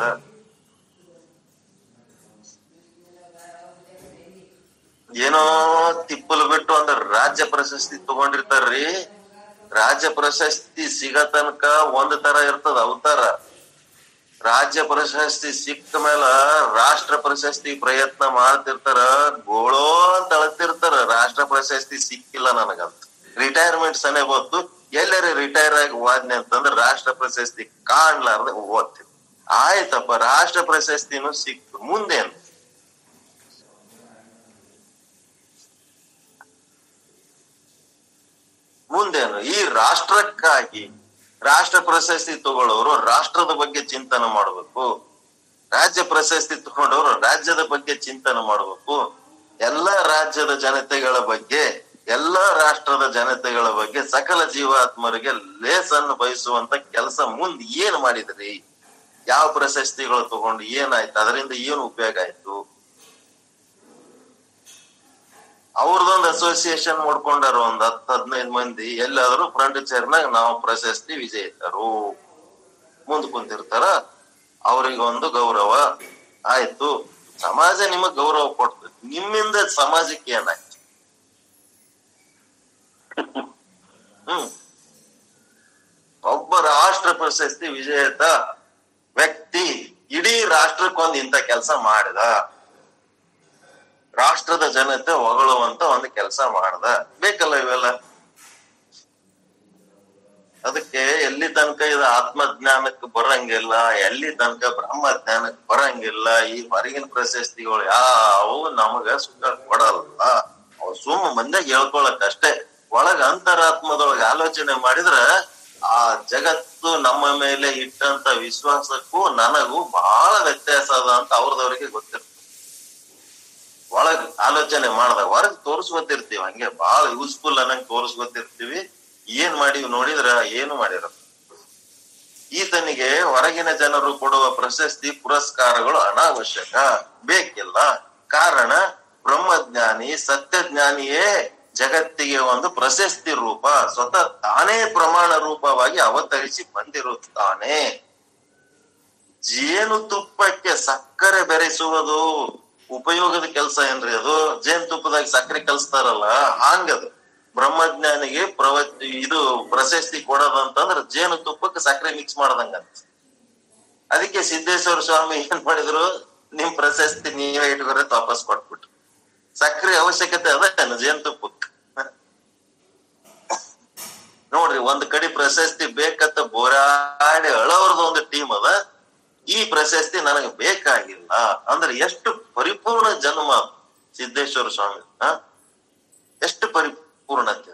ಏನೋ ತಿಪ್ಪಲು ಬಿಟ್ಟು ಅಂದ್ರ ರಾಜ್ಯ ಪ್ರಶಸ್ತಿ ತಗೊಂಡಿರ್ತಾರ್ರಿ ರಾಜ್ಯ ಪ್ರಶಸ್ತಿ ಸಿಗ ತನಕ ಒಂದ್ ತರ ಇರ್ತದ ಅವತಾರ ರಾಜ್ಯ ಪ್ರಶಸ್ತಿ ಸಿಕ್ಕ ಮೇಲ ರಾಷ್ಟ್ರ ಪ್ರಶಸ್ತಿ ಪ್ರಯತ್ನ ಮಾಡ್ತಿರ್ತಾರ ಗೋಳೋ ಅಂತ ಅಳ್ತಿರ್ತಾರ ರಾಷ್ಟ್ರ ಪ್ರಶಸ್ತಿ ಸಿಕ್ಕಿಲ್ಲ ನನಗಂತ ರಿಟೈರ್ಮೆಂಟ್ ಸನೆ ಬಂತು ಎಲ್ಲರೂ ರಿಟೈರ್ ಆಗಿ ಹೋದ್ನೆ ಅಂತಂದ್ರೆ ರಾಷ್ಟ್ರ ಪ್ರಶಸ್ತಿ ಕಾಣ್ಲಾರ್ದೆ ಓದ್ತಿವಿ ಆಯ್ತಪ್ಪ ರಾಷ್ಟ್ರ ಪ್ರಶಸ್ತಿನೂ ಸಿಕ್ತು ಮುಂದೇನು ಮುಂದೇನು ಈ ರಾಷ್ಟ್ರಕ್ಕಾಗಿ ರಾಷ್ಟ್ರ ಪ್ರಶಸ್ತಿ ತಗೊಳ್ಳೋರು ರಾಷ್ಟ್ರದ ಬಗ್ಗೆ ಚಿಂತನೆ ಮಾಡ್ಬೇಕು ರಾಜ್ಯ ಪ್ರಶಸ್ತಿ ತಗೊಂಡವರು ರಾಜ್ಯದ ಬಗ್ಗೆ ಚಿಂತನೆ ಮಾಡ್ಬೇಕು ಎಲ್ಲಾ ರಾಜ್ಯದ ಜನತೆಗಳ ಬಗ್ಗೆ ಎಲ್ಲಾ ರಾಷ್ಟ್ರದ ಜನತೆಗಳ ಬಗ್ಗೆ ಸಕಲ ಜೀವಾತ್ಮರಿಗೆ ಲೇಸನ್ನು ಬಯಸುವಂತ ಕೆಲಸ ಮುಂದ್ ಏನ್ ಮಾಡಿದ್ರಿ ಯಾವ ಪ್ರಶಸ್ತಿಗಳು ತಗೊಂಡು ಏನಾಯ್ತು ಅದರಿಂದ ಏನು ಉಪಯೋಗ ಆಯ್ತು ಅವ್ರದೊಂದು ಅಸೋಸಿಯೇಷನ್ ಮಾಡ್ಕೊಂಡಾರ ಒಂದ್ ಹತ್ ಹದಿನೈದು ಮಂದಿ ಎಲ್ಲಾದ್ರೂ ಫ್ರಂಟ್ ಚೇರ್ನಾಗ ನಾವು ಪ್ರಶಸ್ತಿ ವಿಜೇತರು ಮುಂದ್ ಕುಂತಿರ್ತಾರ ಅವ್ರಿಗೆ ಒಂದು ಗೌರವ ಆಯ್ತು ಸಮಾಜ ನಿಮಗ್ ಗೌರವ ಕೊಡ್ತದೆ ನಿಮ್ಮಿಂದ ಸಮಾಜಕ್ಕೆ ಏನಾಯ್ತು ಹ್ಮ್ ಒಬ್ಬ ರಾಷ್ಟ್ರ ಪ್ರಶಸ್ತಿ ವಿಜೇತ ವ್ಯಕ್ತಿ ಇಡೀ ರಾಷ್ಟ್ರಕ್ಕೊಂದ್ ಇಂಥ ಕೆಲಸ ಮಾಡಿದ ರಾಷ್ಟ್ರದ ಜನತೆ ಹೊಗಳುವಂತ ಒಂದು ಕೆಲಸ ಮಾಡ್ದ ಬೇಕಲ್ಲ ಇವೆಲ್ಲ ಅದಕ್ಕೆ ಎಲ್ಲಿ ತನಕ ಇದು ಆತ್ಮಜ್ಞಾನಕ್ಕೆ ಬರಂಗಿಲ್ಲ ಎಲ್ಲಿ ತನಕ ಬ್ರಹ್ಮ ಜ್ಞಾನಕ್ಕೆ ಬರಂಗಿಲ್ಲ ಈ ಹೊರಗಿನ ಪ್ರಶಸ್ತಿಗಳು ಯಾವು ನಮಗ ಸುಖ ಕೊಡಲ್ಲ ಅವ್ ಸುಮ್ಮ ಮಂದ್ಯಾಗ ಹೇಳ್ಕೊಳಕ್ ಅಷ್ಟೇ ಒಳಗ ಅಂತರಾತ್ಮದೊಳಗ ಆಲೋಚನೆ ಮಾಡಿದ್ರ ಆ ಜಗತ್ತು ನಮ್ಮ ಮೇಲೆ ಇಟ್ಟಂತ ವಿಶ್ವಾಸಕ್ಕೂ ನನಗೂ ಬಹಳ ವ್ಯತ್ಯಾಸ ಅದ ಅಂತ ಅವ್ರದವ್ರಿಗೆ ಗೊತ್ತಿರ್ತದೆ ಒಳಗ್ ಆಲೋಚನೆ ಮಾಡ್ದಾಗ ಹೊರಗ್ ತೋರ್ಸ್ಕೊತಿರ್ತೀವಿ ಹಂಗೆ ಬಹಳ ಯೂಸ್ಫುಲ್ ಅನ್ನಂಗ್ ತೋರ್ಸ್ಕೊತಿರ್ತೀವಿ ಏನ್ ಮಾಡಿವಿ ನೋಡಿದ್ರ ಏನು ಮಾಡಿರ ಈತನಿಗೆ ಹೊರಗಿನ ಜನರು ಕೊಡುವ ಪ್ರಶಸ್ತಿ ಪುರಸ್ಕಾರಗಳು ಅನಾವಶ್ಯಕ ಬೇಕಿಲ್ಲ ಕಾರಣ ಬ್ರಹ್ಮಜ್ಞಾನಿ ಸತ್ಯಜ್ಞಾನಿಯೇ ಜಗತ್ತಿಗೆ ಒಂದು ಪ್ರಶಸ್ತಿ ರೂಪ ಸ್ವತಃ ತಾನೇ ಪ್ರಮಾಣ ರೂಪವಾಗಿ ಅವತರಿಸಿ ಬಂದಿರುತ್ತಾನೆ ಜೇನುತುಪ್ಪಕ್ಕೆ ಸಕ್ಕರೆ ಬೆರೆಸುವುದು ಉಪಯೋಗದ ಕೆಲಸ ಏನ್ರಿ ಅದು ಜೇನುತುಪ್ಪದಾಗ ಸಕ್ಕರೆ ಕಲಿಸ್ತಾರಲ್ಲ ಹಂಗದು ಬ್ರಹ್ಮಜ್ಞಾನಿಗೆ ಪ್ರವ ಇದು ಪ್ರಶಸ್ತಿ ಕೊಡೋದಂತಂದ್ರ ಜೇನು ತುಪ್ಪಕ್ಕೆ ಸಕ್ಕರೆ ಮಿಕ್ಸ್ ಮಾಡ್ದಂಗಂತ ಅದಕ್ಕೆ ಸಿದ್ದೇಶ್ವರ ಸ್ವಾಮಿ ಏನ್ ಮಾಡಿದ್ರು ನಿಮ್ ಪ್ರಶಸ್ತಿ ನೀವೇ ಇಟ್ಕೊರೆ ವಾಪಸ್ ಕೊಟ್ಬಿಟ್ರು ಸಕ್ಕರೆ ಅವಶ್ಯಕತೆ ಅದ ಜೇನು ತುಪ್ಪಕ್ಕೆ ನೋಡ್ರಿ ಒಂದ್ ಕಡೆ ಪ್ರಶಸ್ತಿ ಬೇಕಂತ ಬೋರಾಡಿ ಅಳವರ್ದ ಒಂದು ಟೀಮ್ ಅದ ಈ ಪ್ರಶಸ್ತಿ ನನಗೆ ಬೇಕಾಗಿಲ್ಲ ಅಂದ್ರೆ ಎಷ್ಟು ಪರಿಪೂರ್ಣ ಜನ್ಮ ಸಿದ್ದೇಶ್ವರ ಸ್ವಾಮಿ ಹ ಎಷ್ಟು ಪರಿಪೂರ್ಣತೆ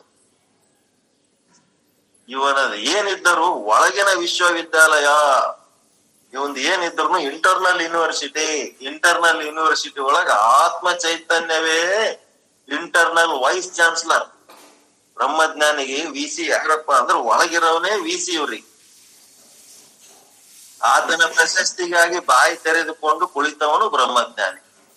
ಇವನದು ಏನಿದ್ದರು ಒಳಗಿನ ವಿಶ್ವವಿದ್ಯಾಲಯ ಇವಂದ್ ಏನಿದ್ರು ಇಂಟರ್ನಲ್ ಯೂನಿವರ್ಸಿಟಿ ಇಂಟರ್ನಲ್ ಯೂನಿವರ್ಸಿಟಿ ಒಳಗ ಆತ್ಮ ಚೈತನ್ಯವೇ ಇಂಟರ್ನಲ್ ವೈಸ್ ಚಾನ್ಸಲರ್ ಬ್ರಹ್ಮಜ್ಞಾನಿಗೆ ವಿ ಸಿ ಯಾರಪ್ಪ ಅಂದ್ರೆ ಒಳಗಿರೋವನೇ ವಿ ಸಿ ಇವ್ರಿಗೆ ಆತನ ಪ್ರಶಸ್ತಿಗಾಗಿ ಬಾಯಿ ತೆರೆದುಕೊಂಡು ಕುಳಿತವನು ಬ್ರಹ್ಮಜ್ಞಾನಿ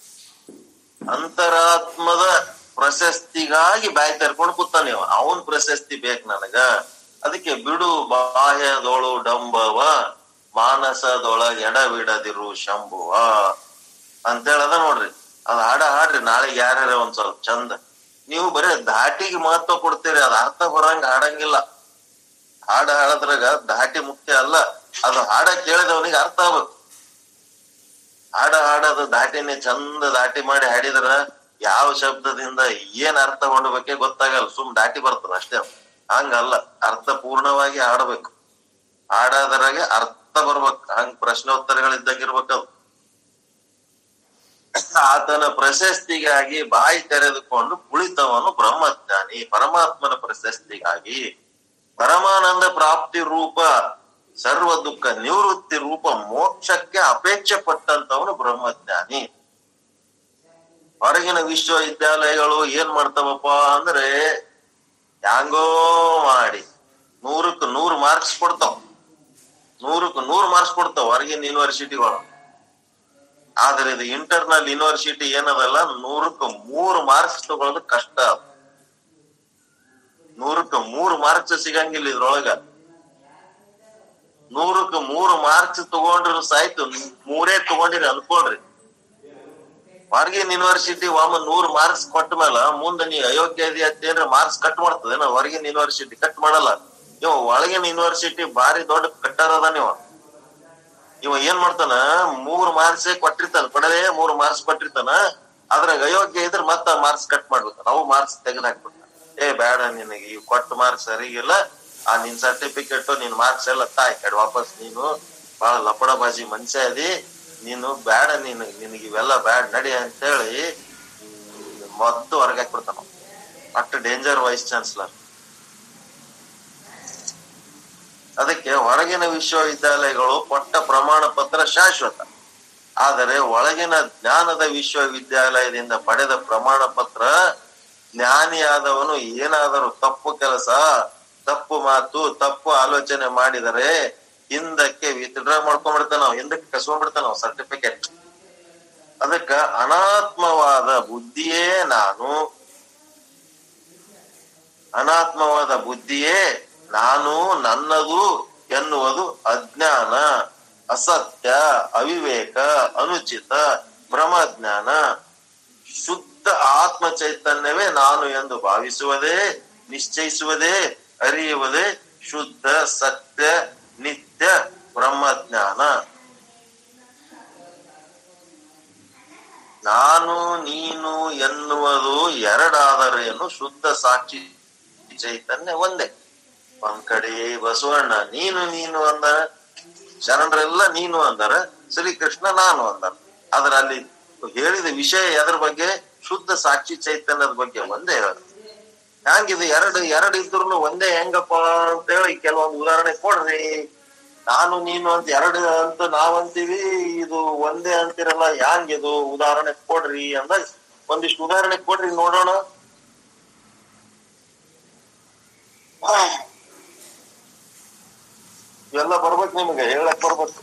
ಅಂತರಾತ್ಮದ ಪ್ರಶಸ್ತಿಗಾಗಿ ಬಾಯಿ ತೆರ್ಕೊಂಡು ಕೂತಾನೆ ಇವ ಅವನ್ ಪ್ರಶಸ್ತಿ ಬೇಕ್ ನನಗ ಅದಕ್ಕೆ ಬಿಡು ಬಾಹ್ಯದೊಳು ಡಂಬವ ಮಾನಸದೊಳಗ ಎಡಬಿಡದಿರು ಶಂಭುವ ಅಂತ ಹೇಳದ ನೋಡ್ರಿ ಅದ್ ಹಾಡ ಹಾಡ್ರಿ ನಾಳೆ ಯಾರ್ಯಾರ ಒಂದ್ ಸ್ವಲ್ಪ ಚಂದ ನೀವು ಬರೀ ಧಾಟಿಗೆ ಮಹತ್ವ ಕೊಡ್ತೀರಿ ಅದ್ ಅರ್ಥ ಬರಂಗ ಹಾಡಂಗಿಲ್ಲ ಹಾಡ ಹಾಡದ್ರಾಗ ಧಾಟಿ ಮುಖ್ಯ ಅಲ್ಲ ಅದು ಹಾಡ ಕೇಳಿದವನಿಗೆ ಅರ್ಥ ಆಗ್ಬೇಕು ಹಾಡ ಹಾಡೋದು ದಾಟಿನೇ ಚಂದ ದಾಟಿ ಮಾಡಿ ಹಾಡಿದ್ರ ಯಾವ ಶಬ್ದದಿಂದ ಏನ್ ಅರ್ಥ ಹೊಂಡ್ಬೇಕೆ ಗೊತ್ತಾಗಲ್ಲ ಸುಮ್ ದಾಟಿ ಬರ್ತದ ಅಷ್ಟೇ ಹಂಗಲ್ಲ ಅರ್ಥ ಪೂರ್ಣವಾಗಿ ಹಾಡಬೇಕು ಹಾಡೋದ್ರಾಗೆ ಅರ್ಥ ಬರ್ಬೇಕು ಹಂಗ್ ಪ್ರಶ್ನೋತ್ತರಗಳಿದ್ದಂಗಿರ್ಬೇಕದು ಆತನ ಪ್ರಶಸ್ತಿಗಾಗಿ ಬಾಯಿ ತೆರೆದುಕೊಂಡು ಕುಳಿತವನು ಬ್ರಹ್ಮಜ್ಞಾನಿ ಪರಮಾತ್ಮನ ಪ್ರಶಸ್ತಿಗಾಗಿ ಪರಮಾನಂದ ಪ್ರಾಪ್ತಿ ರೂಪ ಸರ್ವ ದುಃಖ ನಿವೃತ್ತಿ ರೂಪ ಮೋಕ್ಷಕ್ಕೆ ಅಪೇಕ್ಷೆ ಪಟ್ಟಂತವನು ಬ್ರಹ್ಮಜ್ಞಾನಿ ಹೊರಗಿನ ವಿಶ್ವವಿದ್ಯಾಲಯಗಳು ಏನ್ ಮಾಡ್ತಾವಪ್ಪ ಅಂದ್ರೆ ಹ್ಯಾಂಗೋ ಮಾಡಿ ನೂರಕ್ಕೆ ನೂರು ಮಾರ್ಕ್ಸ್ ಕೊಡ್ತಾವ ನೂರಕ್ಕೆ ನೂರು ಮಾರ್ಕ್ಸ್ ಕೊಡ್ತಾವ ಹೊರಗಿನ ಯೂನಿವರ್ಸಿಟಿಗಳು ಆದ್ರೆ ಇದು ಇಂಟರ್ನಲ್ ಯೂನಿವರ್ಸಿಟಿ ಏನದಲ್ಲ ನೂರಕ್ಕೆ ಮೂರು ಮಾರ್ಕ್ಸ್ ತಗೊಳ್ಳೋದು ಕಷ್ಟ ನೂರಕ್ಕೆ ಮೂರು ಮಾರ್ಕ್ಸ್ ಸಿಗಂಗಿಲ್ಲ ಇದ್ರೊಳಗ ನೂರಕ್ಕೆ ಮೂರು ಮಾರ್ಕ್ಸ್ ತಗೊಂಡ್ರು ಸಾಯ್ತು ಮೂರೇ ತಗೊಂಡಿರಿ ಅನ್ಕೊಳ್ರಿ ಹೊರಗಿನ ಯೂನಿವರ್ಸಿಟಿ ಒಮ್ಮ ನೂರ್ ಮಾರ್ಕ್ಸ್ ಕೊಟ್ಟ ಮೇಲೆ ಮುಂದೆ ನೀ ಅಯೋಗ್ಯ ಇದೆಯಾ ಅಂತೇನ್ರೆ ಮಾರ್ಕ್ಸ್ ಕಟ್ ಮಾಡ್ತದೆ ನಾ ಹೊರಗಿನ ಯೂನಿವರ್ಸಿಟಿ ಕಟ್ ಮಾಡಲ್ಲ ಇವ ಒಳಗಿನ ಯೂನಿವರ್ಸಿಟಿ ಭಾರಿ ದೊಡ್ಡ ಕಟ್ಟಾರ ಅದಾನ ಇವ ಇವ ಏನ್ ಮಾಡ್ತಾನ ಮೂರ್ ಮಾರ್ಕ್ಸ್ ಕೊಟ್ಟಿರ್ತಾನ ಕೊಡದೆ ಮೂರ್ ಮಾರ್ಕ್ಸ್ ಕೊಟ್ಟಿರ್ತಾನ ಅದ್ರಾಗ ಅಯೋಗ್ಯ ಇದ್ರ ಮತ್ತ ಮಾರ್ಕ್ಸ್ ಕಟ್ ಮಾಡ್ಬೇಕು ನಾವು ಮಾರ್ಕ್ಸ್ ತೆಗೆದ್ ಹಾಕ್ಬಿಡ್ತಾನ ಏ ಬೇಡ ನಿನಗೆ ಈ ಕೊಟ್ಟ ಮಾರ್ಕ್ಸ್ ಸರಿಗಿಲ್ಲ ಆ ನಿನ್ ಸರ್ಟಿಫಿಕೇಟ್ ನಿನ್ ಮಾರ್ಕ್ಸ್ ಎಲ್ಲ ತಾಯ್ ಕಡೆ ವಾಪಸ್ ನೀನು ಬಹಳ ಲಪಡಬಾಜಿ ಮನುಷ್ಯ ಅದಿ ನೀನು ಬೇಡ ನೀನು ನಿನಗೆ ಇವೆಲ್ಲ ಬ್ಯಾಡ ನಡಿ ಅಂತೇಳಿ ಮೊದ್ದು ಹೊರಗೆ ಹಾಕ್ಬಿಡ್ತಾನ ಅಷ್ಟು ಡೇಂಜರ್ ವೈಸ್ ಚಾನ್ಸಲರ್ ಅದಕ್ಕೆ ಹೊರಗಿನ ವಿಶ್ವವಿದ್ಯಾಲಯಗಳು ಕೊಟ್ಟ ಪ್ರಮಾಣ ಪತ್ರ ಶಾಶ್ವತ ಆದರೆ ಒಳಗಿನ ಜ್ಞಾನದ ವಿಶ್ವವಿದ್ಯಾಲಯದಿಂದ ಪಡೆದ ಪ್ರಮಾಣ ಪತ್ರ ಜ್ಞಾನಿಯಾದವನು ಏನಾದರೂ ತಪ್ಪು ಕೆಲಸ ತಪ್ಪು ಮಾತು ತಪ್ಪು ಆಲೋಚನೆ ಮಾಡಿದರೆ ಹಿಂದಕ್ಕೆ ವಿತ್ಡ್ರಾ ಮಾಡ್ಕೊಂಡ್ಬಿಡ್ತಾನ ನಾವು ಹಿಂದಕ್ಕೆ ಕಸ್ಕೊಂಡ್ಬಿಡ್ತಾನ ನಾವು ಸರ್ಟಿಫಿಕೇಟ್ ಅದಕ್ಕ ಅನಾತ್ಮವಾದ ಬುದ್ಧಿಯೇ ನಾನು ಅನಾತ್ಮವಾದ ಬುದ್ಧಿಯೇ ನಾನು ನನ್ನದು ಎನ್ನುವುದು ಅಜ್ಞಾನ ಅಸತ್ಯ ಅವಿವೇಕ ಅನುಚಿತ ಭ್ರಮಜ್ಞಾನ ಶುದ್ಧ ಆತ್ಮ ಚೈತನ್ಯವೇ ನಾನು ಎಂದು ಭಾವಿಸುವುದೇ ನಿಶ್ಚಯಿಸುವುದೇ ಅರಿಯುವುದೇ ಶುದ್ಧ ಸತ್ಯ ನಿತ್ಯ ಬ್ರಹ್ಮಜ್ಞಾನ ನಾನು ನೀನು ಎನ್ನುವುದು ಎರಡಾದರೇನು ಶುದ್ಧ ಸಾಕ್ಷಿ ಚೈತನ್ಯ ಒಂದೇ ಒಂದ್ ಕಡೆ ಬಸವಣ್ಣ ನೀನು ನೀನು ಅಂದರ ಶರಣರೆಲ್ಲ ನೀನು ಅಂದರ ಶ್ರೀಕೃಷ್ಣ ನಾನು ಅಂದರ ಆದ್ರ ಅಲ್ಲಿ ಹೇಳಿದ ವಿಷಯ ಎದ್ರ ಬಗ್ಗೆ ಶುದ್ಧ ಸಾಕ್ಷಿ ಚೈತನ್ಯದ ಬಗ್ಗೆ ಒಂದೇ ಹೇಳ ಹ್ಯಾಂಗಿದು ಎರಡು ಎರಡು ಇದ್ರು ಒಂದೇ ಹೆಂಗಪ್ಪ ಅಂತ ಹೇಳಿ ಕೆಲವೊಂದು ಉದಾಹರಣೆ ಕೊಡ್ರಿ ನಾನು ನೀನು ಅಂತ ಎರಡು ಅಂತ ನಾವ್ ಅಂತೀವಿ ಇದು ಒಂದೇ ಅಂತಿರಲ್ಲ ಹ್ಯಾಂಗಿದು ಉದಾಹರಣೆ ಕೊಡ್ರಿ ಅಂದಾಗ ಒಂದಿಷ್ಟು ಉದಾಹರಣೆ ಕೊಡ್ರಿ ನೋಡೋಣ ಇವೆಲ್ಲ ಬರ್ಬೇಕು ನಿಮ್ಗೆ ಹೇಳಕ್ ಬರ್ಬೇಕು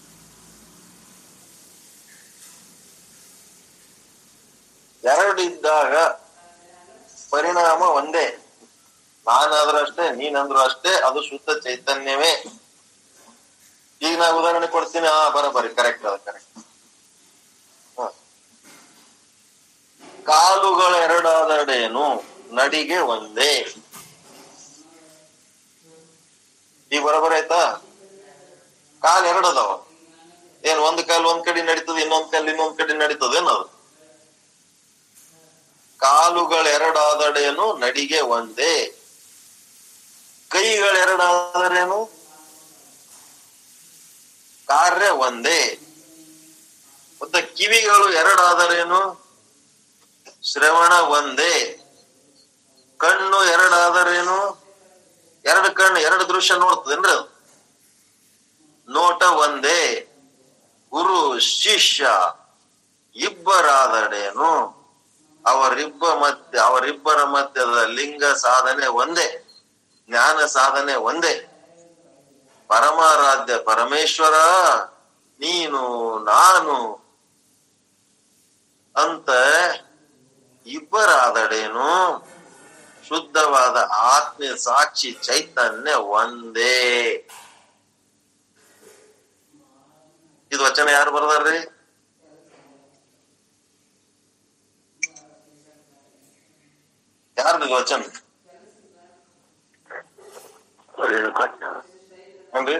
ಎರಡು ಇದ್ದಾಗ ಪರಿಣಾಮ ಒಂದೇ ನಾನಾದ್ರೂ ಅಷ್ಟೇ ನೀನಂದ್ರು ಅಷ್ಟೇ ಅದು ಶುದ್ಧ ಚೈತನ್ಯವೇ ಈಗ ನಾ ಉದಾಹರಣೆ ಕೊಡ್ತೀನಿ ಹಾ ಬರಬರಿ ಕರೆಕ್ಟ್ ಅದ ಕರೆಕ್ಟ್ ಕಾಲುಗಳ ಎರಡಾದರೇನು ನಡಿಗೆ ಒಂದೇ ಈಗ ಬರೋಬರ ಆಯ್ತಾ ಕಾಲ್ ಎರಡ್ ಅದಾವ ಏನ್ ಒಂದ್ ಕಾಲ್ ಒಂದ್ ಕಡೆ ನಡೀತದ ಇನ್ನೊಂದ್ ಕಾಲ್ ಇನ್ನೊಂದ್ ಕಡೆ ನಡೀತದ ಏನದು ಕಾಲುಗಳೆರಡಾದಡೇನು ನಡಿಗೆ ಒಂದೇ ಕೈಗಳೆರಡಾದರೇನು ಕಾರ್ಯ ಒಂದೇ ಮತ್ತೆ ಕಿವಿಗಳು ಎರಡಾದರೇನು ಶ್ರವಣ ಒಂದೇ ಕಣ್ಣು ಎರಡಾದರೇನು ಎರಡು ಕಣ್ಣು ಎರಡು ದೃಶ್ಯ ನೋಡ್ತದೇನ್ರಿ ಅದು ನೋಟ ಒಂದೇ ಗುರು ಶಿಷ್ಯ ಇಬ್ಬರಾದಡೇನು ಅವರಿಬ್ಬ ಮಧ್ಯ ಅವರಿಬ್ಬರ ಮಧ್ಯದ ಲಿಂಗ ಸಾಧನೆ ಒಂದೇ ಜ್ಞಾನ ಸಾಧನೆ ಒಂದೇ ಪರಮಾರಾಧ್ಯ ಪರಮೇಶ್ವರ ನೀನು ನಾನು ಅಂತ ಇಬ್ಬರಾದಡೇನು ಶುದ್ಧವಾದ ಆತ್ಮ ಸಾಕ್ಷಿ ಚೈತನ್ಯ ಒಂದೇ ಇದು ವಚನ ಯಾರು ಬರ್ದಾರ್ರಿ ಯಾರ್ದು ಇದು ವಚನ ಏನ್ರಿ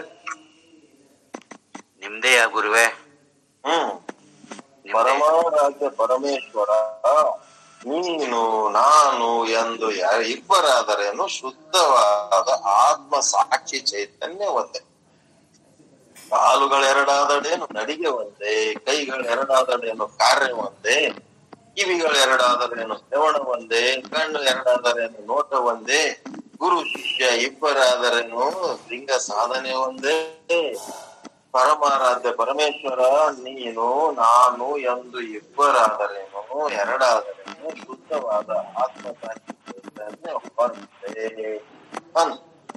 ನಿಮ್ದೇ ಯಾ ಗುರುವೆ ಹ್ಮ್ ಪರಮಾರಾಧ್ಯ ಪರಮೇಶ್ವರ ನೀನು ನಾನು ಎಂದು ಯಾರು ಇಬ್ಬರಾದರೇನು ಶುದ್ಧವಾದ ಆತ್ಮ ಸಾಕ್ಷಿ ಚೈತನ್ಯ ಒಂದೇ ಕಾಲುಗಳೆರಡಾದಡೇನು ನಡಿಗೆ ಒಂದೇ ಕೈಗಳೆರಡಾದಡೇನು ಕಾರ್ಯ ಒಂದೇ ಕಿವಿಗಳೆರಡಾದರೇನು ಶ್ರವಣ ಒಂದೇ ಕಣ್ಣು ಎರಡಾದರೇನು ನೋಟ ಒಂದೇ ಗುರು ಶಿಷ್ಯ ಇಬ್ಬರಾದರೇನು ಲಿಂಗ ಸಾಧನೆ ಒಂದೇ ಪರಮಾರಾಧ್ಯ ಪರಮೇಶ್ವರ ನೀನು ನಾನು ಎಂದು ಇಬ್ಬರಾದರೇನು ಎರಡಾದರೇನು ಶುದ್ಧವಾದ ಆತ್ಮ ಸಾಕ್ಷಿ ಚೈತನ್ಯ ಒಂದೇ ಅಂತ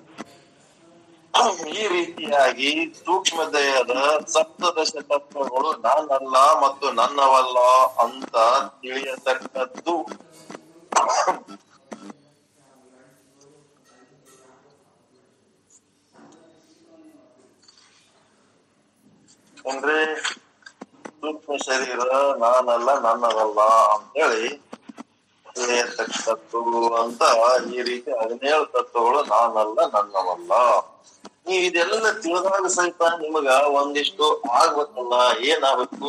ಈ ರೀತಿಯಾಗಿ ಸೂಕ್ಷ್ಮ ದೇಹದ ಸಪ್ತದಶ ತತ್ವಗಳು ನಾನಲ್ಲ ಮತ್ತು ನನ್ನವಲ್ಲ ಅಂತ ತಿಳಿಯತಕ್ಕದ್ದು ಅಂದ್ರೆ ಸೂಕ್ಷ್ಮ ಶರೀರ ನಾನಲ್ಲ ನನ್ನದಲ್ಲ ಅಂತೇಳಿ ತಿಳಿಯತಕ್ಕದ್ದು ಅಂತ ಈ ರೀತಿ ಹದಿನೇಳು ತತ್ವಗಳು ನಾನಲ್ಲ ನನ್ನವಲ್ಲ ನೀವ್ ಇದೆಲ್ಲ ತಿಳಿದಾಗ ಸಹಿತ ನಿಮಗ ಒಂದಿಷ್ಟು ಆಗ್ಬೇಕಲ್ಲ ಏನಾಗ್ಬೇಕು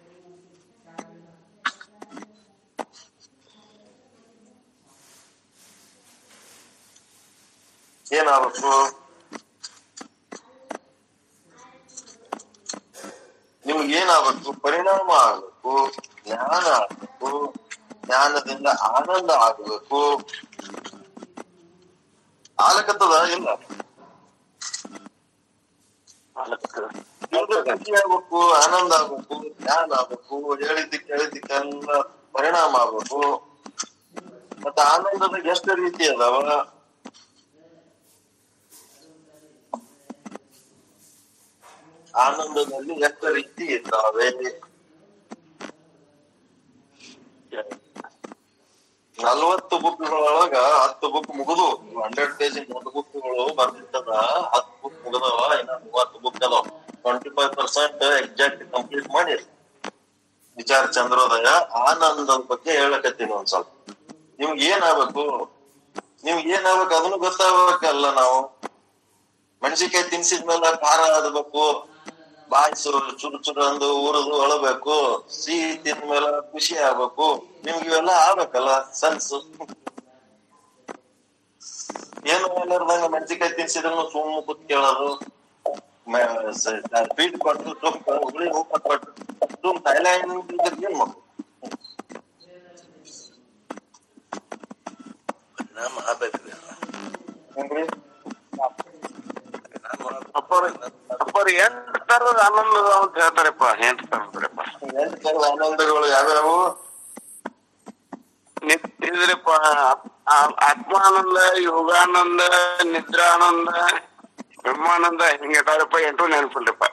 ಏನಾಗ್ಬೇಕು ನಿಮ್ಗೆ ಏನಾಗ್ಬೇಕು ಪರಿಣಾಮ ಆಗ್ಬೇಕು ಜ್ಞಾನ ಆಗ್ಬೇಕು ಜ್ಞಾನದಿಂದ ಆನಂದ ಆಗ್ಬೇಕು ಆಲಕತ್ತದ ಇಲ್ಲ ನಿಮ್ಗೆ ಖುಷಿ ಆಗ್ಬೇಕು ಆನಂದ ಆಗ್ಬೇಕು ಜ್ಞಾನ ಆಗ್ಬೇಕು ಹೇಳಿದ್ದ ಕೇಳಿದ್ದಕ್ಕೆಲ್ಲ ಪರಿಣಾಮ ಆಗ್ಬೇಕು ಮತ್ತ ಆನಂದದಾಗ ಎಷ್ಟು ರೀತಿ ಅದಾವ ಆನಂದದಲ್ಲಿ ಎಷ್ಟು ರೀತಿ ಇದ್ದಾವೆ ನಲ್ವತ್ತು ಬುಕ್ಗಳೊಳಗ ಹತ್ತು ಬುಕ್ ಮುಗಿದು ಹಂಡ್ರೆಡ್ ಪೇಜ್ ನೋಟ್ ಬುಕ್ಗಳು ಬರ್ತಿರ್ತದ ಹತ್ತು ಬುಕ್ ಮುಗಿದವ ಇನ್ನ ಮೂವತ್ತು ಬುಕ್ ಅದಾವ twenty five percent exact complete ಮಾಡಿ ವಿಚಾರ ಚಂದ್ರೋದಯ ಆನಂದದ ಬಗ್ಗೆ ಹೇಳಕತ್ತೀನಿ ಒಂದ್ ಸ್ವಲ್ಪ ನಿಮ್ಗೆ ಏನಾಗ್ಬೇಕು ನಿಮ್ಗೆ ಏನಾಗ್ಬೇಕು ಅದನ್ನು ಗೊತ್ತಾಗ್ಬೇಕಲ್ಲ ನಾವು ಮೆಣಸಿನ್ಕಾಯಿ ತಿನ್ಸಿದ್ಮೇಲೆ ಖಾರ ಆದ್ಬೇಕು ಬಾಯಿ ಸುರು ಚುರು ಚುರು ಅಂದು ಉರಿದು ಅಳಬೇಕು ಸಿಹಿ ತಿಂದ್ಮೇಲೆ ಖುಷಿ ಆಗ್ಬೇಕು ನಿಮ್ಗೆ ಇವೆಲ್ಲ ಆಗ್ಬೇಕಲ್ಲ ಸನ್ಸು ಏನು ಎಲ್ಲಾರ್ದಂಗ ಮೆಣಸಿನ್ಕಾಯಿ ತಿನ್ಸಿದ್ರು ಸುಮ್ಮ ಕೂತ್ ಕೇಳೋದು ಸ್ವೀಟ್ ಕೊಟ್ಟು ಸುಮ್ ಹುಳಿ ಉಪ್ಪು ಕೊಟ್ಟು ಸುಮ್ ಥೈಲ್ಯಾಂಡ್ ಏನ್ ಮಾಡ್ಬೇಕು ಪರಿಣಾಮ ಆಗ್ಬೇಕ್ರಿ ಹೆಂಗ್ರಿ ಅಪ್ಪರ್ ಅಪ್ಪರ್ ಎಂಟ್ ತರದ ಆನಂದ ಅದಾವ ಅಂತ ಹೇಳ್ತಾರಪ್ಪ ಎಂಟ್ ತರದ್ರಪ್ಪ ಎಂಟ್ ತರದ ಆನಂದಗಳು ಯಾವ್ಯಾವು ಇದ್ರಪ್ಪ ಆ- ಆತ್ಮಾನಂದ ಯೋಗಾನಂದ ನಿದ್ರಾನಂದ ಬ್ರಹ್ಮಾನಂದ ಹಿಂಗ ಇದಾರಪ್ಪ ಎಂಟು ನೆನಪಿಲ್ರಪ್ಪ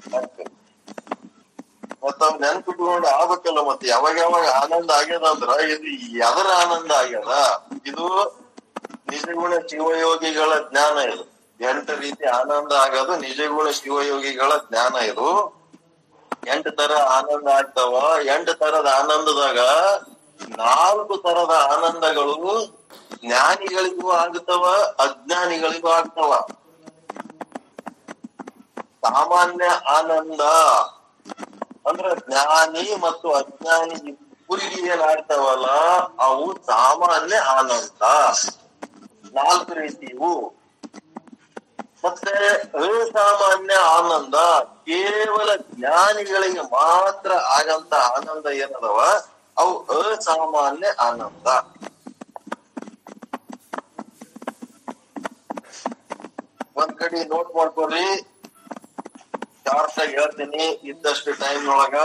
ಮತ್ತ ಅವ್ ನೆನ್ಪಿಟ್ಕೊಂಡು ಆಗ್ಬೇಕಲ್ಲ ಮತ್ತೆ ಯಾವಾಗ ಯಾವಾಗ ಆನಂದ ಆಗ್ಯದ ಅಂದ್ರ ಇದು ಎದರ ಆನಂದ ಆಗ್ಯದ ಇದು ನಿಜಗುಣ ಶಿವಯೋಗಿಗಳ ಜ್ಞಾನ ಇದು ಎಂಟು ರೀತಿ ಆನಂದ ಆಗೋದು ನಿಜಗುಣ ಶಿವಯೋಗಿಗಳ ಜ್ಞಾನ ಇದು ಎಂಟು ತರ ಆನಂದ ಆಗ್ತಾವ ಎಂಟು ತರದ ಆನಂದದಾಗ ನಾಲ್ಕು ತರದ ಆನಂದಗಳು ಜ್ಞಾನಿಗಳಿಗೂ ಆಗ್ತವ ಅಜ್ಞಾನಿಗಳಿಗೂ ಆಗ್ತವ ಸಾಮಾನ್ಯ ಆನಂದ ಅಂದ್ರ ಜ್ಞಾನಿ ಮತ್ತು ಅಜ್ಞಾನಿ ಇಬ್ಬರಿಗೆ ಏನಾಗ್ತಾವಲ್ಲ ಅವು ಸಾಮಾನ್ಯ ಆನಂದ ನಾಲ್ಕು ರೀತಿಯವು ಮತ್ತೆ ಅಸಾಮಾನ್ಯ ಆನಂದ ಕೇವಲ ಜ್ಞಾನಿಗಳಿಗೆ ಮಾತ್ರ ಆಗಂತ ಆನಂದ ಏನದವ ಅವು ಅಸಾಮಾನ್ಯ ಆನಂದ ಒಂದ್ ಕಡೆ ನೋಟ್ ಮಾಡ್ಕೊಡ್ರಿ ಶಾರ್ಟ್ ಆಗಿ ಹೇಳ್ತೀನಿ ಇದ್ದಷ್ಟು ಟೈಮ್ ಒಳಗ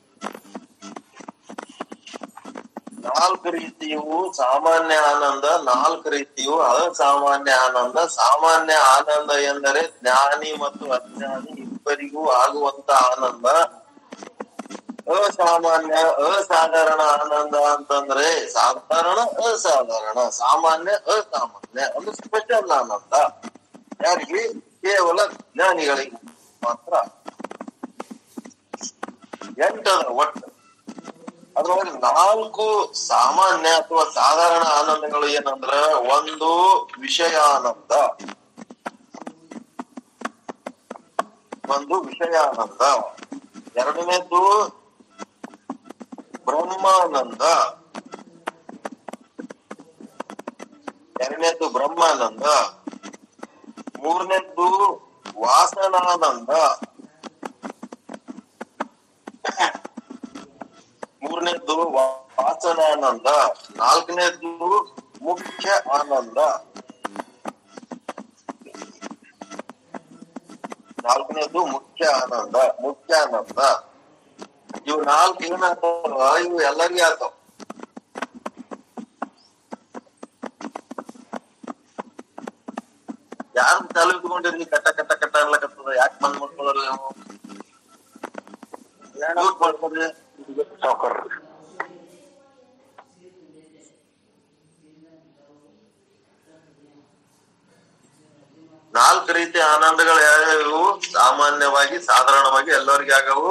ನಾಲ್ಕು ರೀತಿಯವು ಸಾಮಾನ್ಯ ಆನಂದ ನಾಲ್ಕು ರೀತಿಯು ಅಸಾಮಾನ್ಯ ಆನಂದ ಸಾಮಾನ್ಯ ಆನಂದ ಎಂದರೆ ಜ್ಞಾನಿ ಮತ್ತು ಅಜ್ಞಾನಿ ಇಬ್ಬರಿಗೂ ಆಗುವಂತ ಆನಂದ ಅಸಾಮಾನ್ಯ ಅಸಾಧಾರಣ ಆನಂದ ಅಂತಂದ್ರೆ ಸಾಧಾರಣ ಅಸಾಧಾರಣ ಸಾಮಾನ್ಯ ಅಸಾಮಾನ್ಯ ಒಂದು ಸ್ಪೆಷಲ್ ಆನಂದ ಯಾರಿಗೆ ಕೇವಲ ಜ್ಞಾನಿಗಳಿಗೆ ಮಾತ್ರ ಎಂಟದ ಒಟ್ಟು ಅದ್ರೊಳಗೆ ನಾಲ್ಕು ಸಾಮಾನ್ಯ ಅಥವಾ ಸಾಧಾರಣ ಆನಂದಗಳು ಏನಂದ್ರ ಒಂದು ವಿಷಯಾನಂದ ಒಂದು ವಿಷಯಾನಂದ ಎರಡನೇದು ಬ್ರಹ್ಮಾನಂದ ಎರಡನೇದು ಬ್ರಹ್ಮಾನಂದ ಮೂರನೇದ್ದು ವಾಸನಾನಂದ ಮೂರನೇದ್ದು ವಾಸನಾನಂದ ನಾಲ್ಕನೇದ್ದು ಮುಖ್ಯ ಆನಂದ ನಾಲ್ಕನೇದ್ದು ಮುಖ್ಯ ಆನಂದ ಮುಖ್ಯ ಆನಂದ ಇವು ನಾಲ್ಕು ಏನಾಗ್ತಾವ ಇವು ಎಲ್ಲರಿಗೂ ಆಗ್ತಾವ ಯಾರು ಚಾಲು ಇಟ್ಕೊಂಡಿರಿ ಕಟ್ಟ ಕಟ್ಟ ಕಟ್ಟ ಅನ್ಲಕತ್ತದ ಯಾಕೆ ಬಂದ್ ಮಾಡ್ಕೊಳ್ಳೋರು ನೀವು ಮ್ಯೂಟ್ ಮಾಡ್ಕೊಡ್ರಿ ಸಾವ್ಕಾರ್ ನಾಲ್ಕು ರೀತಿಯ ಆನಂದಗಳು ಯಾವ್ಯಾವು ಸಾಮಾನ್ಯವಾಗಿ ಸಾಧಾರಣವಾಗಿ ಎಲ್ಲರಿಗೆ ಆಗವು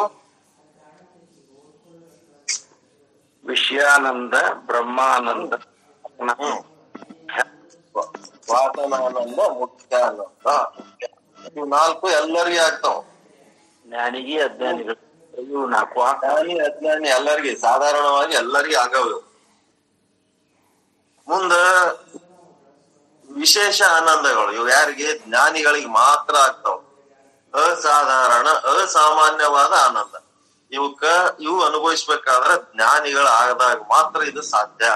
ವಿಷಯಾನಂದ ಬ್ರಹ್ಮಾನಂದ ಹ್ಮ್ ವಾ- ವಾಸನಾನಂದ ಮುಖ್ಯ ಆನಂದ ಇವು ನಾಲ್ಕು ಎಲ್ಲರಿಗೆ ಆಗ್ತಾವ ಜ್ಞಾನಿಗೆ ಅಜ್ಞಾನಿಗಳು ಇವು ನಾಲ್ಕು ಜ್ಞಾನಿ ಅಜ್ಞಾನಿ ಎಲ್ಲರಿಗೆ ಸಾಧಾರಣವಾಗಿ ಎಲ್ಲರಿಗೆ ಆಗವು ಇವು. ಮುಂದ ವಿಶೇಷ ಆನಂದಗಳು ಇವು ಯಾರಿಗೆ ಜ್ಞಾನಿಗಳಿಗೆ ಮಾತ್ರ ಆಗ್ತಾವ ಅಸಾಧಾರಣ ಅಸಾಮಾನ್ಯವಾದ ಆನಂದ ಇವಕ್ಕ ಇವು ಅನುಭವಿಸ್ಬೇಕಾದ್ರೆ ಜ್ಞಾನಿಗಳು ಆಗದಾಗ ಮಾತ್ರ ಇದು ಸಾಧ್ಯ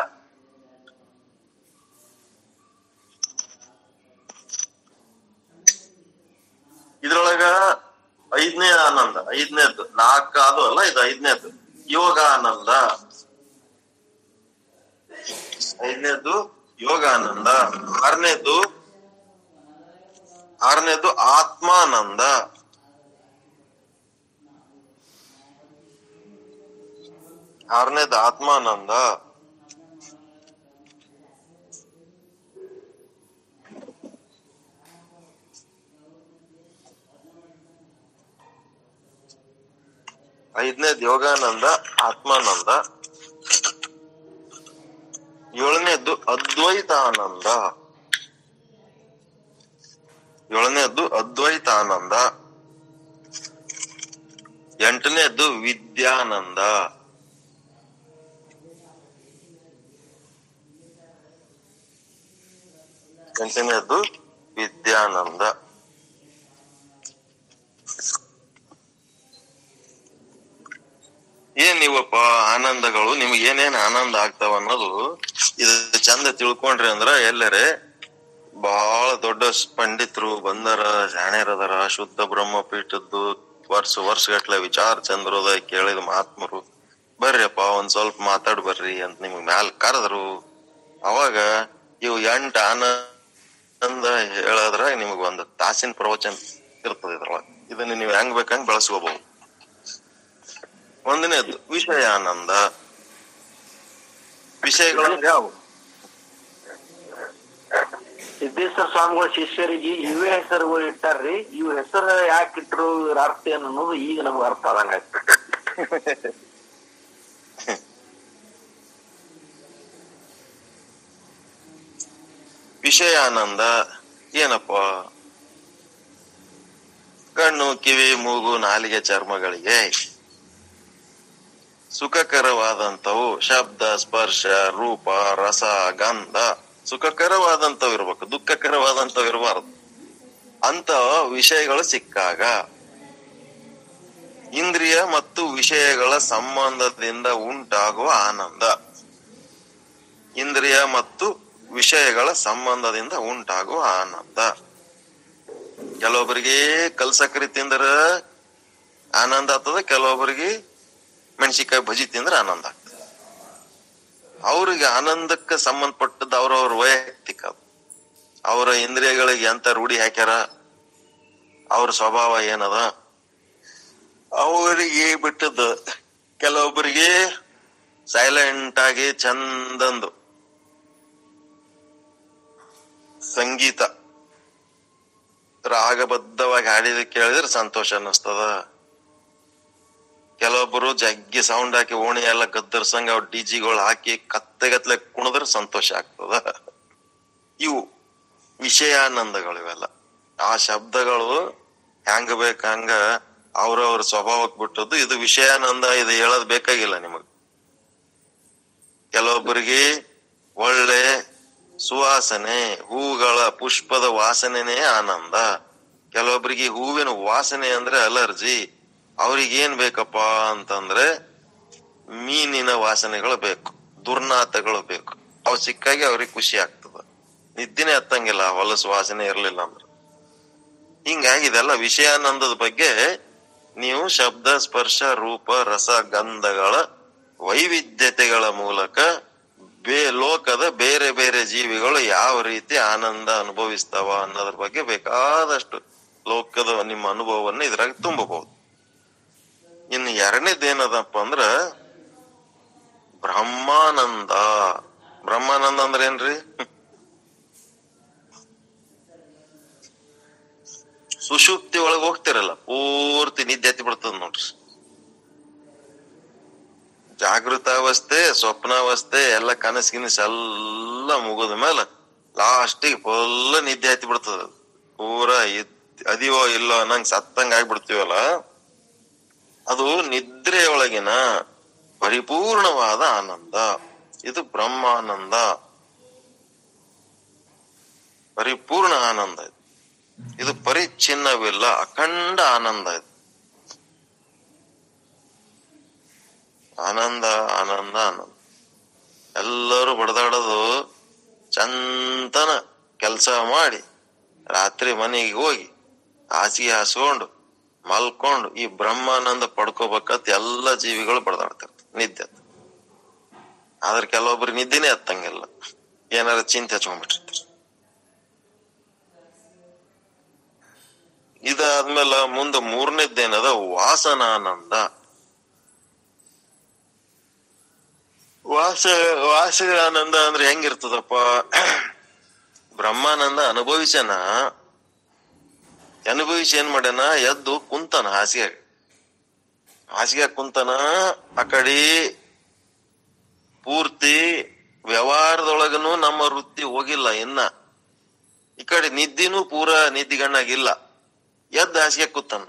ಇದ್ರೊಳಗ ಐದನೇ ಆನಂದ ಐದನೇದ್ದು ನಾಲ್ಕ ಅದು ಅಲ್ಲ ಇದು ಐದನೇದ್ದು ಯೋಗ ಆನಂದ ಐದನೇದ್ದು ಯೋಗ ಆನಂದ ಆರನೇದ್ದು ಆರನೇದ್ದು ಆತ್ಮಾನಂದ ಆರನೇದು ಆತ್ಮಾನಂದ ಐದನೇದು ಯೋಗಾನಂದ ಆತ್ಮಾನಂದ ಏಳನೇದ್ದು ಅದ್ವೈತಾನಂದ ಏಳನೇದ್ದು ಅದ್ವೈತಾನಂದ ಎಂಟನೇದ್ದು ವಿದ್ಯಾನಂದ ಎಂಟನೇದ್ದು ವಿದ್ಯಾನಂದ ಏನ್ ಇವಪ್ಪ ಆನಂದಗಳು ನಿಮ್ಗೆ ಏನೇನ್ ಆನಂದ ಆಗ್ತಾವ ಅನ್ನೋದು ಇದು ಚಂದ ತಿಳ್ಕೊಂಡ್ರಿ ಅಂದ್ರ ಎಲ್ಲರೇ ಬಹಳ ದೊಡ್ಡ ಪಂಡಿತರು ಬಂದರ ಜಾಣ್ಯರದಾರ ಶುದ್ಧ ಬ್ರಹ್ಮಪೀಠದ್ದು ವರ್ಷ ವರ್ಷಗಟ್ಲೆ ವಿಚಾರ ಚಂದ್ರೋದಯ ಕೇಳಿದ ಮಹಾತ್ಮರು ಬರ್ರಿಯಪ್ಪ ಒಂದ್ ಸ್ವಲ್ಪ ಮಾತಾಡ್ ಬರ್ರಿ ಅಂತ ನಿಮ್ಗ್ ಮ್ಯಾಲ್ ಕರೆದ್ರು ಅವಾಗ ಇವು ಎಂಟ ಆನಂದ ಹೇಳದ್ರ ನಿಮಗ್ ಒಂದು ತಾಸಿನ ಪ್ರವಚನ ಇರ್ತದೆ ಇದ್ರೊಳಗ ಇದನ್ನ ನೀವ್ ಹೆಂಗ್ ಬೇಕಂಗ್ ಬೆಳೆಸ್ಕೋಬಹುದು ಒಂದನೇದು ವಿಷಯಾನಂದ ವಿಷಯಗಳಂದ್ರೆ ಯಾವ ಸಿದ್ದೇಶ್ವರ ಸ್ವಾಮಿಗಳ ಶಿಷ್ಯರಿಗೆ ಇವೇ ಹೆಸರುಗಳು ಇಟ್ಟಾರ್ರಿ ಇವ್ ಹೆಸರು ಯಾಕೆ ಇಟ್ರು ಇವ್ರ ಅರ್ಥ ಏನು ಅನ್ನೋದು ಈಗ ನಮ್ಗೆ ಅರ್ಥ ಆದಂಗ ವಿಷಯಾನಂದ ಏನಪ್ಪ ಕಣ್ಣು ಕಿವಿ ಮೂಗು ನಾಲಿಗೆ ಚರ್ಮಗಳಿಗೆ ಸುಖಕರವಾದಂಥವು ಶಬ್ದ ಸ್ಪರ್ಶ ರೂಪ ರಸ ಗಂಧ ಸುಖಕರವಾದಂಥವು ಇರ್ಬೇಕು ದುಃಖಕರವಾದಂಥವು ಇರಬಾರದು ಅಂತ ವಿಷಯಗಳು ಸಿಕ್ಕಾಗ ಇಂದ್ರಿಯ ಮತ್ತು ವಿಷಯಗಳ ಸಂಬಂಧದಿಂದ ಉಂಟಾಗುವ ಆನಂದ ಇಂದ್ರಿಯ ಮತ್ತು ವಿಷಯಗಳ ಸಂಬಂಧದಿಂದ ಉಂಟಾಗುವ ಆನಂದ ಕೆಲವೊಬ್ಬರಿಗೆ ಕಲ್ಸಕ್ರಿ ತಿಂದ್ರ ಆನಂದ ಆಗ್ತದ ಕೆಲವೊಬ್ಬರಿಗೆ ಮೆಣಸಿಕಾಯಿ ಬಜಿ ತಿಂದ್ರೆ ಆನಂದ ಆಗ್ತದೆ ಅವ್ರಿಗೆ ಆನಂದಕ್ಕೆ ಸಂಬಂಧಪಟ್ಟದ್ದು ಅವ್ರವ್ರ ವೈಯಕ್ತಿಕ ಅದು. ಅವರ ಇಂದ್ರಿಯಗಳಿಗೆ ಎಂತ ರೂಢಿ ಹಾಕ್ಯಾರ ಅವ್ರ ಸ್ವಭಾವ ಏನದ ಅವರಿಗೆ ಬಿಟ್ಟದ್ದು ಕೆಲವೊಬ್ಬರಿಗೆ ಸೈಲೆಂಟ್ ಆಗಿ ಚಂದಂದು ಸಂಗೀತ ರಾಗಬದ್ಧವಾಗಿ ಹಾಡಿದ ಕೇಳಿದ್ರೆ ಸಂತೋಷ ಅನ್ನಿಸ್ತದ ಕೆಲವೊಬ್ಬರು ಜಗ್ಗಿ ಸೌಂಡ್ ಹಾಕಿ ಓಣಿ ಎಲ್ಲ ಗದ್ದರ್ಸಂಗ ಅವ್ರ ಡಿಜಿಗಳು ಹಾಕಿ ಕತ್ತೆಗತ್ಲೆ ಕುಣಿದ್ರೆ ಸಂತೋಷ ಆಗ್ತದ ಇವು ವಿಷಯಾನಂದಗಳು ಇವೆಲ್ಲ ಆ ಶಬ್ದಗಳು ಹೆಂಗ ಬೇಕ ಹಂಗ ಅವ್ರವ್ರ ಸ್ವಭಾವಕ್ ಬಿಟ್ಟದ್ದು ಇದು ವಿಷಯಾನಂದ ಇದು ಹೇಳೋದ್ ಬೇಕಾಗಿಲ್ಲ ನಿಮಗ್ ಕೆಲವೊಬ್ಬರಿಗೆ ಒಳ್ಳೆ ಸುವಾಸನೆ ಹೂಗಳ ಪುಷ್ಪದ ವಾಸನೆನೇ ಆನಂದ ಕೆಲವೊಬ್ಬರಿಗೆ ಹೂವಿನ ವಾಸನೆ ಅಂದ್ರೆ ಅಲರ್ಜಿ ಅವ್ರಿಗೆ ಏನ್ ಬೇಕಪ್ಪ ಅಂತಂದ್ರೆ ಮೀನಿನ ವಾಸನೆಗಳು ಬೇಕು ದುರ್ನಾತಗಳು ಬೇಕು ಅವು ಸಿಕ್ಕಾಗಿ ಅವ್ರಿಗೆ ಖುಷಿ ಆಗ್ತದ ನಿದ್ದಿನೇ ಹತ್ತಂಗಿಲ್ಲ ಆ ಹೊಲಸು ವಾಸನೆ ಇರ್ಲಿಲ್ಲ ಅಂದ್ರೆ ಹಿಂಗಾಗಿ ಇದೆಲ್ಲ ವಿಷಯಾನಂದದ ಬಗ್ಗೆ ನೀವು ಶಬ್ದ ಸ್ಪರ್ಶ ರೂಪ ರಸ ಗಂಧಗಳ ವೈವಿಧ್ಯತೆಗಳ ಮೂಲಕ ಬೇ ಲೋಕದ ಬೇರೆ ಬೇರೆ ಜೀವಿಗಳು ಯಾವ ರೀತಿ ಆನಂದ ಅನುಭವಿಸ್ತಾವ ಅನ್ನೋದ್ರ ಬಗ್ಗೆ ಬೇಕಾದಷ್ಟು ಲೋಕದ ನಿಮ್ಮ ಅನುಭವವನ್ನ ಇದ್ರಾಗ ತುಂಬಬಹುದು ಇನ್ನು ಎರಡನೇದೇನದಪ್ಪ ಅಂದ್ರ ಬ್ರಹ್ಮಾನಂದ ಬ್ರಹ್ಮಾನಂದ ಅಂದ್ರೆ ಏನ್ರಿ ಸುಷುಪ್ತಿ ಒಳಗ್ ಹೋಗ್ತಿರಲ್ಲ ಪೂರ್ತಿ ನಿದ್ದೆ ಎತ್ತಿ ಬಿಡ್ತದ ನೋಡ್ರಿ ಜಾಗೃತಾವಸ್ಥೆ ಸ್ವಪ್ನಾವಸ್ಥೆ ಎಲ್ಲ ಕನಸು ಗಿನಸ್ ಎಲ್ಲ ಮುಗಿದ ಮೇಲೆ ಲಾಸ್ಟಿಗೆ ಫುಲ್ ನಿದ್ದೆ ಹತ್ತಿ ಬಿಡ್ತದ ಪೂರ ಇದ್ ಅದಿವೋ ಇಲ್ಲೋ ಅನ್ನಂಗ್ ಸತ್ತಂಗ್ ಆಗ್ಬಿಡ್ತೀವಲ್ಲ ಅದು ನಿದ್ರೆಯೊಳಗಿನ ಪರಿಪೂರ್ಣವಾದ ಆನಂದ ಇದು ಬ್ರಹ್ಮಾನಂದ ಪರಿಪೂರ್ಣ ಆನಂದ ಇದು ಇದು ಪರಿಚ್ಛಿನ್ನವಿಲ್ಲ ಅಖಂಡ ಆನಂದ ಇದು ಆನಂದ ಆನಂದ ಆನಂದ ಎಲ್ಲರೂ ಬಡದಾಡೋದು ಚಂತನ ಕೆಲಸ ಮಾಡಿ ರಾತ್ರಿ ಮನೆಗೆ ಹೋಗಿ ಹಾಸಿಗೆ ಹಾಸ್ಕೊಂಡು ಮಲ್ಕೊಂಡು ಈ ಬ್ರಹ್ಮಾನಂದ ಪಡ್ಕೋಬೇಕಂತ ಎಲ್ಲ ಜೀವಿಗಳು ಬಡದಾಡ್ತಿರ್ತಾರೆ ನಿದ್ದೆ ಹತ್ತ. ಆದ್ರೆ ಕೆಲವೊಬ್ರು ನಿದ್ದೆನೆ ಹತ್ತಂಗಿಲ್ಲ ಏನಾರ ಚಿಂತೆ ಹಚ್ಕೊಂಡ್ಬಿಟ್ಟಿರ್ತಾರೆ ಇದಾದ್ಮೇಲೆ ಮುಂದೆ ಮೂರನೇದ್ದೇನದ ವಾಸನಾನಂದ ವಾಸ ವಾಸನಾನಂದ ಅಂದ್ರೆ ಹೆಂಗಿರ್ತದಪ್ಪ ಬ್ರಹ್ಮಾನಂದ ಅನುಭವಿಸನ ಅನುಭವಿಸಿ ಏನ್ ಮಾಡ್ಯಾನ ಎದ್ದು ಕುಂತಾನ ಹಾಸಿಗೆ ಹಾಸಿಗೆ ಕುಂತಾನ ಆ ಕಡೆ ಪೂರ್ತಿ ವ್ಯವಹಾರದೊಳಗನು ನಮ್ಮ ವೃತ್ತಿ ಹೋಗಿಲ್ಲ ಇನ್ನ ಈ ಕಡೆ ನಿದ್ದಿನೂ ಪೂರ ನಿದ್ದಿಗಣ್ಣಾಗಿಲ್ಲ ಎದ್ದ ಹಾಸಿಗೆ ಕೂತಾನ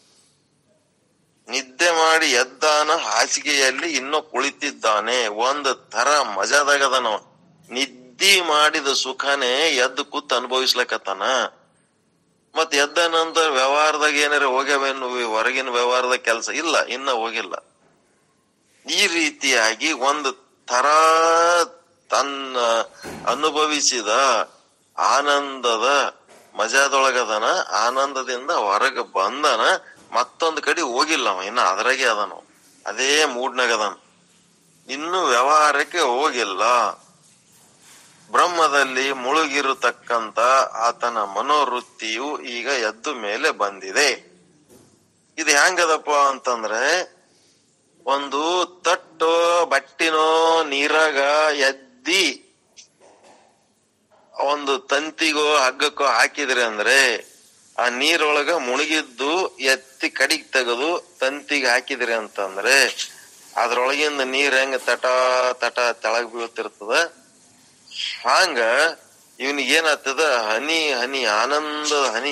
ನಿದ್ದೆ ಮಾಡಿ ಎದ್ದಾನ ಹಾಸಿಗೆಯಲ್ಲಿ ಇನ್ನೂ ಕುಳಿತಿದ್ದಾನೆ ಒಂದು ತರ ಮಜಾದಾಗದನ ನಿದ್ದಿ ಮಾಡಿದ ಸುಖನೇ ಎದ್ದು ಕೂತ್ ಅನುಭವಿಸ್ಲಕತ್ತಾನ ಮತ್ ಎದ್ದ ನಂತರ ವ್ಯವಹಾರದಾಗ ಏನಾರ ಹೋಗ್ಯಾವೇನು ಹೊರಗಿನ ವ್ಯವಹಾರದ ಕೆಲಸ ಇಲ್ಲ ಇನ್ನ ಹೋಗಿಲ್ಲ ಈ ರೀತಿಯಾಗಿ ಒಂದು ತರ ತನ್ನ ಅನುಭವಿಸಿದ ಆನಂದದ ಮಜಾದೊಳಗದನ ಆನಂದದಿಂದ ಹೊರಗೆ ಬಂದನ ಮತ್ತೊಂದ್ ಕಡೆ ಹೋಗಿಲ್ಲ ಅವ ಇನ್ನ ಅದ್ರಾಗೆ ಅದಾನ ಅವ. ಅದೇ ಮೂಡ್ನಾಗ ಅದಾನ ಇನ್ನು ವ್ಯವಹಾರಕ್ಕೆ ಹೋಗಿಲ್ಲ ಬ್ರಹ್ಮದಲ್ಲಿ ಮುಳುಗಿರತಕ್ಕಂತ ಆತನ ಮನೋವೃತ್ತಿಯು ಈಗ ಎದ್ದು ಮೇಲೆ ಬಂದಿದೆ ಇದು ಹೆಂಗದಪ್ಪ ಅಂತಂದ್ರೆ ಒಂದು ತಟ್ಟೋ ಬಟ್ಟಿನೋ ನೀರಾಗ ಎದ್ದಿ ಒಂದು ತಂತಿಗೋ ಹಗ್ಗಕ್ಕೋ ಹಾಕಿದ್ರಿ ಅಂದ್ರೆ ಆ ನೀರೊಳಗ ಮುಳುಗಿದ್ದು ಎತ್ತಿ ಕಡಿಗ್ ತೆಗೆದು ತಂತಿಗೆ ಹಾಕಿದ್ರಿ ಅಂತಂದ್ರೆ ಅದ್ರೊಳಗಿಂದ ನೀರ್ ಹೆಂಗ ತಟ ತಟ ತೆಳಗ್ ಬೀಳ್ತಿರ್ತದ ಹಂಗ ಇವನಿಗೆ ಏನಾಗ್ತದ ಹನಿ ಹನಿ ಆನಂದದ ಹನಿ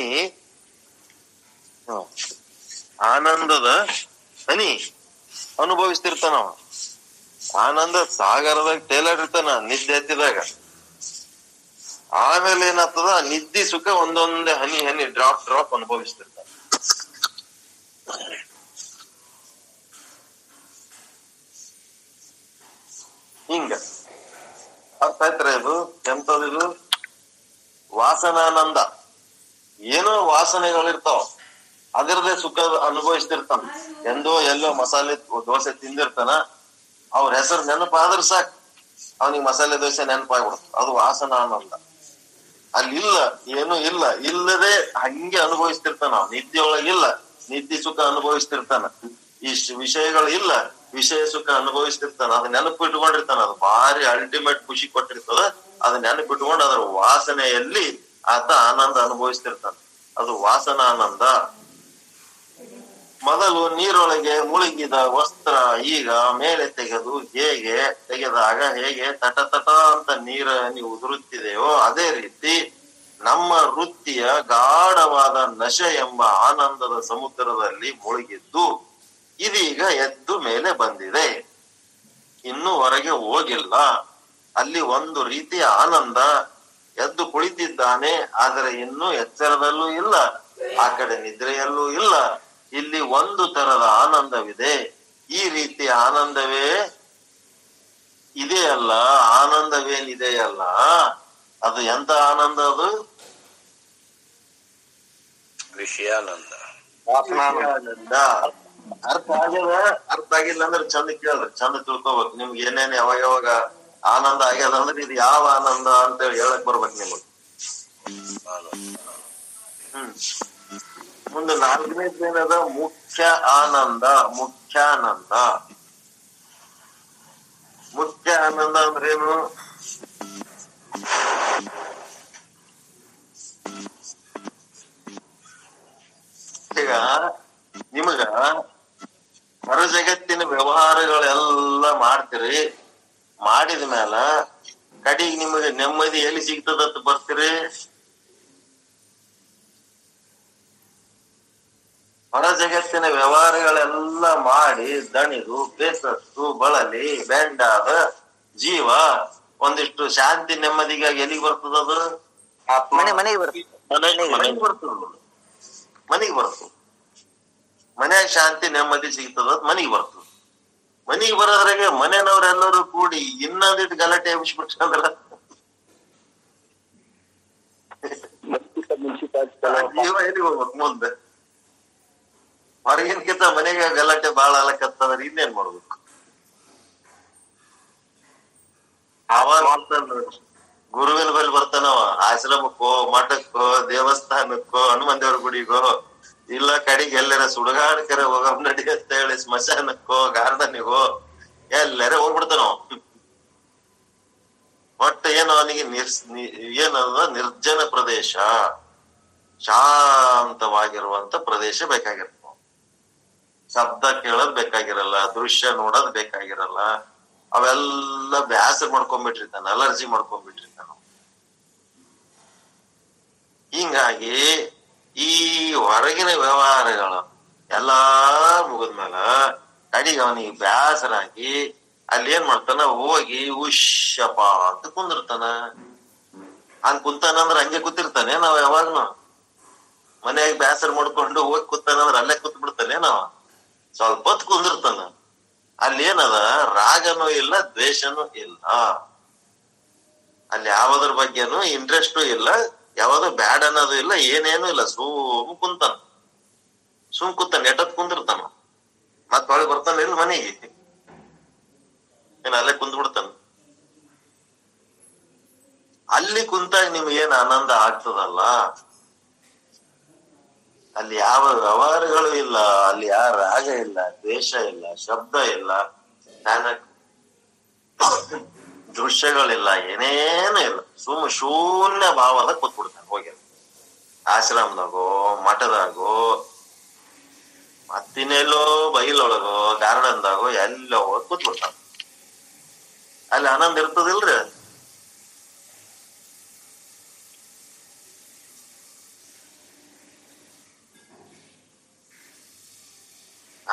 ಹ. ಆನಂದದ ಹನಿ ಅನುಭವಿಸ್ತಿರ್ತಾನ ಅವ ಆನಂದ ಸಾಗರದಾಗ ತೇಲಾಡಿರ್ತಾನ ನಿದ್ದೆ ಹತ್ತಿದಾಗ ಆಮೇಲೆ ಏನಾಗ್ತದ ನಿದ್ದೆ ಸುಖ ಒಂದೊಂದೇ ಹನಿ ಹನಿ ಡ್ರಾಪ್ ಡ್ರಾಪ್ ಅನುಭವಿಸ್ತಿರ್ತಾನ ಹಿಂಗ ಅರ್ಥ ಆಯ್ತರ ಇದು ಎಂತದಿದು ವಾಸನಾನಂದ ಏನೋ ವಾಸನೆಗಳಿರ್ತಾವ ಅದರದೇ ಸುಖ ಅನುಭವಿಸ್ತಿರ್ತಾನ ಎಂದೋ ಎಲ್ಲೋ ಮಸಾಲೆ ದೋಸೆ ತಿಂದಿರ್ತಾನ ಅವ್ರ ಹೆಸರು ನೆನಪಾದ್ರ ಸಾಕ್ ಅವನಿಗೆ ಮಸಾಲೆ ದೋಸೆ ನೆನಪಾಗ್ಬಿಡುತ್ತೆ ಅದು ವಾಸನಾನಂದ ಅಲ್ಲಿ ಇಲ್ಲ ಏನು ಇಲ್ಲ ಇಲ್ಲದೆ ಹಂಗೆ ಅನುಭವಿಸ್ತಿರ್ತಾನ ಅವ ನಿದ್ದೆ ಒಳಗಿಲ್ಲ ನಿದ್ದೆ ಸುಖ ಅನುಭವಿಸ್ತಿರ್ತಾನ ಇಷ್ಟು ವಿಷಯಗಳು ಇಲ್ಲ ವಿಷಯ ಸುಖ ಅನುಭವಿಸ್ತಿರ್ತಾನ ಅದ್ ನೆನಪು ಇಟ್ಕೊಂಡಿರ್ತಾನ ಅದು ಭಾರಿ ಅಲ್ಟಿಮೇಟ್ ಖುಷಿ ಕೊಟ್ಟಿರ್ತದ ಅದ್ ನೆನಪು ಇಟ್ಕೊಂಡು ಅದರ ವಾಸನೆಯಲ್ಲಿ ಆತ ಆನಂದ ಅನುಭವಿಸ್ತಿರ್ತಾನ ಅದು ವಾಸನಾನಂದ ಮೊದಲು ನೀರೊಳಗೆ ಮುಳುಗಿದ ವಸ್ತ್ರ ಈಗ ಮೇಲೆ ತೆಗೆದು ಹೇಗೆ ತೆಗೆದಾಗ ಹೇಗೆ ತಟ ತಟ ಅಂತ ನೀರ ನೀವು ಉದುರುತ್ತಿದೆಯೋ ಅದೇ ರೀತಿ ನಮ್ಮ ವೃತ್ತಿಯ ಗಾಢವಾದ ನಶೆ ಎಂಬ ಆನಂದದ ಸಮುದ್ರದಲ್ಲಿ ಮುಳುಗಿದ್ದು ಇದೀಗ ಎದ್ದು ಮೇಲೆ ಬಂದಿದೆ ಇನ್ನು ಹೊರಗೆ ಹೋಗಿಲ್ಲ ಅಲ್ಲಿ ಒಂದು ರೀತಿಯ ಆನಂದ ಎದ್ದು ಕುಳಿತಿದ್ದಾನೆ ಆದರೆ ಇನ್ನೂ ಎಚ್ಚರದಲ್ಲೂ ಇಲ್ಲ ಆ ಕಡೆ ನಿದ್ರೆಯಲ್ಲೂ ಇಲ್ಲ ಇಲ್ಲಿ ಒಂದು ತರದ ಆನಂದವಿದೆ ಈ ರೀತಿಯ ಆನಂದವೇ ಇದೆಯಲ್ಲ ಆನಂದವೇನಿದೆಯಲ್ಲ ಅದು ಎಂತ ಆನಂದ ಅದು ವಿಷಯಾನಂದ ಆನಂದ ಅರ್ಥ ಆಗ್ಯದ ಅರ್ಥ ಆಗಿಲ್ಲ ಅಂದ್ರೆ ಚಂದ ಕೇಳ್ರಿ ಚಂದ ತಿಳ್ಕೊಬೇಕು ನಿಮ್ಗೆ ಏನೇನ್ ಯಾವಾಗ ಯಾವಾಗ ಆನಂದ ಆಗ್ಯದ ಅಂದ್ರೆ ಇದು ಯಾವ ಆನಂದ ಅಂತೇಳಿ ಹೇಳಕ್ ಬರ್ಬೇಕು ನಿಮಗ್ ಹ್ಮ್ ಮುಂದೆ ನಾಲ್ಕನೇದು ಏನದ ಮುಖ್ಯ ಆನಂದ ಮುಖ್ಯಾನಂದ ಮುಖ್ಯ ಆನಂದ ಅಂದ್ರೇನು ಈಗ ನಿಮಗ ಹೊರ ಜಗತ್ತಿನ ವ್ಯವಹಾರಗಳೆಲ್ಲ ಮಾಡ್ತೀರಿ ಮಾಡಿದ ಮ್ಯಾಲ ಕಡಿಗೆ ನಿಮಗೆ ನೆಮ್ಮದಿ ಎಲ್ಲಿ ಸಿಗ್ತದಂತ ಬರ್ತೀರಿ ಹೊರ ಜಗತ್ತಿನ ವ್ಯವಹಾರಗಳೆಲ್ಲ ಮಾಡಿ ದಣಿದು ಬೇಸತ್ತು ಬಳಲಿ ಬೆಂಡಾದ ಜೀವ ಒಂದಿಷ್ಟು ಶಾಂತಿ ನೆಮ್ಮದಿಗಾಗಿ ಎಲ್ಲಿಗೆ ಬರ್ತದದು ಮನೆ ಮನೆಗೆ ಬರ್ತದೆ ಮನೆಗೆ ಬರ್ತದ ಮನೆಗೆ ಬರ್ತದ ಮನ್ಯಾಗ ಶಾಂತಿ ನೆಮ್ಮದಿ ಸಿಗ್ತದ ಮನೆಗೆ ಬರ್ತದ ಮನೆಗೆ ಬರೋದ್ರಾಗೆ ಮನೆಯವ್ರೆಲ್ಲರೂ ಕೂಡಿ ಇನ್ನೊಂದಿಟ್ಟು ಗಲಾಟೆ ಎಬ್ಬಿಸ್ಬಿಟ್ರಂದ್ರ ಜೀವ ಎಲ್ಲಿಗೆ ಹೋಗ್ಬೇಕು ಮುಂದೆ ಹೊರಗಿನ್ಕಿಂತ ಮನೆಗೆ ಗಲಾಟೆ ಬಾಳ ಆಲಕತ್ತಂದ್ರ ಇನ್ನೇನ್ ಮಾಡ್ಬೇಕು ಅವಾಗ ಮಾಡ್ತಾನ ಗುರುವಿನ ಬಳಿ ಬರ್ತಾನವ ಆಶ್ರಮಕ್ಕೋ ಮಠಕ್ಕೋ ದೇವಸ್ಥಾನಕ್ಕೋ ಹನುಮನ್ ದೇವ್ರ ಗುಡಿಗೋ ಇಲ್ಲ ಕಡೆಗೆ ಎಲ್ಲರ ಸುಡುಗಾಡ್ಕರ ಹೋಗಮ್ ನಡಿ ಅಂತ ಹೇಳಿ ಸ್ಮಶಾನಕ್ಕೋ ಗಾರ್ಡನಿಗೋ ಎಲ್ಲರ ಹೋಗ್ಬಿಡ್ತಾನವ ಒಟ್ಟು ಏನು ಅವನಿಗೆ ನಿರ್ಸ್ ನಿ- ಏನದ ನಿರ್ಜನ ಪ್ರದೇಶ ಶಾಂತವಾಗಿರುವಂತ ಪ್ರದೇಶ ಬೇಕಾಗಿರ್ತವ ಶಬ್ದ ಕೇಳೋದ್ ಬೇಕಾಗಿರಲ್ಲ ದೃಶ್ಯ ನೋಡೋದ್ ಬೇಕಾಗಿರಲ್ಲ ಅವೆಲ್ಲ ಬ್ಯಾಸರ ಮಾಡ್ಕೊಂಡ್ಬಿಟ್ಟಿರ್ತಾನ ಅಲರ್ಜಿ ಮಾಡ್ಕೊಂಡ್ಬಿಟ್ಟಿರ್ತಾನ ಹಿಂಗಾಗಿ ಈ ಹೊರಗಿನ ವ್ಯವಹಾರಗಳು ಎಲ್ಲಾ ಮುಗಿದ್ಮೇಲ ಕಡಿಗೆ ಅವನಿಗೆ ಬ್ಯಾಸರಾಗಿ ಅಲ್ಲಿ ಏನ್ ಮಾಡ್ತಾನ ಹೋಗಿ ಉಶ್ಯಪ ಅಂತ ಕುಂದಿರ್ತಾನ ಹಂಗ್ ಕುಂತಾನಂದ್ರ ಹಂಗೆ ಕೂತಿರ್ತಾನೆ ನಾವ್ ಯಾವಾಗ್ನು ಮನ್ಯಾಗ ಬ್ಯಾಸರ ಮಾಡ್ಕೊಂಡು ಹೋಗಿ ಕೂತಾನಂದ್ರ ಅಲ್ಲೇ ಕೂತ್ ಬಿಡ್ತಾನೆ ನಾವ ಸ್ವಲ್ಪ ಹೊತ್ತು ಕುಂದಿರ್ತಾನ ಅಲ್ಲಿ ಏನದ ರಾಗನೂ ಇಲ್ಲ ದ್ವೇಷನೂ ಇಲ್ಲ ಅಲ್ಲಿ ಯಾವದ್ರ ಬಗ್ಗೆನೂ ಇಂಟ್ರೆಸ್ಟು ಇಲ್ಲ ಯಾವ್ದು ಬ್ಯಾಡ್ ಅನ್ನೋದು ಇಲ್ಲ ಏನೇನು ಇಲ್ಲ ಸುಮ್ ಕುಂತಾನ ಸುಮ್ ಕುಂತಾನ ಎಟ್ಟತ್ ಕುಂದಿರ್ತಾನ ಮತ್ ಹೊಳಿ ಬರ್ತಾನ ಇಲ್ಲ ಮನೆಗೆ ಏನ್ ಅಲ್ಲೇ ಕುಂದ್ ಬಿಡ್ತಾನ ಅಲ್ಲಿ ಕುಂತಾಗ ನಿಮ್ಗೆ ಏನ್ ಆನಂದ ಆಗ್ತದಲ್ಲ ಅಲ್ಲಿ ಯಾವ ವ್ಯವಹಾರಗಳು ಇಲ್ಲ ಅಲ್ಲಿ ಯಾವ ರಾಗ ಇಲ್ಲ ದ್ವೇಷ ಇಲ್ಲ ಶಬ್ದ ಇಲ್ಲ ಜ್ಞಾನ ದೃಶ್ಯಗಳಿಲ್ಲ ಏನೇನು ಇಲ್ಲ ಸುಮ್ ಶೂನ್ಯ ಭಾವದ ಕೂತ್ಬಿಡ್ತಾನೆ ಹೋಗಿ ಆಶ್ರಮದಾಗೋ ಮಠದಾಗೋ ಮತ್ತಿನೆಲ್ಲೋ ಬೈಲೊಳಗೋ ಗಾರ್ಡನ್ದಾಗೋ ಎಲ್ಲೋ ಹೋಗಿ ಕೂತ್ಬಿಡ್ತಾನ ಅಲ್ಲಿ ಆನಂದ ಇರ್ತದಿಲ್ರಿ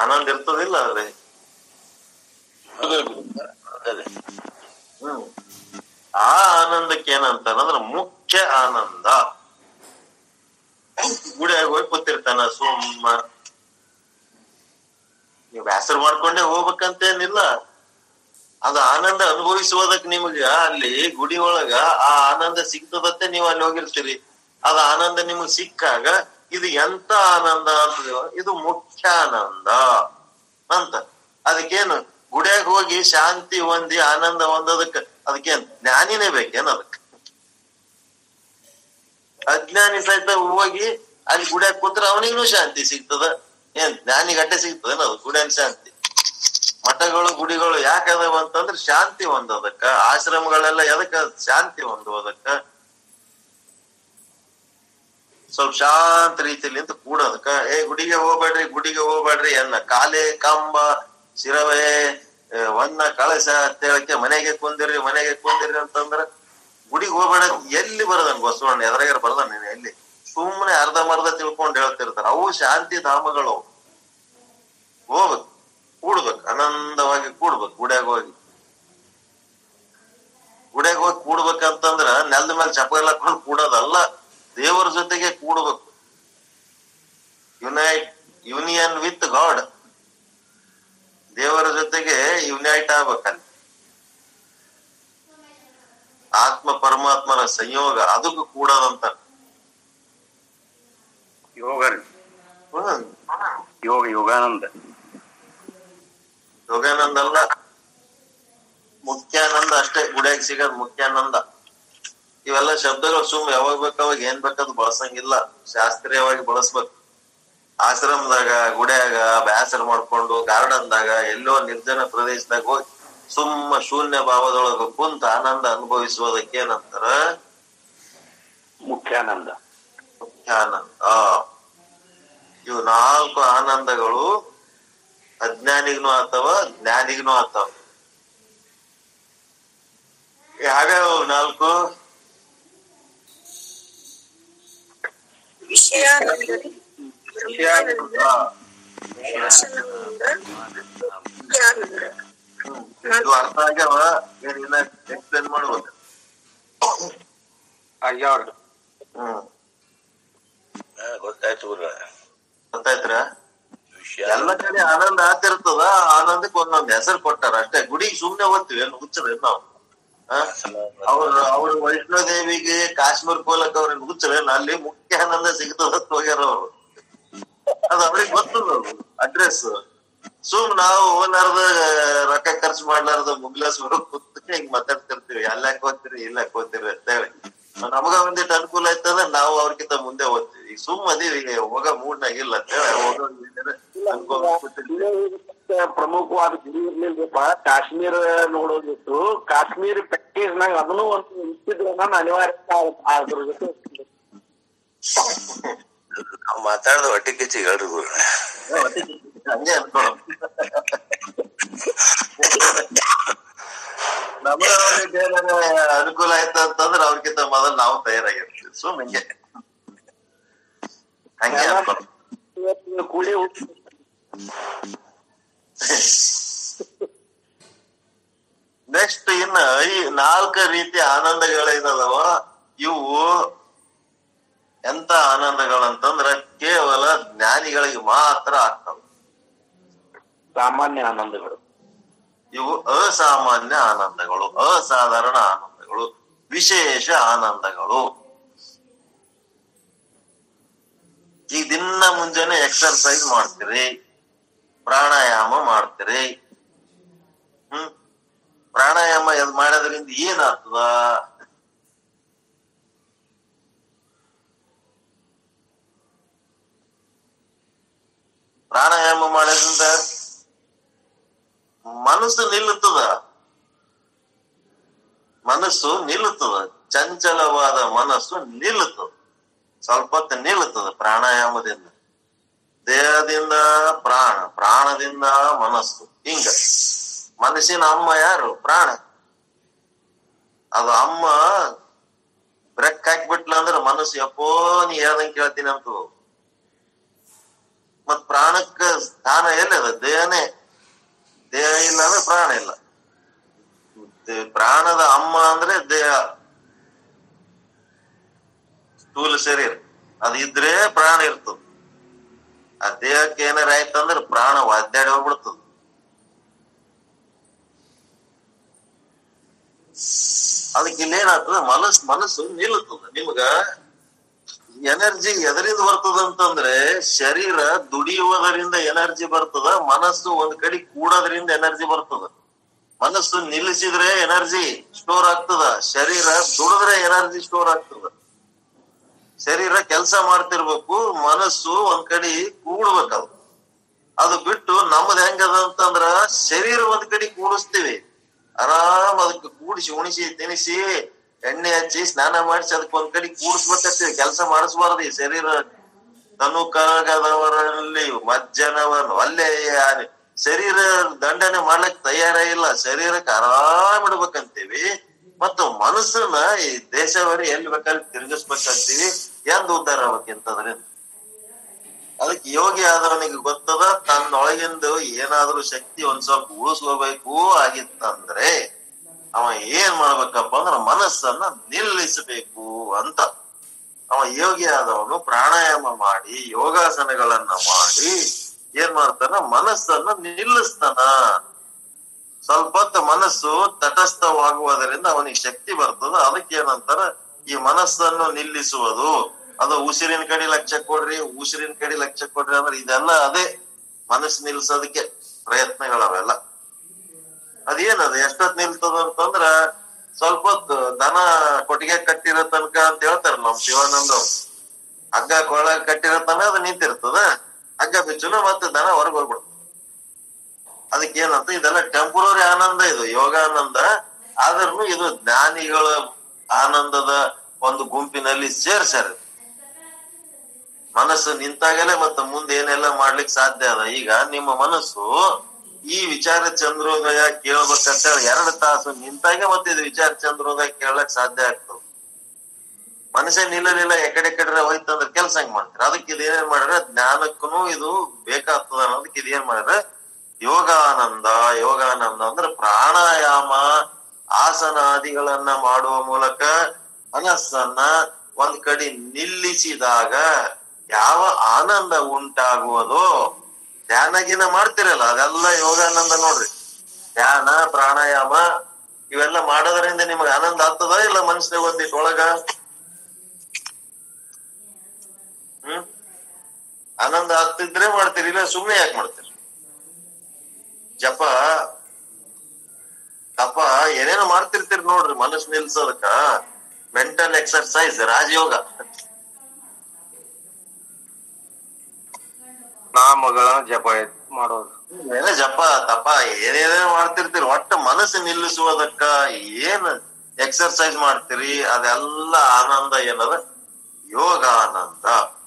ಆನಂದ ಇರ್ತದಿಲ್ಲ ಅದ್ರಿ ಅದೇ ಹ್ಮ್ ಆ ಆನಂದಕ್ಕೆ ಏನಂತಾನಂದ್ರ ಮುಖ್ಯ ಆನಂದ ಗುಡಿಯಾಗ ಹೋಗಿ ಕೂತಿರ್ತಾನ ಸುಮ್ಮ ನೀವ್ ಬ್ಯಾಸರ ಮಾಡ್ಕೊಂಡೇ ಹೋಗ್ಬೇಕಂತೇನಿಲ್ಲ ಅದು ಆನಂದ ಅನುಭವಿಸುವುದಕ್ ನಿಮ್ಗ ಅಲ್ಲಿ ಗುಡಿ ಒಳಗ ಆ ಆನಂದ ಸಿಗ್ತದತ್ತೆ ನೀವ್ ಅಲ್ಲಿ ಹೋಗಿರ್ತೀರಿ ಅದ ಆನಂದ ನಿಮಗ್ ಸಿಕ್ಕಾಗ ಇದು ಎಂತ ಆನಂದ ಅಂತ ಇದು ಮುಖ್ಯ ಆನಂದ ಅಂತ ಅದಕ್ಕೇನು ಗುಡಿಯಾಗ ಹೋಗಿ ಶಾಂತಿ ಹೊಂದಿ ಆನಂದ ಹೊಂದೋದಕ್ಕ ಅದಕ್ಕೇನ್ ಜ್ಞಾನಿನೇ ಬೇಕೇನ್ ಅದಕ್ಕೆ ಅಜ್ಞಾನಿ ಸಹಿತ ಹೋಗಿ ಅಲ್ಲಿ ಗುಡಿಯಾಗ ಕೂತ್ರ ಅವನಿಗೂ ಶಾಂತಿ ಸಿಗ್ತದ ಏನ್ ಜ್ಞಾನಿ ಗಟ್ಟೆ ಸಿಗ್ತದೇನ ಅದು ಗುಡಿಯಾಗ ಶಾಂತಿ ಮಠಗಳು ಗುಡಿಗಳು ಯಾಕದವ ಅಂತಂದ್ರೆ ಶಾಂತಿ ಹೊಂದೋದಕ್ಕ ಆಶ್ರಮಗಳೆಲ್ಲ ಎದಕ್ಕ ಶಾಂತಿ ಹೊಂದುವುದಕ್ಕ ಸ್ವಲ್ಪ ಶಾಂತ ರೀತಿಲಿಂದ ಕೂಡೋದಕ್ಕ ಏ ಗುಡಿಗೆ ಹೋಗ್ಬೇಡ್ರಿ ಗುಡಿಗೆ ಹೋಗ್ಬೇಡ್ರಿ ಎನ್ನ ಕಾಲೇ ಕಂಬ ಶಿರವೇ ಏ, ಹೊನ್ನ ಕಳಶ ಅಂತ ಹೇಳಕ್ಕೆ ಮನೆಗೆ ಕುಂದಿರ್ರಿ ಮನೆಗೆ ಕುಂದಿರ್ರಿ ಅಂತಂದ್ರ ಗುಡಿಗೆ ಹೋಗ್ಬೇಡ ಎಲ್ಲಿ ಬರದನ್ ಬಸವಣ್ಣ ಎದ್ರಾಗಾರ ಬರ್ದ ನೀನು ಎಲ್ಲಿ ಸುಮ್ಮನೆ ಅರ್ಧ ಮರ್ಧ ತಿಳ್ಕೊಂಡ್ ಹೇಳ್ತಿರ್ತಾರ ಅವು ಶಾಂತಿ ಧಾಮಗಳು ಅವು. ಹೋಗ್ಬೇಕು ಕೂಡ್ಬೇಕು ಆನಂದವಾಗಿ ಕೂಡ್ಬೇಕು ಗುಡಿಯಾಗ ಹೋಗಿ ಗುಡಿಯಾಗ ಹೋಗಿ ಕೂಡ್ಬೇಕಂತಂದ್ರ ನೆಲದ ಮೇಲೆ ಚಪ್ಪಲ್ ಹಾಕೊಂಡು ಕೂಡೋದಲ್ಲ ದೇವರ ಜೊತೆಗೆ ಕೂಡ್ಬೇಕು ಯುನೈಟ್ ಯೂನಿಯನ್ ವಿತ್ ಗಾಡ್ ದೇವರ ಜೊತೆಗೆ ಯುನೈಟ್ ಆಗ್ಬೇಕಲ್ಲಿ ಆತ್ಮ ಪರಮಾತ್ಮನ ಸಂಯೋಗ ಅದಕ್ಕೂ ಕೂಡೋದಂತ ಯೋಗ ರೀ ಹ್ಮ್ ಯೋಗ ಯೋಗಾನಂದ ಯೋಗಾನಂದ ಅಲ್ಲ ಮುಖ್ಯಾನಂದ ಅಷ್ಟೇ ಗುಡಿಯಾಗ ಸಿಗೋದ್ ಮುಖ್ಯಾನಂದ ಇವೆಲ್ಲ ಶಬ್ದಗಳು ಸುಮ್ ಯಾವಾಗ ಬೇಕಾವಾಗ ಏನ್ ಬೇಕಾದ್ ಬಳಸಂಗಿಲ್ಲ ಶಾಸ್ತ್ರೀಯವಾಗಿ ಬಳಸ್ಬೇಕು ಆಶ್ರಮದಾಗ ಗುಡಿಯಾಗ ಬ್ಯಾಸರ ಮಾಡ್ಕೊಂಡು ಗಾರ್ಡನ್ದಾಗ ಎಲ್ಲೋ ನಿರ್ಜನ ಪ್ರದೇಶದಾಗ ಹೋಗಿ ಸುಮ್ಮ ಶೂನ್ಯ ಭಾವದೊಳಗ ಕುಂತ ಆನಂದ ಅನುಭವಿಸುವುದಕ್ಕೆ ಏನಂತಾರ ಮುಖ್ಯಾನಂದ ಮುಖ್ಯಾನಂದ ಇವು ನಾಲ್ಕು ಆನಂದಗಳು ಅಜ್ಞಾನಿಗ್ನು ಆತವ ಜ್ಞಾನಿಗ್ನು ಆತವ ಯಾವ್ಯಾವ ನಾಲ್ಕು ವಿಷಯಾನಂದ ರೀ. ಬ್ರಹ್ಮಾನಂದ ಹಾ. ರಸಾನಂದ ವಿದ್ಯಾನಂದ ಹ್ಮ್. ಇವು ಅರ್ಥ ಆಗ್ಯಾವ ಏನಿಲ್ಲ ಎಕ್ಸ್ಪ್ಲೇನ್ ಮಾಡ್ಬೇಕು ಆಗ್ಯಾವ್ರಿ ಹ್ಮ್ ಹಾ, ಗೊತ್ತಾಯ್ತು ಗುರು ಗೊತ್ತಾಯ್ತ್ರ ವಿಷಯ ಎಲ್ಲ ಕಡೆ ಆನಂದ ಆತಿರ್ತದ ಆನಂದಕ್ಕೆ ಒಂದೊಂದ್ ಹೆಸರು ಕೊಟ್ಟಾರ ಅಷ್ಟೇ ಗುಡಿಗೆ ಸುಮ್ನೆ ಓದ್ತೀವಿ ಏನು ಹುಚ್ಚರ ನಾವು ಆ? ಅವ್ರ ಅವ್ರ ವೈಷ್ಣೋದೇವಿಗೆ ಕಾಶ್ಮೀರ್ ಕೋಲಕ್ ಅವ್ರ ಹುಚ್ಚರ ಅಲ್ಲಿ ಮುಖ್ಯ ಆನಂದ ಸಿಗ್ತದ ಅಂತ ಹೋಗ್ಯಾರ ಅವ್ರು ಅದು ಅವ್ರಿಗೆ ಗೊತ್ತದ ಅಡ್ರೆಸ್ ಸುಮ್ ನಾವು ಓನಾರ್ದ ರೊಕ್ಕ ಖರ್ಚು ಮಾಡ್ಲಾರ್ದ ಮುಗ್ಲಾಸ್ವರು ಕೂತ್ ಹಿಂಗ್ ಮಾತಾಡ್ತಿರ್ತೀವಿ ಅಲ್ಲಾಕ್ ಹೋಗ್ತೀರಿ ಇಲ್ಲಾಕ್ ಹೋಗ್ತೀರಿ ಅಂತ ಹೇಳಿ ನಮಗ ಒಂದಿಟ್ಟು ಅನುಕೂಲ ಆಯ್ತಂದ್ರೆ ನಾವು ಅವ್ರಕ್ಕಿಂತ ಮುಂದೆ ಓದ್ತೀವಿ ಈಗ ಸುಮ್ ಅದೀವಿ ಈಗ ಹೋಗೋ ಮೂಡ್ನಾಗ ಇಲ್ಲ ಅಂತ ಹೇಳಿ ಹೋಗೋ ಅನುಕೂಲ ಆಗ್ಬಿಟ್ಟಿದೆ. ಪ್ರಮುಖವಾದ ಗುರಿ ಇರ್ಲಿಲ್ಲಪ್ಪ ಕಾಶ್ಮೀರ ನೋಡೋದಿತ್ತು ಕಾಶ್ಮೀರ್ ಪ್ಯಾಕೇಜ್ ನಾಗ ಅದನ್ನು ಒಂದು ಇಟ್ಟಿದ್ರೆ ನಾನು ಅನಿವಾರ್ಯ ಅದ್ರ ಜೊತೆ ನಾವು ಮಾತಾಡ್ದ ಹೊಟ್ಟೆ ಕಿಚ್ಚಿ ಹೇಳ್ರಿ ಗುರು ಹಂಗೆ ಅನ್ಕೊಳ್ಳೋ ನಮಗ ಅವ್ರಿಗೆ ಏನಾರ ಅನುಕೂಲ ಆಯ್ತು ಅಂತಂದ್ರೆ ಅವ್ರಿಗಿಂತ ಮೊದಲು ನಾವು ತಯಾರಾಗಿರ್ತೀವಿ ಸುಮ್ ಹಿಂಗೆ ಹಂಗೆ ಅನ್ಕೊಳ್ಳೋ ಇವತ್ತು ಕೂಡಿ ಊಟ- ನೆಕ್ಸ್ಟ್ ಇನ್ನ ಈ ನಾಲ್ಕ ರೀತಿ ಆನಂದಗಳೇನದವ ಇವು ಎಂತ ಆನಂದಗಳಂತಂದ್ರ ಕೇವಲ ಜ್ಞಾನಿಗಳಿಗೆ ಮಾತ್ರ ಆಗ್ತವೆ ಸಾಮಾನ್ಯ ಆನಂದಗಳು ಇವು ಅಸಾಮಾನ್ಯ ಆನಂದಗಳು ಅಸಾಧಾರಣ ಆನಂದಗಳು ವಿಶೇಷ ಆನಂದಗಳು ಈಗ ದಿನ ಮುಂಜಾನೆ ಎಕ್ಸರ್ಸೈಸ್ ಮಾಡ್ತೀರಿ ಪ್ರಾಣಾಯಾಮ ಮಾಡ್ತೀರಿ ಹ್ಮ್ ಪ್ರಾಣಾಯಾಮ ಎದ್ ಮಾಡೋದ್ರಿಂದ ಏನಾಗ್ತದ ಪ್ರಾಣಾಯಾಮ ಮಾಡೋದ್ರಿಂದ ಮನಸ್ಸು ನಿಲ್ಲುತ್ತದ ಮನಸ್ಸು ನಿಲ್ಲುತ್ತದ ಚಂಚಲವಾದ ಮನಸ್ಸು ನಿಲ್ಲುತ್ತದ ಸ್ವಲ್ಪ ಹೊತ್ತು ನಿಲ್ಲುತ್ತದ ಪ್ರಾಣಾಯಾಮದಿಂದ ದೇಹದಿಂದ ಪ್ರಾಣ ಪ್ರಾಣದಿಂದ ಮನಸ್ಸು ಹಿಂಗ ಮನಸ್ಸಿನ ಅಮ್ಮ ಯಾರು ಪ್ರಾಣ ಅದು ಅಮ್ಮ ಬ್ರೆಕ್ ಹಾಕ್ಬಿಟ್ಲ ಅಂದ್ರೆ ಮನಸ್ಸು ಎಪ್ಪೋ ನೀ ಹೇಳ್ದಂಗ್ ಕೇಳ್ತೀನಿ ಅಂತ ಮತ್ ಪ್ರಾಣಕ್ಕ ಸ್ಥಾನ ಎಲ್ಲಿ ಅದ ದೇಹನೇ ದೇಹ ಇಲ್ಲ ಅಂದ್ರೆ ಪ್ರಾಣ ಇಲ್ಲ ದೇ- ಪ್ರಾಣದ ಅಮ್ಮ ಅಂದ್ರೆ ದೇಹ ಸ್ಥೂಲ ಶರೀರ ಅದ್ ಇದ್ರೆ ಪ್ರಾಣ ಇರ್ತದ ಆ ದೇಹಕ್ಕೆ ಏನಾರ ಆಯ್ತಂದ್ರ ಪ್ರಾಣ ಒದ್ದಾಡಿ ಹೋಗ್ಬಿಡ್ತದ ಅದಕ್ಕೆ ಇಲ್ಲೇನಾಗ್ತದ ಮನಸ್ ಮನಸ್ಸು ನಿಲ್ಲುತ್ತದ ನಿಮ್ಗ ಎನರ್ಜಿ ಎದರಿಂದ ಬರ್ತದ ಅಂತಂದ್ರೆ ಶರೀರ ದುಡಿಯುವುದರಿಂದ ಎನರ್ಜಿ ಬರ್ತದ ಮನಸ್ಸು ಒಂದ್ ಕಡೆ ಕೂಡೋದ್ರಿಂದ ಎನರ್ಜಿ ಬರ್ತದ ಮನಸ್ಸು ನಿಲ್ಲಿಸಿದ್ರೆ ಎನರ್ಜಿ ಸ್ಟೋರ್ ಆಗ್ತದ ಶರೀರ ದುಡಿದ್ರೆ ಎನರ್ಜಿ ಸ್ಟೋರ್ ಆಗ್ತದ ಶರೀರ ಕೆಲಸ ಮಾಡ್ತಿರ್ಬೇಕು ಮನಸ್ಸು ಒಂದ್ ಕಡೆ ಕೂಡ್ಬೇಕದು ಅದು ಬಿಟ್ಟು ನಮ್ಮದ್ ಹೆಂಗದ ಅಂತಂದ್ರ ಶರೀರ ಒಂದ್ ಕಡೆ ಕೂಡಿಸ್ತೀವಿ ಆರಾಮ್ ಅದಕ್ಕೆ ಕೂಡಿಸಿ ಉಣಿಸಿ ತಿನಿಸಿ ಎಣ್ಣೆ ಹಚ್ಚಿ ಸ್ನಾನ ಮಾಡಿಸಿ ಅದಕ್ಕೆ ಒಂದ್ ಕಡೆ ಕೂಡಿಸ್ಬೇಕತ್ತೀವಿ ಕೆಲಸ ಮಾಡಿಸ್ಬಾರ್ದು ಈ ಶರೀರ ತನು ಕರಗದವರಲ್ಲಿ ಮಜ್ಜನವನು ಅಲ್ಲೇ ಯಾರು ಶರೀರ ದಂಡನೆ ಮಾಡ್ಲಕ್ ತಯಾರ ಇಲ್ಲ ಶರೀರಕ್ಕೆ ಆರಾಮ್ ಇಡ್ಬೇಕಂತೀವಿ ಮತ್ತು ಮನಸ್ಸನ್ನ ಈ ದೇಶವರಿ ಎಲ್ಲಿ ಬೇಕಾದ್ರೆ ತಿರುಗಿಸ್ಬೇಕಂತೀವಿ ಎಂದ್ ಉದ್ಧಾರ ಆಗ್ಬೇಕಿಂತದ್ರಿಂದ ಅದಕ್ಕೆ ಯೋಗಿ ಆದವನಿಗೆ ಗೊತ್ತದ ತನ್ನೊಳಗಿಂದು ಏನಾದ್ರೂ ಶಕ್ತಿ ಒಂದ್ ಸ್ವಲ್ಪ ಉಳಿಸ್ಕೋಬೇಕು ಆಗಿತ್ತಂದ್ರೆ ಅವ ಏನ್ ಮಾಡ್ಬೇಕಪ್ಪ ಅಂದ್ರ ಮನಸ್ಸನ್ನ ನಿಲ್ಲಿಸಬೇಕು ಅಂತ ಅವ ಯೋಗಿ ಆದವನು ಪ್ರಾಣಾಯಾಮ ಮಾಡಿ ಯೋಗಾಸನಗಳನ್ನ ಮಾಡಿ ಏನ್ ಮಾಡ್ತಾನ ಮನಸ್ಸನ್ನ ನಿಲ್ಲಿಸ್ತಾನ ಸ್ವಲ್ಪ ಹೊತ್ತು ಮನಸ್ಸು ತಟಸ್ಥವಾಗುವುದರಿಂದ ಅವನಿಗೆ ಶಕ್ತಿ ಬರ್ತದ ಅದಕ್ಕೆ ಏನಂತಾರ ಈ ಮನಸ್ಸನ್ನು ನಿಲ್ಲಿಸುವುದು ಅದು ಉಸಿರಿನ ಕಡೆ ಲಕ್ಷ್ಯ ಕೊಡ್ರಿ ಉಸಿರಿನ ಕಡೆ ಲಕ್ಷ್ಯ ಕೊಡ್ರಿ ಅಂದ್ರೆ ಇದೆಲ್ಲ ಅದೇ ಮನಸ್ಸು ನಿಲ್ಸೋದಕ್ಕೆ ಪ್ರಯತ್ನಗಳವೆಲ್ಲ ಅದೇನದು ಎಷ್ಟೊತ್ ನಿಲ್ತದ ಅಂತಂದ್ರ ಸ್ವಲ್ಪ ಹೊತ್ತು ದನ ಕೊಟ್ಟಿಗೆ ಕಟ್ಟಿರೋ ತನಕ ಅಂತ ಹೇಳ್ತಾರ ನಮ್ ಶಿವಾನಂದ ಅವ್ರು. ಹಗ್ಗ ಕೊಳ ಕಟ್ಟಿರೋ ತನಕ ಅದು ನಿಂತಿರ್ತದ ಹಗ್ಗ ಬಿಚ್ಚುನ ಮತ್ತೆ ದನ ಹೊರಗೆ ಹೋಗ್ಬಿಡ್ತದ ಅದಕ್ಕೆ ಏನಂತ ಇದೆಲ್ಲ ಟೆಂಪರರಿ ಆನಂದ ಇದು ಯೋಗಾನಂದ ಆದ್ರೂ ಇದು ಜ್ಞಾನಿಗಳ ಆನಂದದ ಒಂದು ಗುಂಪಿನಲ್ಲಿ ಸೇರ್ಸ್ಯಾರ ಮನಸ್ಸು ನಿಂತಾಗಲೇ ಮತ್ತೆ ಮುಂದೆ ಏನೆಲ್ಲ ಮಾಡ್ಲಿಕ್ಕೆ ಸಾಧ್ಯ ಅದ ಈಗ ನಿಮ್ಮ ಮನಸ್ಸು ಈ ವಿಚಾರ ಚಂದ್ರೋದಯ ಕೇಳ್ಬೇಕಂತ ಹೇಳಿ ಎರಡು ತಾಸು ನಿಂತಾಗೆ ಮತ್ತೆ ಇದು ವಿಚಾರ ಚಂದ್ರೋದಯ ಕೇಳಕ್ ಸಾಧ್ಯ ಆಗ್ತದೆ ಮನುಷ್ಯ ನಿಲ್ಲಲಿಲ್ಲ ಎಕಡೆ ಕಡೆ ಹೋಯ್ತಂದ್ರೆ ಕೆಲ್ಸ ಹೆಂಗ್ ಮಾಡ್ತಾರೆ ಅದಕ್ಕೆ ಇದು ಏನೇನ್ ಮಾಡ್ಯಾರ ಜ್ಞಾನಕ್ಕೂ ಇದು ಬೇಕಾಗ್ತದ ಅನ್ನೋದಕ್ಕೆ ಇದು ಏನ್ ಮಾಡ್ಯಾರ ಯೋಗಾನಂದ ಯೋಗಾನಂದ ಅಂದ್ರೆ ಪ್ರಾಣಾಯಾಮ ಆಸನಾದಿಗಳನ್ನ ಮಾಡುವ ಮೂಲಕ ಮನಸ್ಸನ್ನ ಒಂದ್ ಕಡೆ ನಿಲ್ಲಿಸಿದಾಗ ಯಾವ ಆನಂದ ಉಂಟಾಗುವುದೋ ಧ್ಯಾನ ಗೀನ ಮಾಡ್ತಿರಲ್ಲ ಅದೆಲ್ಲ ಯೋಗಾನಂದ ನೋಡ್ರಿ ಧ್ಯಾನ ಪ್ರಾಣಾಯಾಮ ಇವೆಲ್ಲ ಮಾಡೋದ್ರಿಂದ ನಿಮಗ್ ಆನಂದ ಆಗ್ತದ ಇಲ್ಲ ಮನಸ್ಸಿಗೆ ಒಂದಿಟ್ ಒಳಗ ಹ್ಮ್ ಆನಂದ ಆಗ್ತಿದ್ರೆ ಮಾಡ್ತೀರಿ ಇಲ್ಲ ಸುಮ್ನೆ ಯಾಕೆ ಮಾಡ್ತೀರಿ ಜಪ ತಪ ಏನೇನೋ ಮಾಡ್ತಿರ್ತೀರಿ ನೋಡ್ರಿ ಮನಸ್ಸು ನಿಲ್ಸೋದಕ್ಕ ಮೆಂಟಲ್ ಎಕ್ಸರ್ಸೈಸ್ ರಾಜಯೋಗ ನಾಮಗಳನ್ನ ಜಪ ಮಾಡೋದು ಏನೇ ಜಪ ತಪ ಏನೇನೇನೋ ಮಾಡ್ತಿರ್ತೀರಿ ಒಟ್ಟ ಮನಸ್ಸು ನಿಲ್ಲಿಸುವುದಕ್ಕ ಏನ್ ಎಕ್ಸರ್ಸೈಸ್ ಮಾಡ್ತೀರಿ ಅದೆಲ್ಲ ಆನಂದ ಏನದ ಯೋಗಾನಂದ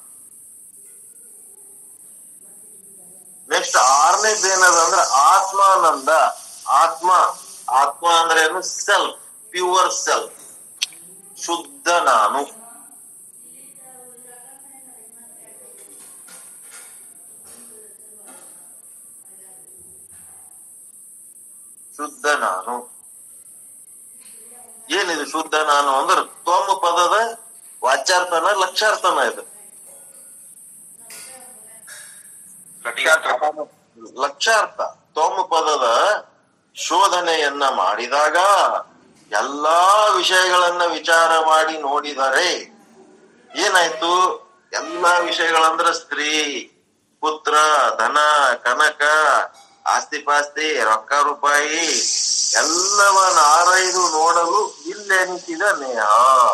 ನೆಕ್ಸ್ಟ್ ಆರನೇದ್ ಏನದ ಅಂದ್ರೆ ಆತ್ಮಾನಂದ ಆತ್ಮ ಆತ್ಮ ಅಂದ್ರೆ ಏನು ಸೆಲ್ಫ್ ಪ್ಯೂರ್ ಸೆಲ್ಫ್ ಶುದ್ಧ ನಾನು ಶುದ್ಧ ನಾನು ಏನಿದು ಶುದ್ಧ ನಾನು ಅಂದ್ರೆ ತ್ವಮ ಪದದ ವಾಚ್ಯಾರ್ಥನ ಲಕ್ಷಾರ್ಥನ ಇದು ಲಕ್ಷಾರ್ಥ ತ್ವಮ ಪದದ ಶೋಧನೆಯನ್ನ ಮಾಡಿದಾಗ ಎಲ್ಲಾ ವಿಷಯಗಳನ್ನ ವಿಚಾರ ಮಾಡಿ ನೋಡಿದರೆ ಏನಾಯ್ತು ಎಲ್ಲಾ ವಿಷಯಗಳಂದ್ರ ಸ್ತ್ರೀ ಪುತ್ರ ಧನ ಕನಕ ಆಸ್ತಿ ಪಾಸ್ತಿ ರೊಕ್ಕ ರೂಪಾಯಿ ಎಲ್ಲವನ್ನ ಆರೈದು ನೋಡಲು ಇಲ್ಲೆನಿಸಿದ ನೇಹ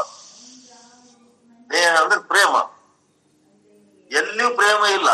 ನೇಹ ಅಂದ್ರೆ ಪ್ರೇಮ ಎಲ್ಲಿಯೂ ಪ್ರೇಮ ಇಲ್ಲ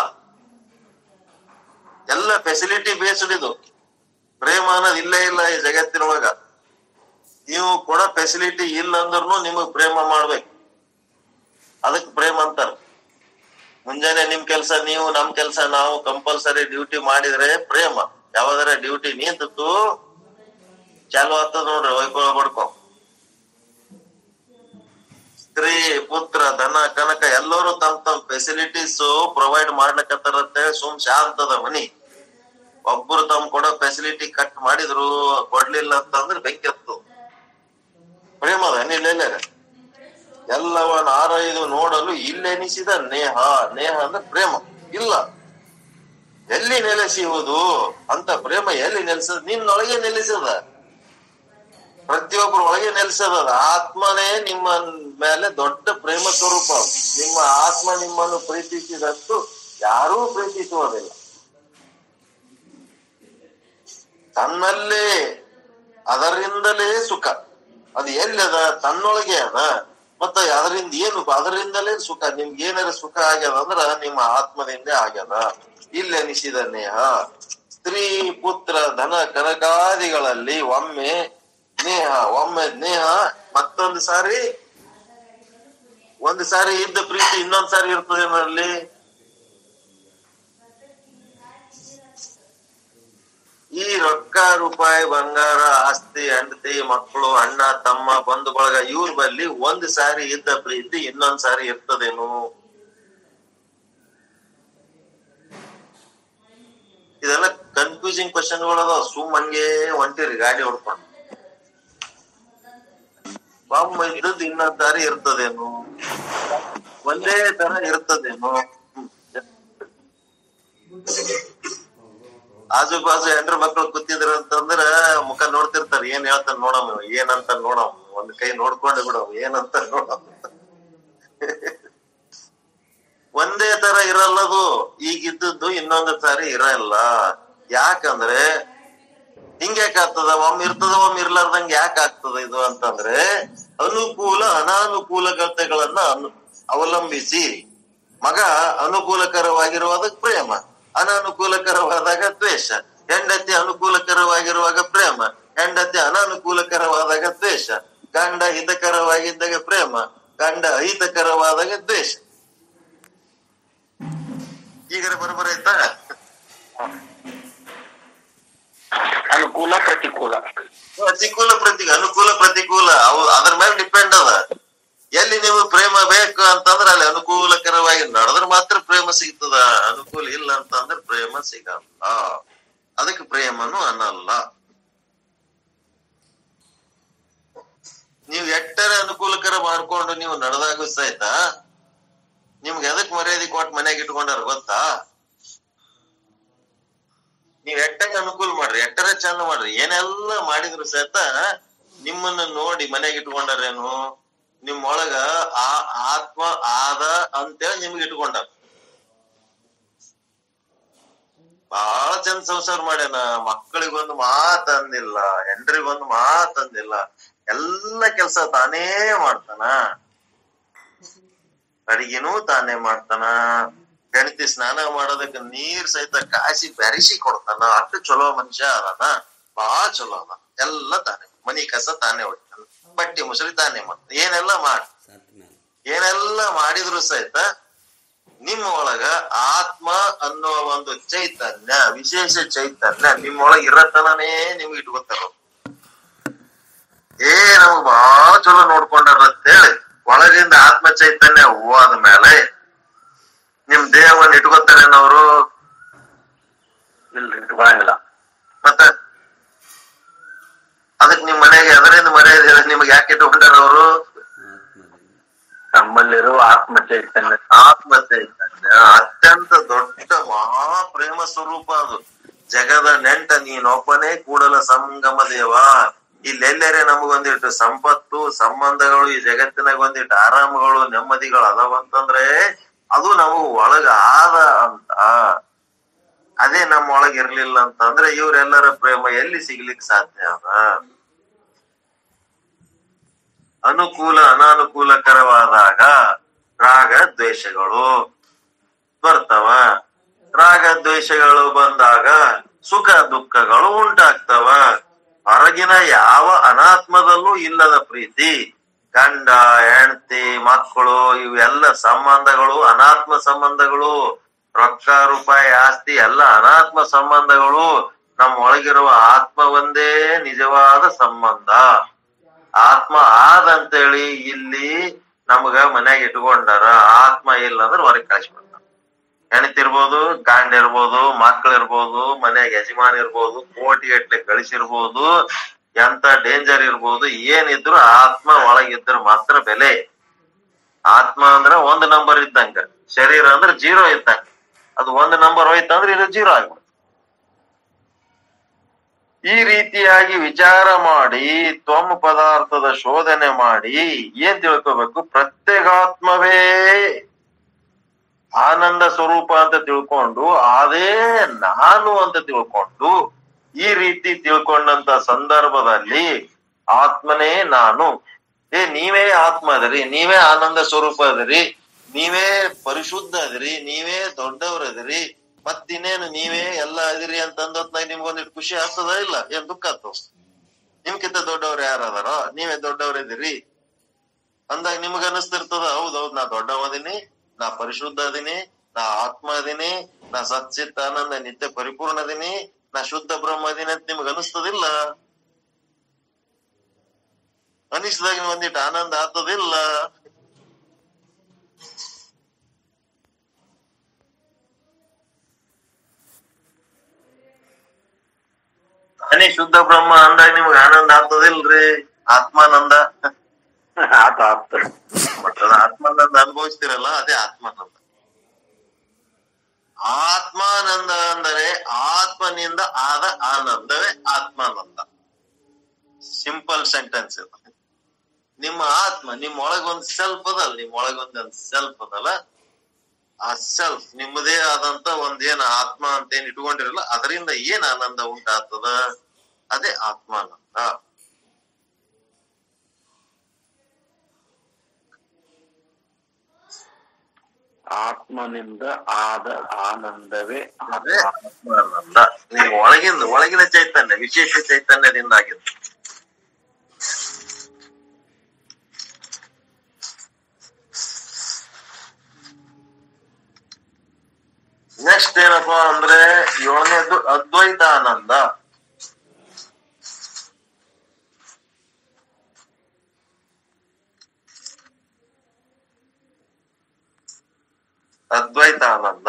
ಎಲ್ಲ ಫೆಸಿಲಿಟಿ ಬೇಸ್ಡ್ ಇದು ಪ್ರೇಮ ಅನ್ನೋದು ಇಲ್ಲೇ ಇಲ್ಲ ಈ ಜಗತ್ತಿನೊಳಗ ನೀವು ಕೊಡೋ ಫೆಸಿಲಿಟಿ ಇಲ್ಲ ಅಂದ್ರೂ ನಿಮಗ್ ಪ್ರೇಮ ಮಾಡ್ಬೇಕು ಅದಕ್ ಪ್ರೇಮ ಅಂತಾರ ಮುಂಜಾನೆ ನಿಮ್ ಕೆಲ್ಸ ನೀವು ನಮ್ ಕೆಲ್ಸ ನಾವು ಕಂಪಲ್ಸರಿ ಡ್ಯೂಟಿ ಮಾಡಿದ್ರೆ ಪ್ರೇಮ ಯಾವ್ದಾರ ಡ್ಯೂಟಿ ನಿಂತು ಚಾಲು ಆಗ್ತದ ನೋಡ್ರಿ ಹೊಯ್ಕೊಳ ಬಡ್ಕೊ ಸ್ತ್ರೀ ಪುತ್ರ ಧನ ಕನಕ ಎಲ್ಲರೂ ತಮ್ ತಮ್ ಫೆಸಿಲಿಟಿ ಫೆಸಿಲಿಟೀಸ್ ಪ್ರೊವೈಡ್ ಮಾಡ್ಲಕತ್ತಾರಂತೆ ಸುಮ್ ಶಾಂತದ ಮನಿ ಒಬ್ರು ತಮ್ ಕೊಡೋ ಫೆಸಿಲಿಟಿ ಕಟ್ ಮಾಡಿದ್ರು ಕೊಡ್ಲಿಲ್ಲ ಅಂತಂದ್ರೆ ಬೆಂಕಿ ಹತ್ತು ಪ್ರೇಮ ಅದ ಏನಿಲ್ಲ ಎಲ್ಲವನ್ನ ಆರೈದು ನೋಡಲು ಇಲ್ಲೆನಿಸಿದ ನೇಹ ನೇಹ ಅಂದ್ರೆ ಪ್ರೇಮ ಇಲ್ಲ ಎಲ್ಲಿ ನೆಲೆಸುವುದು ಅಂತ ಪ್ರೇಮ ಎಲ್ಲಿ ನೆಲೆಸದ ನಿನ್ನೊಳಗೆ ನೆಲೆಸದ ಪ್ರತಿಯೊಬ್ಬರ ಒಳಗೆ ನೆಲೆಸದ ಆತ್ಮನೇ ನಿಮ್ಮ ಮೇಲೆ ದೊಡ್ಡ ಪ್ರೇಮ ಸ್ವರೂಪ ನಿಮ್ಮ ಆತ್ಮ ನಿಮ್ಮನ್ನು ಪ್ರೀತಿಸಿದಷ್ಟು ಯಾರೂ ಪ್ರೀತಿಸುವುದಿಲ್ಲ ತನ್ನಲ್ಲೇ ಅದರಿಂದಲೇ ಸುಖ ಅದು ಎಲ್ಲಿ ಅದ ತನ್ನೊಳಗೆ ಅದ ಮತ್ತ ಅದರಿಂದ ಏನು ಅದರಿಂದಲೇ ಸುಖ ನಿಮ್ಗೆ ಏನಾರ ಸುಖ ಆಗ್ಯದ ಅಂದ್ರ ನಿಮ್ಮ ಆತ್ಮದಿಂದ ಆಗ್ಯದ ಇಲ್ಲಿ ಅನಿಸಿದ ನೇಹ ಸ್ತ್ರೀ ಪುತ್ರ ಧನ ಕನಕಾದಿಗಳಲ್ಲಿ ಒಮ್ಮೆ ನೇಹ ಒಮ್ಮೆ ನೇಹ ಮತ್ತೊಂದು ಸಾರಿ ಒಂದು ಸಾರಿ ಇದ್ದ ಪ್ರೀತಿ ಇನ್ನೊಂದ್ ಸಾರಿ ಇರ್ತದೆ ಅಲ್ಲಿ ಈ ರೊಕ್ಕ ರೂಪಾಯಿ ಬಂಗಾರ ಆಸ್ತಿ ಹೆಂಡತಿ ಮಕ್ಕಳು ಅಣ್ಣ ತಮ್ಮ ಬಂಧು ಬಳಗ ಇವ್ರ ಬಲ್ಲಿ ಒಂದ್ ಸಾರಿ ಇದ್ದ ಪ್ರೀತಿ ಇನ್ನೊಂದ್ ಸಾರಿ ಇರ್ತದೇನು ಇದೆಲ್ಲ ಕನ್ಫ್ಯೂಸಿಂಗ್ ಕ್ವಶನ್ಗಳು ಅದಾವ ಸುಮ್ ಹಂಗೆ ಹೊಂಟಿರಿ ಗಾಡಿ ಹೊಡ್ಕೊಂಡು ಒಮ್ಮ ಇದ್ದದ್ದು ಇನ್ನೊಂದ್ ದಾರಿ ಇರ್ತದೇನು ಒಂದೇ ತರ ಇರ್ತದೇನು ಹ್ಮ್. ಆಜು ಬಾಜು ಹೆಂಡ್ರ ಮಕ್ಳು ಕೂತಿದ್ರ ಅಂತಂದ್ರ ಮುಖ ನೋಡ್ತಿರ್ತಾರ ಏನ್ ಹೇಳ್ತಾರ ನೋಡಮ್ ಇವ, ಏನಂತ ನೋಡಮ್ ಒಂದ್ ಕೈ ನೋಡ್ಕೊಂಡು ಬಿಡಮ್ ಏನಂತ ನೋಡಮ್ ಒಂದೇ ತರ ಇರಲ್ಲದು ಈಗ ಇದ್ದದ್ದು ಇನ್ನೊಂದು ಸಾರಿ ಇರಲ್ಲ ಯಾಕಂದ್ರೆ ಹಿಂಗ್ಯಾಕ್ ಆಗ್ತದ ಒಮ್ಮೆ ಇರ್ತದ ಒಮ್ಮೆ ಇರ್ಲಾರ್ದಂಗ ಯಾಕೆ ಆಗ್ತದ ಇದು ಅಂತಂದ್ರೆ ಅನುಕೂಲ ಅನಾನುಕೂಲತೆಗಳನ್ನ ಅನು ಅವಲಂಬಿಸಿ ಮಗ ಅನುಕೂಲಕರವಾಗಿರುವಾಗ ಪ್ರೇಮ ಅನಾನುಕೂಲಕರವಾದಾಗ ದ್ವೇಷ ಹೆಂಡತಿ ಅನುಕೂಲಕರವಾಗಿರುವಾಗ ಪ್ರೇಮ ಹೆಂಡತಿ ಅನಾನುಕೂಲಕರವಾದಾಗ ದ್ವೇಷ ಗಂಡ ಹಿತಕರವಾಗಿದ್ದಾಗ ಪ್ರೇಮ ಗಂಡ ಅಹಿತಕರವಾದಾಗ ದ್ವೇಷ ಈಗ ಬರೋಬ್ಬರ ಆಯ್ತಾ ಅನುಕೂಲ ಪ್ರತಿಕೂಲ ಪ್ರತಿಕೂಲ ಪ್ರತಿ ಅನುಕೂಲ ಪ್ರತಿಕೂಲ ಅವು ಅದ್ರ ಮೇಲೆ ಡಿಪೆಂಡ್ ಅದ ಎಲ್ಲಿ ನೀವು ಪ್ರೇಮ ಬೇಕು ಅಂತಂದ್ರೆ ಅಲ್ಲಿ ಅನುಕೂಲಕರವಾಗಿ ನಡೆದ್ರೆ ಮಾತ್ರ ಪ್ರೇಮ ಸಿಗ್ತದ ಅನುಕೂಲ ಇಲ್ಲ ಅಂತಂದ್ರೆ ಪ್ರೇಮ ಸಿಗಲ್ಲ ಅದಕ್ಕೆ ಪ್ರೇಮನು ಅನ್ನಲ್ಲ ನೀವು ಎಟ್ಟರೆ ಅನುಕೂಲಕರ ಮಾಡ್ಕೊಂಡು ನೀವು ನಡೆದಾಗ ಸಹಿತ ನಿಮ್ಗೆ ಎದಕ್ ಮರ್ಯಾದೆ ಕೊಟ್ಟು ಮನೆಯಾಗ ಇಟ್ಕೊಂಡಾರ ಗೊತ್ತಾ ನೀವ್ ಎಟ್ಟಂಗ ಅನುಕೂಲ ಮಾಡ್ರಿ ಎಟ್ಟರ ಚಂದ ಮಾಡ್ರಿ ಏನೆಲ್ಲ ಮಾಡಿದ್ರು ಸಹಿತ ನಿಮ್ಮನ್ನ ನೋಡಿ ಮನೆಗೆ ಇಟ್ಕೊಂಡಾರೇನು ನಿಮ್ ಒಳಗ ಆ ಆತ್ಮ ಆದ ಅಂತೇಳಿ ನಿಮ್ಗೆ ಇಟ್ಕೊಂಡಾರ ಬಹಳ ಚಂದ ಸಂಸಾರ ಮಾಡ್ಯಾನ ಮಕ್ಕಳಿಗೊಂದು ಮಾತ್ ಅಂದಿಲ್ಲ ಹೆಂಡ್ರಿಗೊಂದು ಮಾತ್ ಅಂದಿಲ್ಲ ಎಲ್ಲ ಕೆಲ್ಸ ತಾನೇ ಮಾಡ್ತಾನ ಅಡಿಗೆನೂ ತಾನೇ ಮಾಡ್ತಾನ ಹೆಂಡತಿ ಸ್ನಾನ ಮಾಡೋದಕ್ಕೆ ನೀರ್ ಸಹಿತ ಕಾಸಿ ಬೆರೆಸಿ ಕೊಡ್ತಾನ ಅಷ್ಟು ಚಲೋ ಮನುಷ್ಯ ಅದಾನ ಬಾಳ ಚಲೋ ಅದ ಎಲ್ಲ ತಾನೇ ಮನಿ ಕಸ ತಾನೇ ಹೊಡಿತಾನ ಬಟ್ಟೆ ಮುಸರಿ ತಾನೇ ಮಾಡ್ತಾನ ಏನೆಲ್ಲ ಮಾಡ ಏನೆಲ್ಲ ಮಾಡಿದ್ರು ಸಹಿತ ನಿಮ್ಮ ಒಳಗ ಆತ್ಮ ಅನ್ನೋ ಒಂದು ಚೈತನ್ಯ ವಿಶೇಷ ಚೈತನ್ಯ ನಿಮ್ಮೊಳಗ ಇರತನೇ ನಿಮ್ಗೆ ಇಟ್ಕೊತಾರ ಏ ನಮ್ಗ್ ಬಾಳ ಚಲೋ ನೋಡ್ಕೊಂಡಾರ ಅಂತೇಳಿ ಒಳಗಿಂದ ಆತ್ಮ ಚೈತನ್ಯ ಹೋದ ಮೇಲೆ ನಿಮ್ ದೇಹವನ್ನ ಇಟ್ಕೊತಾರೇನವ್ರು ಇಲ್ರಿ ಇಟ್ಕೊಳಂಗಿಲ್ಲ ಮತ್ತ ಅದಕ್ ನಿಮ್ ಮನೆಗೆ ಅದರಿಂದ ಮರ್ಯಾದೆ ಇದೆ, ನಿಮ್ಗೆ ಯಾಕೆ ಇಟ್ಕೊಂಡಾರ ಅವರು ನಮ್ಮಲ್ಲಿರೋ ಆತ್ಮ ಚೈತನ್ಯ ಆತ್ಮ ಚೈತನ್ಯ ಅತ್ಯಂತ ದೊಡ್ಡ ಮಹಾ ಪ್ರೇಮ ಸ್ವರೂಪ ಅದು ಜಗದ ನೆಂಟ ನೀನೊಬ್ಬನೇ ಕೂಡಲ ಸಂಗಮ ದೇವ ಇಲ್ಲೆಲ್ಲರೆ ನಮಗೊಂದಿಟ್ಟು ಸಂಪತ್ತು ಸಂಬಂಧಗಳು ಈ ಜಗತ್ತಿನಾಗ ಒಂದಿಟ್ಟು ಆರಾಮಗಳು ನೆಮ್ಮದಿಗಳು ಅದಾವಂತಂದ್ರೆ ಅದು ನಮಗ್ ಒಳಗ ಆದ ಅಂತ ಅದೇ ನಮ್ಮ ಒಳಗ್ ಇರ್ಲಿಲ್ಲ ಅಂತಂದ್ರೆ ಇವ್ರೆಲ್ಲರ ಪ್ರೇಮ ಎಲ್ಲಿ ಸಿಗ್ಲಿಕ್ ಸಾಧ್ಯ ಅದ ಅನುಕೂಲ ಅನಾನುಕೂಲಕರವಾದಾಗ ರಾಗ ದ್ವೇಷಗಳು ಬರ್ತಾವ ರಾಗ ದ್ವೇಷಗಳು ಬಂದಾಗ ಸುಖ ದುಃಖಗಳು ಉಂಟಾಗ್ತವ ಹೊರಗಿನ ಯಾವ ಅನಾತ್ಮದಲ್ಲೂ ಇಲ್ಲದ ಪ್ರೀತಿ ಗಂಡ ಹೆಂಡತಿ ಮಕ್ಕಳು ಇವೆಲ್ಲ ಸಂಬಂಧಗಳು ಅನಾತ್ಮ ಸಂಬಂಧಗಳು ರೊಕ್ಕ ರೂಪಾಯಿ ಆಸ್ತಿ ಎಲ್ಲ ಅನಾತ್ಮ ಸಂಬಂಧಗಳು ನಮ್ಮ ಒಳಗಿರುವ ಆತ್ಮ ಒಂದೇ ನಿಜವಾದ ಸಂಬಂಧ ಆತ್ಮ ಆದಂತೇಳಿ ಇಲ್ಲಿ ನಮಗ ಮನ್ಯಾಗ ಇಟ್ಕೊಂಡಾರ ಆತ್ಮ ಇಲ್ಲ ಅಂದ್ರೆ ಹೊರಗೆ ಕಳಿಸ್ಬಿಡ್ತಾನೆ ಹೆಣ್ತಿ ಇರ್ಬೋದು ಗಾಂಡ್ ಇರ್ಬೋದು ಮಕ್ಳು ಇರ್ಬೋದು ಮನ್ಯಾಗ ಯಜಮಾನ ಇರ್ಬೋದು ಕೋಟಿ ಗಟ್ಲೆ ಗಳಿಸಿರ್ಬೋದು ಎಂತ ಡೇಂಜರ್ ಇರ್ಬೋದು ಏನಿದ್ರು ಆತ್ಮ ಒಳಗಿದ್ರೆ ಮಾತ್ರ ಬೆಲೆ ಆತ್ಮ ಅಂದ್ರೆ ಒಂದ್ ನಂಬರ್ ಇದ್ದಂಗ ಶರೀರ ಅಂದ್ರೆ ಜೀರೋ ಇದ್ದಂಗ ಅದು ಒಂದ್ ನಂಬರ್ ಹೋಯ್ತಂದ್ರೆ ಇದು ಜೀರೋ ಆಗ್ಬಿಡುತ್ತೆ ಈ ರೀತಿಯಾಗಿ ವಿಚಾರ ಮಾಡಿ ತ್ವಮ್ ಪದಾರ್ಥದ ಶೋಧನೆ ಮಾಡಿ ಏನ್ ತಿಳ್ಕೋಬೇಕು ಪ್ರತ್ಯೇಗಾತ್ಮವೇ ಆನಂದ ಸ್ವರೂಪ ಅಂತ ತಿಳ್ಕೊಂಡು ಅದೇ ನಾನು ಅಂತ ತಿಳ್ಕೊಂಡು ಈ ರೀತಿ ತಿಳ್ಕೊಂಡಂತ ಸಂದರ್ಭದಲ್ಲಿ ಆತ್ಮನೇ ನಾನು ಏ ನೀವೇ ಆತ್ಮ ಅದರಿ ನೀವೇ ಆನಂದ ಸ್ವರೂಪ ಅದರಿ ನೀವೇ ಪರಿಶುದ್ಧ ಅದರಿ ನೀವೇ ದೊಡ್ಡವ್ರದಿರಿ ಮತ್ತಿನ್ನೇನು ನೀವೇ ಎಲ್ಲ ಅದಿರಿ ಅಂತಂದೊತ್ನಾಗ ನಿಮ್ಗೊಂದಿಟ್ಟು ಖುಷಿ ಆಗ್ತದ ಇಲ್ಲ ಏನ್ ದುಃಖ ಆಗ್ತದ ನಿಮ್ಕಿಂತ ದೊಡ್ಡವ್ರು ಯಾರು ಅದಾರೋ ನೀವೇ ದೊಡ್ಡವ್ರದಿರಿ ಅಂದಾಗ ನಿಮಗ ಅನಿಸ್ತಿರ್ತದ ಹೌದೌದ್ ನಾ ದೊಡ್ಡವದೀನಿ ನಾ ಪರಿಶುದ್ಧ ಅದೀನಿ ನಾ ಆತ್ಮ ಅದೀನಿ ನಾ ಸಚ್ಚಿತ್ತ ಆನಂದ ನಿತ್ಯ ಪರಿಪೂರ್ಣ ಅದೀನಿ ನಾ ಶುದ್ಧ ಬ್ರಹ್ಮ ಅದೀನಿ ಅಂತ ನಿಮ್ಗ ಅನಿಸ್ತದಿಲ್ಲ ಅನಿಸಿದಾಗ ಒಂದಿಟ್ಟು ಆನಂದ ಆಗ್ತದಿಲ್ಲ ಅನೇ ಶುದ್ಧ ಬ್ರಹ್ಮ ಅಂದಾಗ ನಿಮ್ಗೆ ಆನಂದ ಆಗ್ತದಿಲ್ರಿ ಆತ್ಮಾನಂದ ಆತ ಆತ ಮತ್ತ ಅದ್ ಆತ್ಮಾನಂದ ಅನುಭವಿಸ್ತಿರಲ್ಲ ಅದೇ ಆತ್ಮಾನಂದ ಆತ್ಮಾನಂದ ಅಂದರೆ ಆತ್ಮನಿಂದ ಆದ ಆನಂದವೇ ಆತ್ಮಾನಂದ ಸಿಂಪಲ್ ಸೆಂಟೆನ್ಸ್ ಇದು ನಿಮ್ಮ ಆತ್ಮ ನಿಮ್ ಒಳಗೊಂದ್ ಸೆಲ್ಫ್ ಅದಲ್ಲ ನಿಮ್ ಒಳಗೊಂದ್ ಸೆಲ್ಫ್ ಅದಲ್ಲ ಆ ಸೆಲ್ಫ್ ನಿಮ್ಮದೇ ಆದಂತ ಒಂದ್ ಏನ್ ಆತ್ಮ ಅಂತ ಏನ್ ಇಟ್ಕೊಂಡಿರಲ್ಲ ಅದರಿಂದ ಏನ್ ಆನಂದ ಉಂಟಾಗ್ತದ ಅದೇ ಆತ್ಮಾನಂದ ಆತ್ಮನಿಂದ ಆದ ಆನಂದವೇ ಅದೇ ಆತ್ಮ ಆತ್ಮಾನಂದ ನೀವು ಒಳಗಿಂದ ಒಳಗಿನ ಚೈತನ್ಯ ವಿಶೇಷ ಚೈತನ್ಯದಿಂದ ಆಗಿದ್ದು ನೆಕ್ಸ್ಟ್ ಏನಪ್ಪಾ ಅಂದ್ರೆ ಏಳನೇದು ಅದ್ವೈತ ಆನಂದ ಅದ್ವೈತ ಆನಂದ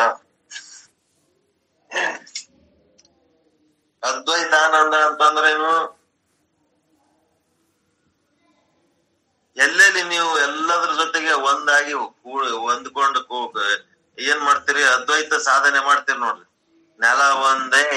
ಅದ್ವೈತ ಆನಂದ ಅಂತಂದ್ರೇನು ಎಲ್ಲೆಲ್ಲಿ ನೀವು ಎಲ್ಲದ್ರ ಜೊತೆಗೆ ಒಂದಾಗಿ ಕೂಡ್ ಹೊಂದ್ಕೊಂಡು ಕೂ- ಏನ್ ಮಾಡ್ತೀರಿ ಅದ್ವೈತ ಸಾಧನೆ ಮಾಡ್ತೀರಿ ನೋಡ್ರಿ ನೆಲ ಒಂದೇ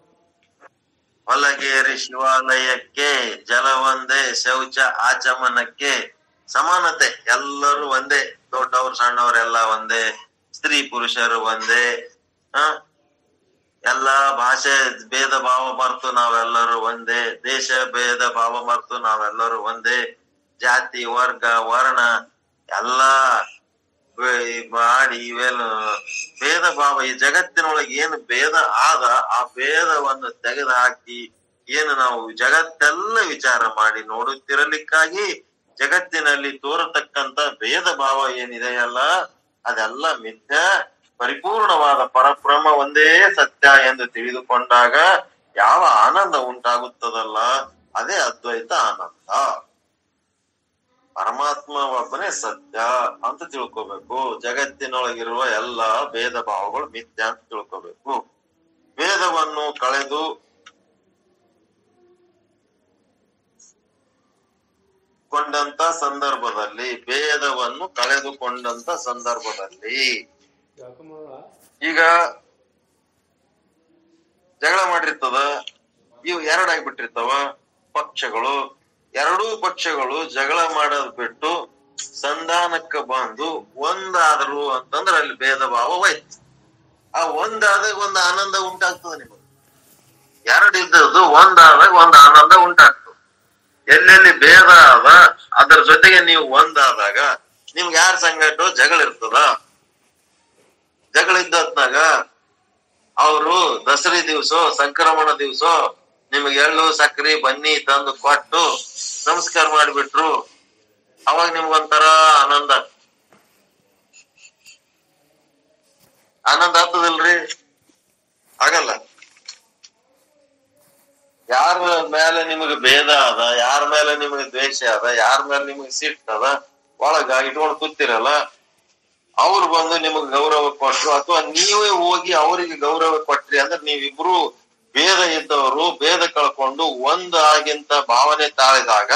ಹೊಲಗೇರಿ ಶಿವಾಲಯಕ್ಕೆ ಜಲ ಒಂದೇ ಶೌಚ ಆಚಮನಕ್ಕೆ ಸಮಾನತೆ ಎಲ್ಲರೂ ಒಂದೇ ದೊಡ್ಡವ್ರು ಸಣ್ಣವರೆಲ್ಲ ಒಂದೇ ಸ್ತ್ರೀ ಪುರುಷರು ಒಂದೇ ಹ ಎಲ್ಲಾ ಭಾಷೆ ಭೇದ ಭಾವ ಮರೆತು ನಾವೆಲ್ಲರೂ ಒಂದೇ ದೇಶ ಭೇದ ಭಾವ ಮರೆತು ನಾವೆಲ್ಲರೂ ಒಂದೇ ಜಾತಿ ವರ್ಗ ವರ್ಣ ಎಲ್ಲಾ ವೇ- ಮಾಡಿ ಇವೆಲ್ಲ ಭೇದ ಭಾವ ಈ ಜಗತ್ತಿನೊಳಗೆ ಏನು ಭೇದ ಆದ ಆ ಭೇದವನ್ನು ತೆಗೆದು ಹಾಕಿ ಏನು ನಾವು ಜಗತ್ತೆಲ್ಲ ವಿಚಾರ ಮಾಡಿ ನೋಡುತ್ತಿರಲಿಕ್ಕಾಗಿ ಜಗತ್ತಿನಲ್ಲಿ ತೋರತಕ್ಕಂತ ಭೇದ ಭಾವ ಏನಿದೆಯಲ್ಲ ಅದೆಲ್ಲ ಮಿಥ್ಯ ಪರಿಪೂರ್ಣವಾದ ಪರಬ್ರಹ್ಮ ಒಂದೇ ಸತ್ಯ ಎಂದು ತಿಳಿದುಕೊಂಡಾಗ ಯಾವ ಆನಂದ ಉಂಟಾಗುತ್ತದಲ್ಲ ಅದೇ ಅದ್ವೈತ ಆನಂದ ಪರಮಾತ್ಮ ಒಬ್ಬನೇ ಸತ್ಯ ಅಂತ ತಿಳ್ಕೊಬೇಕು ಜಗತ್ತಿನೊಳಗಿರುವ ಎಲ್ಲಾ ಭೇದ ಭಾವಗಳು ಮಿಥ್ಯ ಅಂತ ತಿಳ್ಕೊಬೇಕು ಭೇದವನ್ನು ಕಳೆದು ಕೊಂಡಂತ ಸಂದರ್ಭದಲ್ಲಿ ಭೇದವನ್ನು ಕಳೆದುಕೊಂಡಂತ ಸಂದರ್ಭದಲ್ಲಿ ಈಗ ಜಗಳ ಮಾಡಿರ್ತದ ಇವು ಎರಡಾಗ್ಬಿಟ್ಟಿರ್ತಾವ ಪಕ್ಷಗಳು ಎರಡೂ ಪಕ್ಷಗಳು ಜಗಳ ಮಾಡೋದ್ ಬಿಟ್ಟು ಸಂಧಾನಕ್ಕ ಬಂದು ಒಂದಾದ್ರು ಅಂತಂದ್ರ ಅಲ್ಲಿ ಭೇದ ಭಾವ ಹೋಯ್ತು ಆ ಒಂದಾದಾಗ ಒಂದ್ ಆನಂದ ಉಂಟಾಗ್ತದೆ ನಿಮಗೆ ಎರಡು ಇದ್ದದ್ದು ಒಂದಾದಾಗ ಒಂದ್ ಆನಂದ ಉಂಟಾಗ್ತದೆ ಎಲ್ಲೆಲ್ಲಿ ಭೇದ ಅದ ಅದ್ರ ಜೊತೆಗೆ ನೀವು ಒಂದಾದಾಗ ನಿಮ್ಗೆ ಯಾರ ಸಂಗಟ ಜಗಳ ಇರ್ತದ ಜಗಳ ಇದ್ದತ್ನಾಗ ಅವರು ದಸರಿ ದಿವ್ಸ ಸಂಕ್ರಮಣ ದಿವ್ಸ ನಿಮ್ಗೆ ಎಳ್ಳು ಸಕ್ರಿ ಬನ್ನಿ ತಂದು ಕೊಟ್ಟು ನಮಸ್ಕಾರ ಮಾಡಿಬಿಟ್ರು ಅವಾಗ ನಿಮ್ಗೊಂಥರ ಆನಂದ ಆನಂದ ಆಗ್ತದಿಲ್ರಿ ಆಗಲ್ಲ ಯಾರ ಮೇಲೆ ನಿಮಗೆ ಭೇದ ಅದ ಯಾರ ಮೇಲೆ ನಿಮಗೆ ದ್ವೇಷ ಅದ ಯಾರ ಮೇಲೆ ನಿಮಗೆ ಸಿಟ್ಟು ಅದ ಒಳಗ ಇಟ್ಕೊಂಡು ಕೂತಿರಲ್ಲ ಅವ್ರು ಬಂದು ನಿಮಗ್ ಗೌರವ ಕೊಟ್ರು ಅಥವಾ ನೀವೇ ಹೋಗಿ ಅವರಿಗೆ ಗೌರವ ಕೊಟ್ರಿ ಅಂದ್ರೆ ನೀವಿಬ್ರು ಭೇದ ಇದ್ದವರು ಭೇದ ಕಳ್ಕೊಂಡು ಒಂದು ಆಗಿಂತ ಭಾವನೆ ತಾಳಿದಾಗ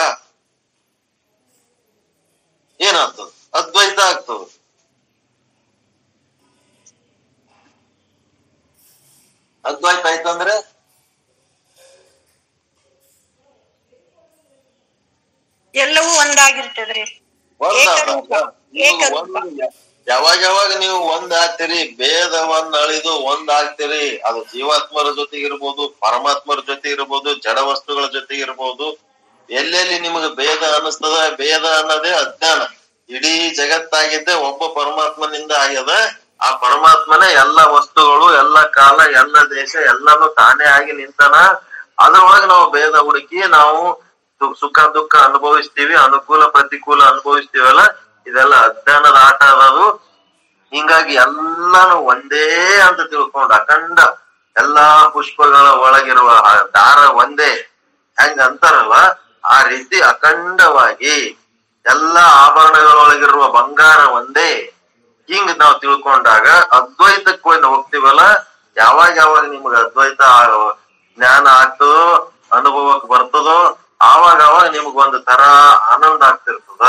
ಏನಾಗ್ತದ ಅದ್ವೈತ ಆಗ್ತದ ಅದ್ವೈತ ಆಯ್ತಂದ್ರೆ ಎಲ್ಲವೂ ಒಂದಾಗಿರ್ತದ್ರಿ ಏಕರೂಪ ಏಕರೂಪ ಯಾವಾಗ ಯಾವಾಗ ನೀವು ಒಂದ್ ಆಗ್ತೀರಿ ಭೇದವನ್ನ ಅಳಿದು ಒಂದ್ ಆಗ್ತೀರಿ ಅದು ಜೀವಾತ್ಮರ ಜೊತೆ ಇರ್ಬೋದು ಪರಮಾತ್ಮರ ಜೊತೆ ಇರ್ಬೋದು ಜಡ ವಸ್ತುಗಳ ಜೊತೆ ಇರ್ಬೋದು ಎಲ್ಲೆಲ್ಲಿ ನಿಮಗೆ ಭೇದ ಅನ್ನಿಸ್ತದ ಭೇದ ಅನ್ನೋದೇ ಅಜ್ಞಾನ ಇಡೀ ಜಗತ್ತಾಗಿದ್ದೆ ಒಬ್ಬ ಪರಮಾತ್ಮನಿಂದ ಆಗ್ಯದ ಆ ಪರಮಾತ್ಮನೇ ಎಲ್ಲ ವಸ್ತುಗಳು ಎಲ್ಲ ಕಾಲ ಎಲ್ಲ ದೇಶ ಎಲ್ಲಾನು ತಾನೇ ಆಗಿ ನಿಂತಾನ ಅದ್ರೊಳಗೆ ನಾವು ಭೇದ ಹುಡುಕಿ ನಾವು ಸು- ಸುಖ ದುಃಖ ಅನುಭವಿಸ್ತೀವಿ ಅನುಕೂಲ ಪ್ರತಿಕೂಲ ಅನುಭವಿಸ್ತೀವಲ್ಲ ಇದೆಲ್ಲ ಅಜ್ಞಾನದ ಆಟ ಅದದು ಹಿಂಗಾಗಿ ಎಲ್ಲಾನು ಒಂದೇ ಅಂತ ತಿಳ್ಕೊಂಡು ಅಖಂಡ ಎಲ್ಲಾ ಪುಷ್ಪಗಳ ಒಳಗಿರುವ ಆ ದಾರ ಒಂದೇ ಹೆಂಗ ಅಂತಾರಲ್ಲ ಆ ರೀತಿ ಅಖಂಡವಾಗಿ ಎಲ್ಲಾ ಆಭರಣಗಳೊಳಗಿರುವ ಬಂಗಾರ ಒಂದೇ ಹಿಂಗ್ ನಾವು ತಿಳ್ಕೊಂಡಾಗ ಅದ್ವೈತಕ್ಕೆ ಹೋಗಿ ನಾವು ಹೋಗ್ತೀವಲ್ಲ ಯಾವಾಗ ಯಾವಾಗ ನಿಮ್ಗೆ ಅದ್ವೈತ ಆ- ಜ್ಞಾನ ಆಗ್ತದೋ ಅನುಭವಕ್ಕೆ ಬರ್ತದೋ ಆವಾಗ ಅವಾಗ ನಿಮ್ಗ್ ಒಂದು ತರ ಆನಂದ ಆಗ್ತಿರ್ತದ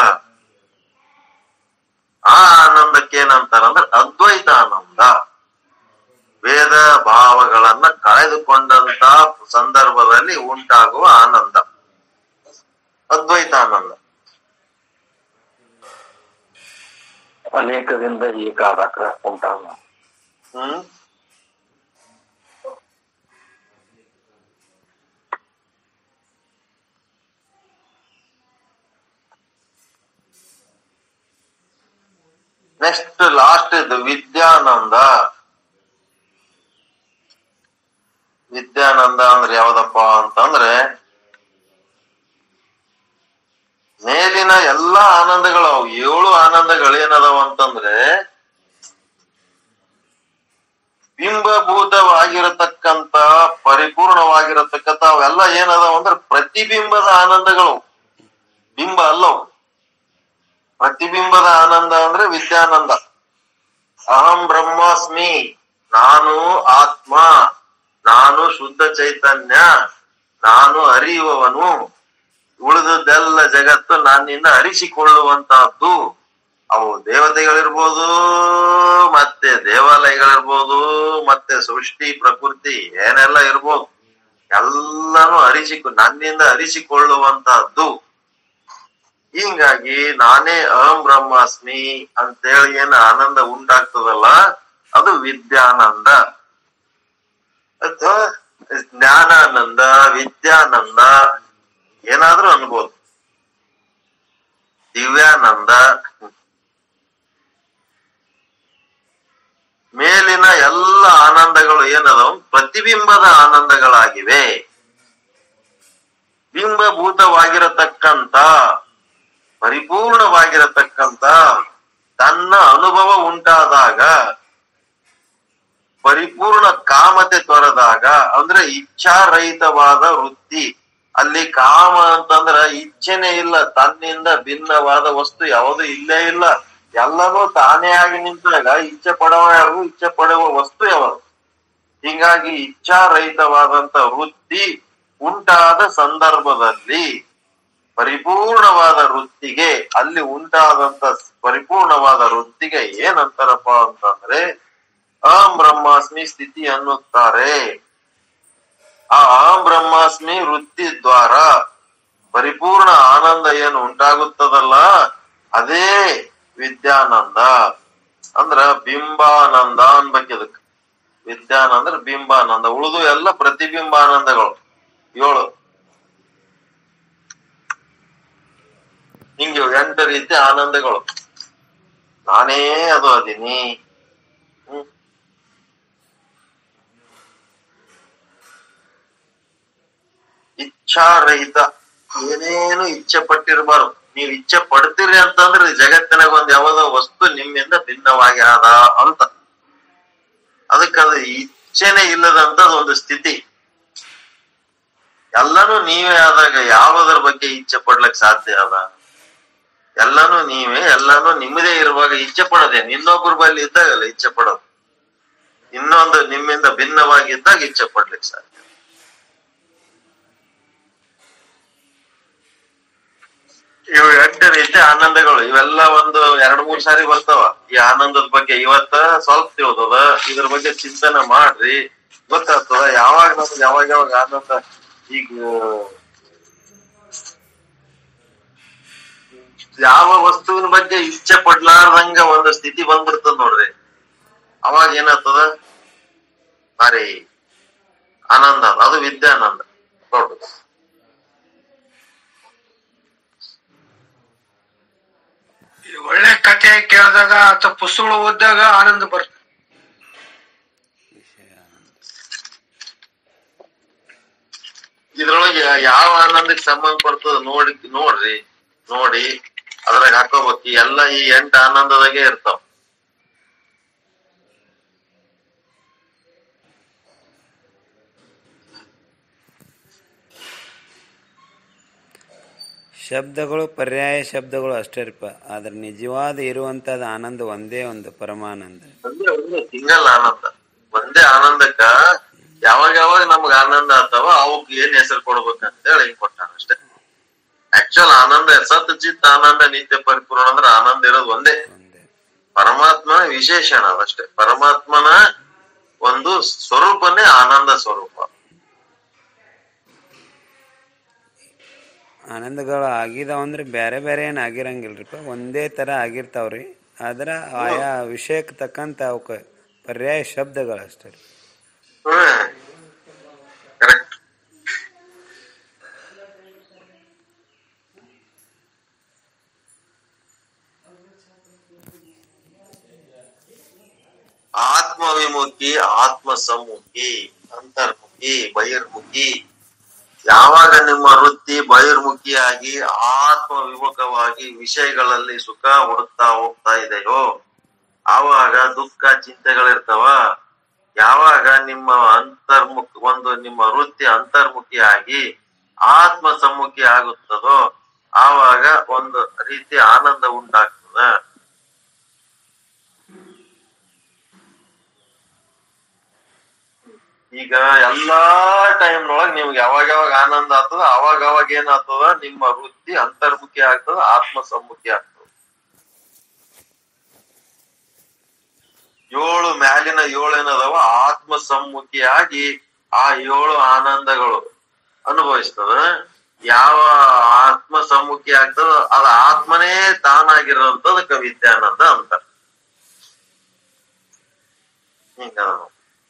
ಆ ಆನಂದಕ್ಕೆ ಏನಂತಾರಂದ್ರೆ ಅದ್ವೈತ ಆನಂದ ವೇದ ಭಾವಗಳನ್ನ ಕಳೆದುಕೊಂಡಂತ ಸಂದರ್ಭದಲ್ಲಿ ಉಂಟಾಗುವ ಆನಂದ ಅದ್ವೈತ ಆನಂದ ಅನೇಕದಿಂದ ಏಕಾದಕ ಉಂಟಾಗ ಹ್ಮ್ ನೆಕ್ಸ್ಟ್ ಲಾಸ್ಟ್ ಇದು ವಿದ್ಯಾನಂದ ವಿದ್ಯಾನಂದ ಅಂದ್ರೆ ಯಾವ್ದಪ್ಪ ಅಂತಂದ್ರೆ ಮೇಲಿನ ಎಲ್ಲಾ ಆನಂದಗಳು ಅವು ಏಳು ಆನಂದಗಳು ಏನದಾವ ಅಂತಂದ್ರೆ ಬಿಂಬಭೂತವಾಗಿರತಕ್ಕಂತ ಪರಿಪೂರ್ಣವಾಗಿರತಕ್ಕಂತ ಅವೆಲ್ಲ ಏನದಾವ ಅಂದ್ರೆ ಪ್ರತಿಬಿಂಬದ ಆನಂದಗಳು ಬಿಂಬ ಅಲ್ಲವು ಪ್ರತಿಬಿಂಬದ ಆನಂದ ಅಂದ್ರೆ ವಿದ್ಯಾನಂದ ಅಹಂ ಬ್ರಹ್ಮಾಸ್ಮಿ ನಾನು ಆತ್ಮ ನಾನು ಶುದ್ಧ ಚೈತನ್ಯ ನಾನು ಅರಿಯುವವನು ಉಳಿದದ್ದೆಲ್ಲ ಜಗತ್ತು ನನ್ನಿಂದ ಅರಿಸಿಕೊಳ್ಳುವಂತಹದ್ದು ಅವು ದೇವತೆಗಳಿರ್ಬೋದು ಮತ್ತೆ ದೇವಾಲಯಗಳಿರ್ಬೋದು ಮತ್ತೆ ಸೃಷ್ಟಿ ಪ್ರಕೃತಿ ಏನೆಲ್ಲ ಇರ್ಬೋದು ಎಲ್ಲಾನು ಅರಿಸಿಕೊ ನನ್ನಿಂದ ಅರಿಸಿಕೊಳ್ಳುವಂತಹದ್ದು ಹಿಂಗಾಗಿ ನಾನೇ ಅಹಂ ಬ್ರಹ್ಮಾಸ್ಮಿ ಅಂತೇಳಿ ಏನ್ ಆನಂದ ಉಂಟಾಗ್ತದಲ್ಲ ಅದು ವಿದ್ಯಾನಂದ ಅಥವಾ ಜ್ಞಾನಾನಂದ ವಿದ್ಯಾನಂದ ಏನಾದ್ರೂ ಅನ್ಬೋದು ದಿವ್ಯಾನಂದ ಮೇಲಿನ ಎಲ್ಲ ಆನಂದಗಳು ಏನದವು ಪ್ರತಿಬಿಂಬದ ಆನಂದಗಳಾಗಿವೆ ಬಿಂಬಭೂತವಾಗಿರತಕ್ಕಂತ ಪರಿಪೂರ್ಣವಾಗಿರತಕ್ಕಂತ ತನ್ನ ಅನುಭವ ಉಂಟಾದಾಗ ಪರಿಪೂರ್ಣ ಕಾಮತೆ ತೊರೆದಾಗ ಅಂದ್ರೆ ಇಚ್ಛಾರಹಿತವಾದ ವೃತ್ತಿ ಅಲ್ಲಿ ಕಾಮ ಅಂತಂದ್ರ ಇಚ್ಛೆನೆ ಇಲ್ಲ ತನ್ನಿಂದ ಭಿನ್ನವಾದ ವಸ್ತು ಯಾವುದು ಇಲ್ಲೇ ಇಲ್ಲ ಎಲ್ಲನೂ ತಾನೇ ಆಗಿ ನಿಂತಾಗ ಇಚ್ಛೆ ಪಡುವ ಯಾರು ಇಚ್ಛೆ ಪಡುವ ವಸ್ತು ಯಾವುದು ಹೀಗಾಗಿ ಇಚ್ಛಾರಹಿತವಾದಂತ ವೃತ್ತಿ ಉಂಟಾದ ಸಂದರ್ಭದಲ್ಲಿ ಪರಿಪೂರ್ಣವಾದ ವೃತ್ತಿಗೆ ಅಲ್ಲಿ ಉಂಟಾದಂತ ಪರಿಪೂರ್ಣವಾದ ವೃತ್ತಿಗೆ ಏನಂತಾರಪ್ಪ ಅಂತಂದ್ರೆ ಅಹಂ ಬ್ರಹ್ಮಾಸ್ಮಿ ಸ್ಥಿತಿ ಅನ್ನುತ್ತಾರೆ ಆ ಅಹಂ ಬ್ರಹ್ಮಾಸ್ಮಿ ವೃತ್ತಿ ದ್ವಾರ ಪರಿಪೂರ್ಣ ಆನಂದ ಏನು ಉಂಟಾಗುತ್ತದಲ್ಲ ಅದೇ ವಿದ್ಯಾನಂದ ಅಂದ್ರ ಬಿಂಬಾನಂದ ಅನ್ಬೇಕಿದಕ್ ವಿದ್ಯಾನಂದ ಅಂದ್ರೆ ಬಿಂಬಾನಂದ ಉಳಿದು ಎಲ್ಲ ಪ್ರತಿಬಿಂಬಾನಂದಗಳು ಏಳು ಹಿಂಗೆ ಎಂಟು ರೀತಿ ಆನಂದಗಳು ನಾನೇ ಅದು ಅದೀನಿ ಹ್ಮ್ ಇಚ್ಛಾರಹಿತ ಏನೇನು ಇಚ್ಛೆ ಪಟ್ಟಿರ್ಬಾರ್ದು ನೀವ್ ಇಚ್ಛೆ ಪಡ್ತೀರಿ ಅಂತಂದ್ರೆ ಈ ಜಗತ್ತಿನಾಗ ಒಂದ್ ಯಾವ್ದೋ ವಸ್ತು ನಿಮ್ಮಿಂದ ಭಿನ್ನವಾಗಿ ಆದ ಅಂತ ಅದಕ್ಕೆ ಅದು ಇಚ್ಛೆನೆ ಇಲ್ಲದಂತ ಒಂದು ಸ್ಥಿತಿ ಎಲ್ಲಾನು ನೀವೇ ಆದಾಗ ಯಾವುದರ ಬಗ್ಗೆ ಇಚ್ಛೆ ಪಡ್ಲಕ್ ಸಾಧ್ಯ ಅದ ಎಲ್ಲಾನು ನೀವೇ ಎಲ್ಲಾನು ನಿಮ್ಮದೇ ಇರುವಾಗ ಇಚ್ಛೆ ಪಡೋದೇನು ಇನ್ನೊಬ್ಬರ ಬಳಿ ಇದ್ದಾಗಲ್ಲ ಇಚ್ಛೆ ಪಡೋದು ಇನ್ನೊಂದು ನಿಮ್ಮಿಂದ ಭಿನ್ನವಾಗಿದ್ದಾಗ ಇಚ್ಛೆ ಪಡ್ಲಿಕ್ಕೆ ಸಾಧ್ಯ ಇವು ಎಂಟು ರೀತಿ ಆನಂದಗಳು ಇವೆಲ್ಲ ಒಂದು ಎರಡ್ ಮೂರ್ ಸಾರಿ ಬರ್ತಾವ ಈ ಆನಂದದ ಬಗ್ಗೆ ಇವತ್ತ ಸ್ವಲ್ಪ ತಿಳಿದದ ಇದ್ರ ಬಗ್ಗೆ ಚಿಂತನೆ ಮಾಡ್ರಿ ಗೊತ್ತಾಗ್ತದ ಯಾವಾಗ ನಮ್ಗೆ ಯಾವಾಗ ಯಾವಾಗ ಆನಂದ ಈಗ ಯಾವ ವಸ್ತುವಿನ ಬಗ್ಗೆ ಇಚ್ಛೆ ಪಡ್ಲಾರ್ದಂಗ ಒಂದು ಸ್ಥಿತಿ ಬಂದ್ಬಿಡ್ತದ ನೋಡ್ರಿ ಅವಾಗ ಏನಾಗ್ತದ ಭಾರಿ ಆನಂದ ಅದ. ಅದು ವಿದ್ಯಾನಂದ ನೋಡ್ರಿ ಈ ಒಳ್ಳೆ ಕಥೆ ಕೇಳಿದಾಗ ಅಥವಾ ಪುಸ್ತಕಗಳು ಓದಿದಾಗ ಆನಂದ ಬರ್ತದೆ ಇದ್ರೊಳಗೆ ಯಾವ ಆನಂದಕ್ಕೆ ಸಂಬಂಧ ಪಡ್ತದ ನೋಡಿ ನೋಡ್ರಿ ನೋಡಿ ಅದ್ರಾಗ ಹಾಕೋಬೇಕು ಈ ಎಲ್ಲ ಈ ಎಂಟು ಆನಂದದಾಗೆ ಇರ್ತಾವ ಶಬ್ದಗಳು ಪರ್ಯಾಯ ಶಬ್ದಗಳು ಅಷ್ಟೇ ರೀಪ ಆದ್ರೆ ನಿಜವಾದ ಇರುವಂತದ ಆನಂದ ಒಂದೇ ಒಂದು ಪರಮಾನಂದ ಒಂದೇ ಒಂದೇ ಸಿಂಗಲ್ ಆನಂದ ಒಂದೇ ಆನಂದಕ್ಕ ಯಾವಾಗ ಯಾವಾಗ ನಮ್ಗ ಆನಂದ ಆಗ್ತಾವ ಅವಕ್ ಏನ್ ಹೆಸರು ಕೊಡ್ಬೇಕಂತ ಹೇಳಿ ಹಿಂಗ್ ಕೊಟ್ಟಾನ ಅಷ್ಟೇ ಆಕ್ಚುಲ್ ಆನಂದ ಸತ್ ಚಿತ್ ಆನಂದ ನಿತ್ಯ ಪರಿಪೂರ್ಣ ಅಂದ್ರೆ ಆನಂದ ಇರೋದು ಒಂದೇ ಒಂದೇ ಪರಮಾತ್ಮನ ವಿಶೇಷಣ ಅದಷ್ಟೇ ಪರಮಾತ್ಮನ ಒಂದು ಸ್ವರೂಪನೇ ಆನಂದ ಸ್ವರೂಪ ಆನಂದಗಳು ಆಗಿದಾವ ಅಂದ್ರೆ ಬೇರೆ ಬೇರೆ ಏನು ಆಗಿರಂಗಿಲ್ರಿಪ್ಪ ಒಂದೇ ಥರ ಆಗಿರ್ತಾವ್ರಿ ಆದ್ರೆ ಆಯಾ ವಿಷಯಕ್ಕೆ ತಕ್ಕಂತ ಅವಕ್ಕೆ ಪರ್ಯಾಯ ಶಬ್ದಗಳು ಅಷ್ಟೇ ರೀ ಹ್ಮ್ ಕರೆಕ್ಟ್ ಆತ್ಮವಿಮುಖಿ ಆತ್ಮ ಸಮ್ಮುಖಿ ಅಂತರ್ಮುಖಿ ಬಹಿರ್ಮುಖಿ ಯಾವಾಗ ನಿಮ್ಮ ವೃತ್ತಿ ಬಹಿರ್ಮುಖಿಯಾಗಿ ಆತ್ಮ ವಿಮುಖವಾಗಿ ವಿಷಯಗಳಲ್ಲಿ ಸುಖ ಹುಡುಕ್ತಾ ಹೋಗ್ತಾ ಇದೆಯೋ ಆವಾಗ ದುಃಖ ಚಿಂತೆಗಳಿರ್ತಾವ ಯಾವಾಗ ನಿಮ್ಮ ಅಂತರ್ಮುಖ ಒಂದು ನಿಮ್ಮ ವೃತ್ತಿ ಅಂತರ್ಮುಖಿಯಾಗಿ ಆತ್ಮ ಸಮ್ಮುಖಿ ಆಗುತ್ತದೋ ಆವಾಗ ಒಂದು ರೀತಿ ಆನಂದ ಉಂಟಾಗ್ತದೆ ಈಗ ಎಲ್ಲಾ ಟೈಮ್ ನೊಳಗ ನಿಮ್ಗೆ ಯಾವಾಗ ಯಾವಾಗ ಆನಂದ ಆಗ್ತದ ಅವಾಗ ಅವಾಗ ಏನಾಗ್ತದ ನಿಮ್ಮ ವೃತ್ತಿ ಅಂತರ್ಮುಖಿ ಆಗ್ತದ ಆತ್ಮ ಸಮ್ಮುಖಿ ಆಗ್ತದ ಏಳು ಮ್ಯಾಲಿನ ಏಳು ಏನದವ ಆತ್ಮ ಸಮ್ಮುಖಿಯಾಗಿ ಆ ಏಳು ಆನಂದಗಳು ಅನುಭವಿಸ್ತದ ಯಾವ ಆತ್ಮ ಸಮ್ಮುಖಿ ಆಗ್ತದ ಅದ ಆತ್ಮನೇ ತಾನಾಗಿರೋಂಥದ್ದು ಕವಿತ್ಯಾನಂದ ಅಂತ ಹಿಂಗದ ನೋಡಿ.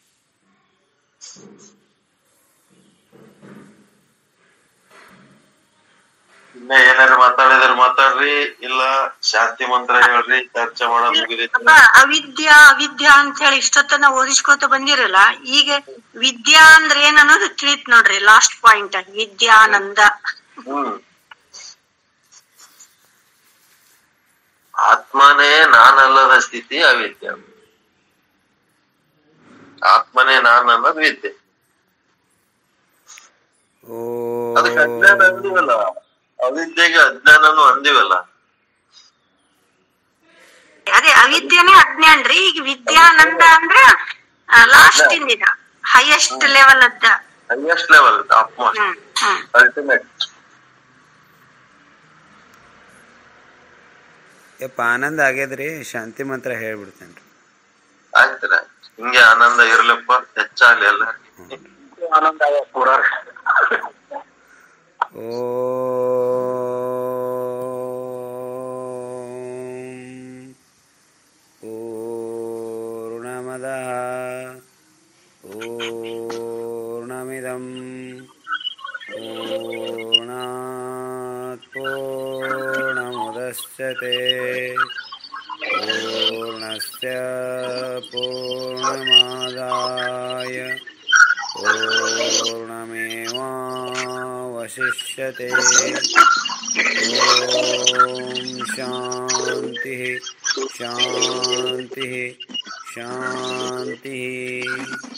ಇನ್ನ ಏನಾರು ಮಾತಾಡಿದ್ರೆ ಮಾತಾಡ್ರಿ ಇಲ್ಲ ಶಾಂತಿ ಮಂತ್ರ ಹೇಳ್ರಿ ಚರ್ಚೆ ಮಾಡೋದ್ ಮುಗಿದೈತಿ ಅಪ್ಪ ಅವಿದ್ಯಾ ಅವಿದ್ಯಾ ಅಂತ ಹೇಳಿ ಇಷ್ಟೊತ್ತನ ಓದಿಸ್ಕೊತ ಬಂದಿರಲ್ಲ ಈಗ ವಿದ್ಯಾ ಅಂದ್ರೆ ಏನ್ ಅನ್ನೋದು ತಿಳಿತ್ ನೋಡ್ರಿ ಲಾಸ್ಟ್ ಪಾಯಿಂಟ್ ವಿದ್ಯಾನಂದ ಹ್ಮ್ ಆತ್ಮನೇ ನಾನಲ್ಲದ ಸ್ಥಿತಿ ಅವಿದ್ಯೆ ಆತ್ಮನೇ ನಾನನ್ನೋದು ವಿದ್ಯೆ ಓ ಅದಕ್ಕೆ ಅಜ್ಞಾನ ಅಂದಿವಲ್ಲ ಅವಿದ್ಯೆಗೆ ಅಜ್ಞಾನನು ಅಂದಿವಲ್ಲ ಅದೇ ಅವಿದ್ಯನೇ ಅಜ್ಞಾನ್ರಿ ಈಗ ವಿದ್ಯಾನಂದ ಅಂದ್ರ ಲಾಸ್ಟ್ ಇಂದಿನ ಹೈಯೆಸ್ಟ್ ಲೆವೆಲ್ ಅದ್ದ highest level top most hmm hmm ultimate ಯಪ್ಪ ಆನಂದ ಆಗ್ಯದ್ರಿ ಶಾಂತಿ ಮಂತ್ರ ಹೇಳ್ಬಿಡ್ತೇನ್ರಿ ಆಯ್ತರ ಹಿಂಗೆ ಆನಂದ ಇರ್ಲಪ್ಪ ಹೆಚ್ಚಾಗ್ಲಿ ಎಲ್ಲ ಆನಂದ ಆಗ ಪೂರ ಓಂ ಪೂರ್ಣಮದಃ ಪೂರ್ಣಮಿದಂ ಪೂರ್ಣಾತ್ ಪೂರ್ಣಮುದಶ್ಯತೆ ಪೂರ್ಣಸ್ಯ ಪೂರ್ಣಮಾದಾಯ पूर्णमेवावशिष्यते ॐ शान्तिः शान्तिः शान्तिः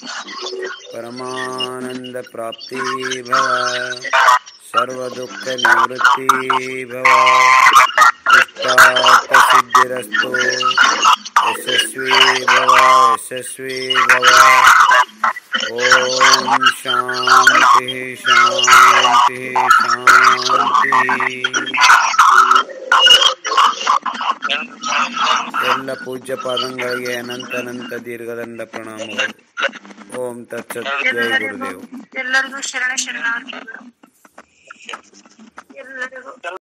परमानन्दप्राप्ति भव सर्वदुःखनिवृत्ति भव ಇಷ್ಟಾರ್ಥ ಸಿದ್ಧಿರಸ್ತು ಯಶಸ್ವಿ ಭವ ಯಶಸ್ವಿ ಭವ ಓಂ ಶಾಂತಿ ಶಾಂತಿ ಶಾಂತಿ ಎಲ್ಲ ಪೂಜ್ಯ ಪಾದಂಗಳಿಗೆ ಅನಂತ ಅನಂತ ದೀರ್ಘದಂಡ ಪ್ರಣಾಮಗಳು ಓಂ ತತ್ಸತ್ ಜಯ ಗುರುದೇವ್ ಎಲ್ಲರಿಗೂ ಶರಣ ಶರಣಾರ್ಥಿಗಳು ಎಲ್ಲರಿಗೂ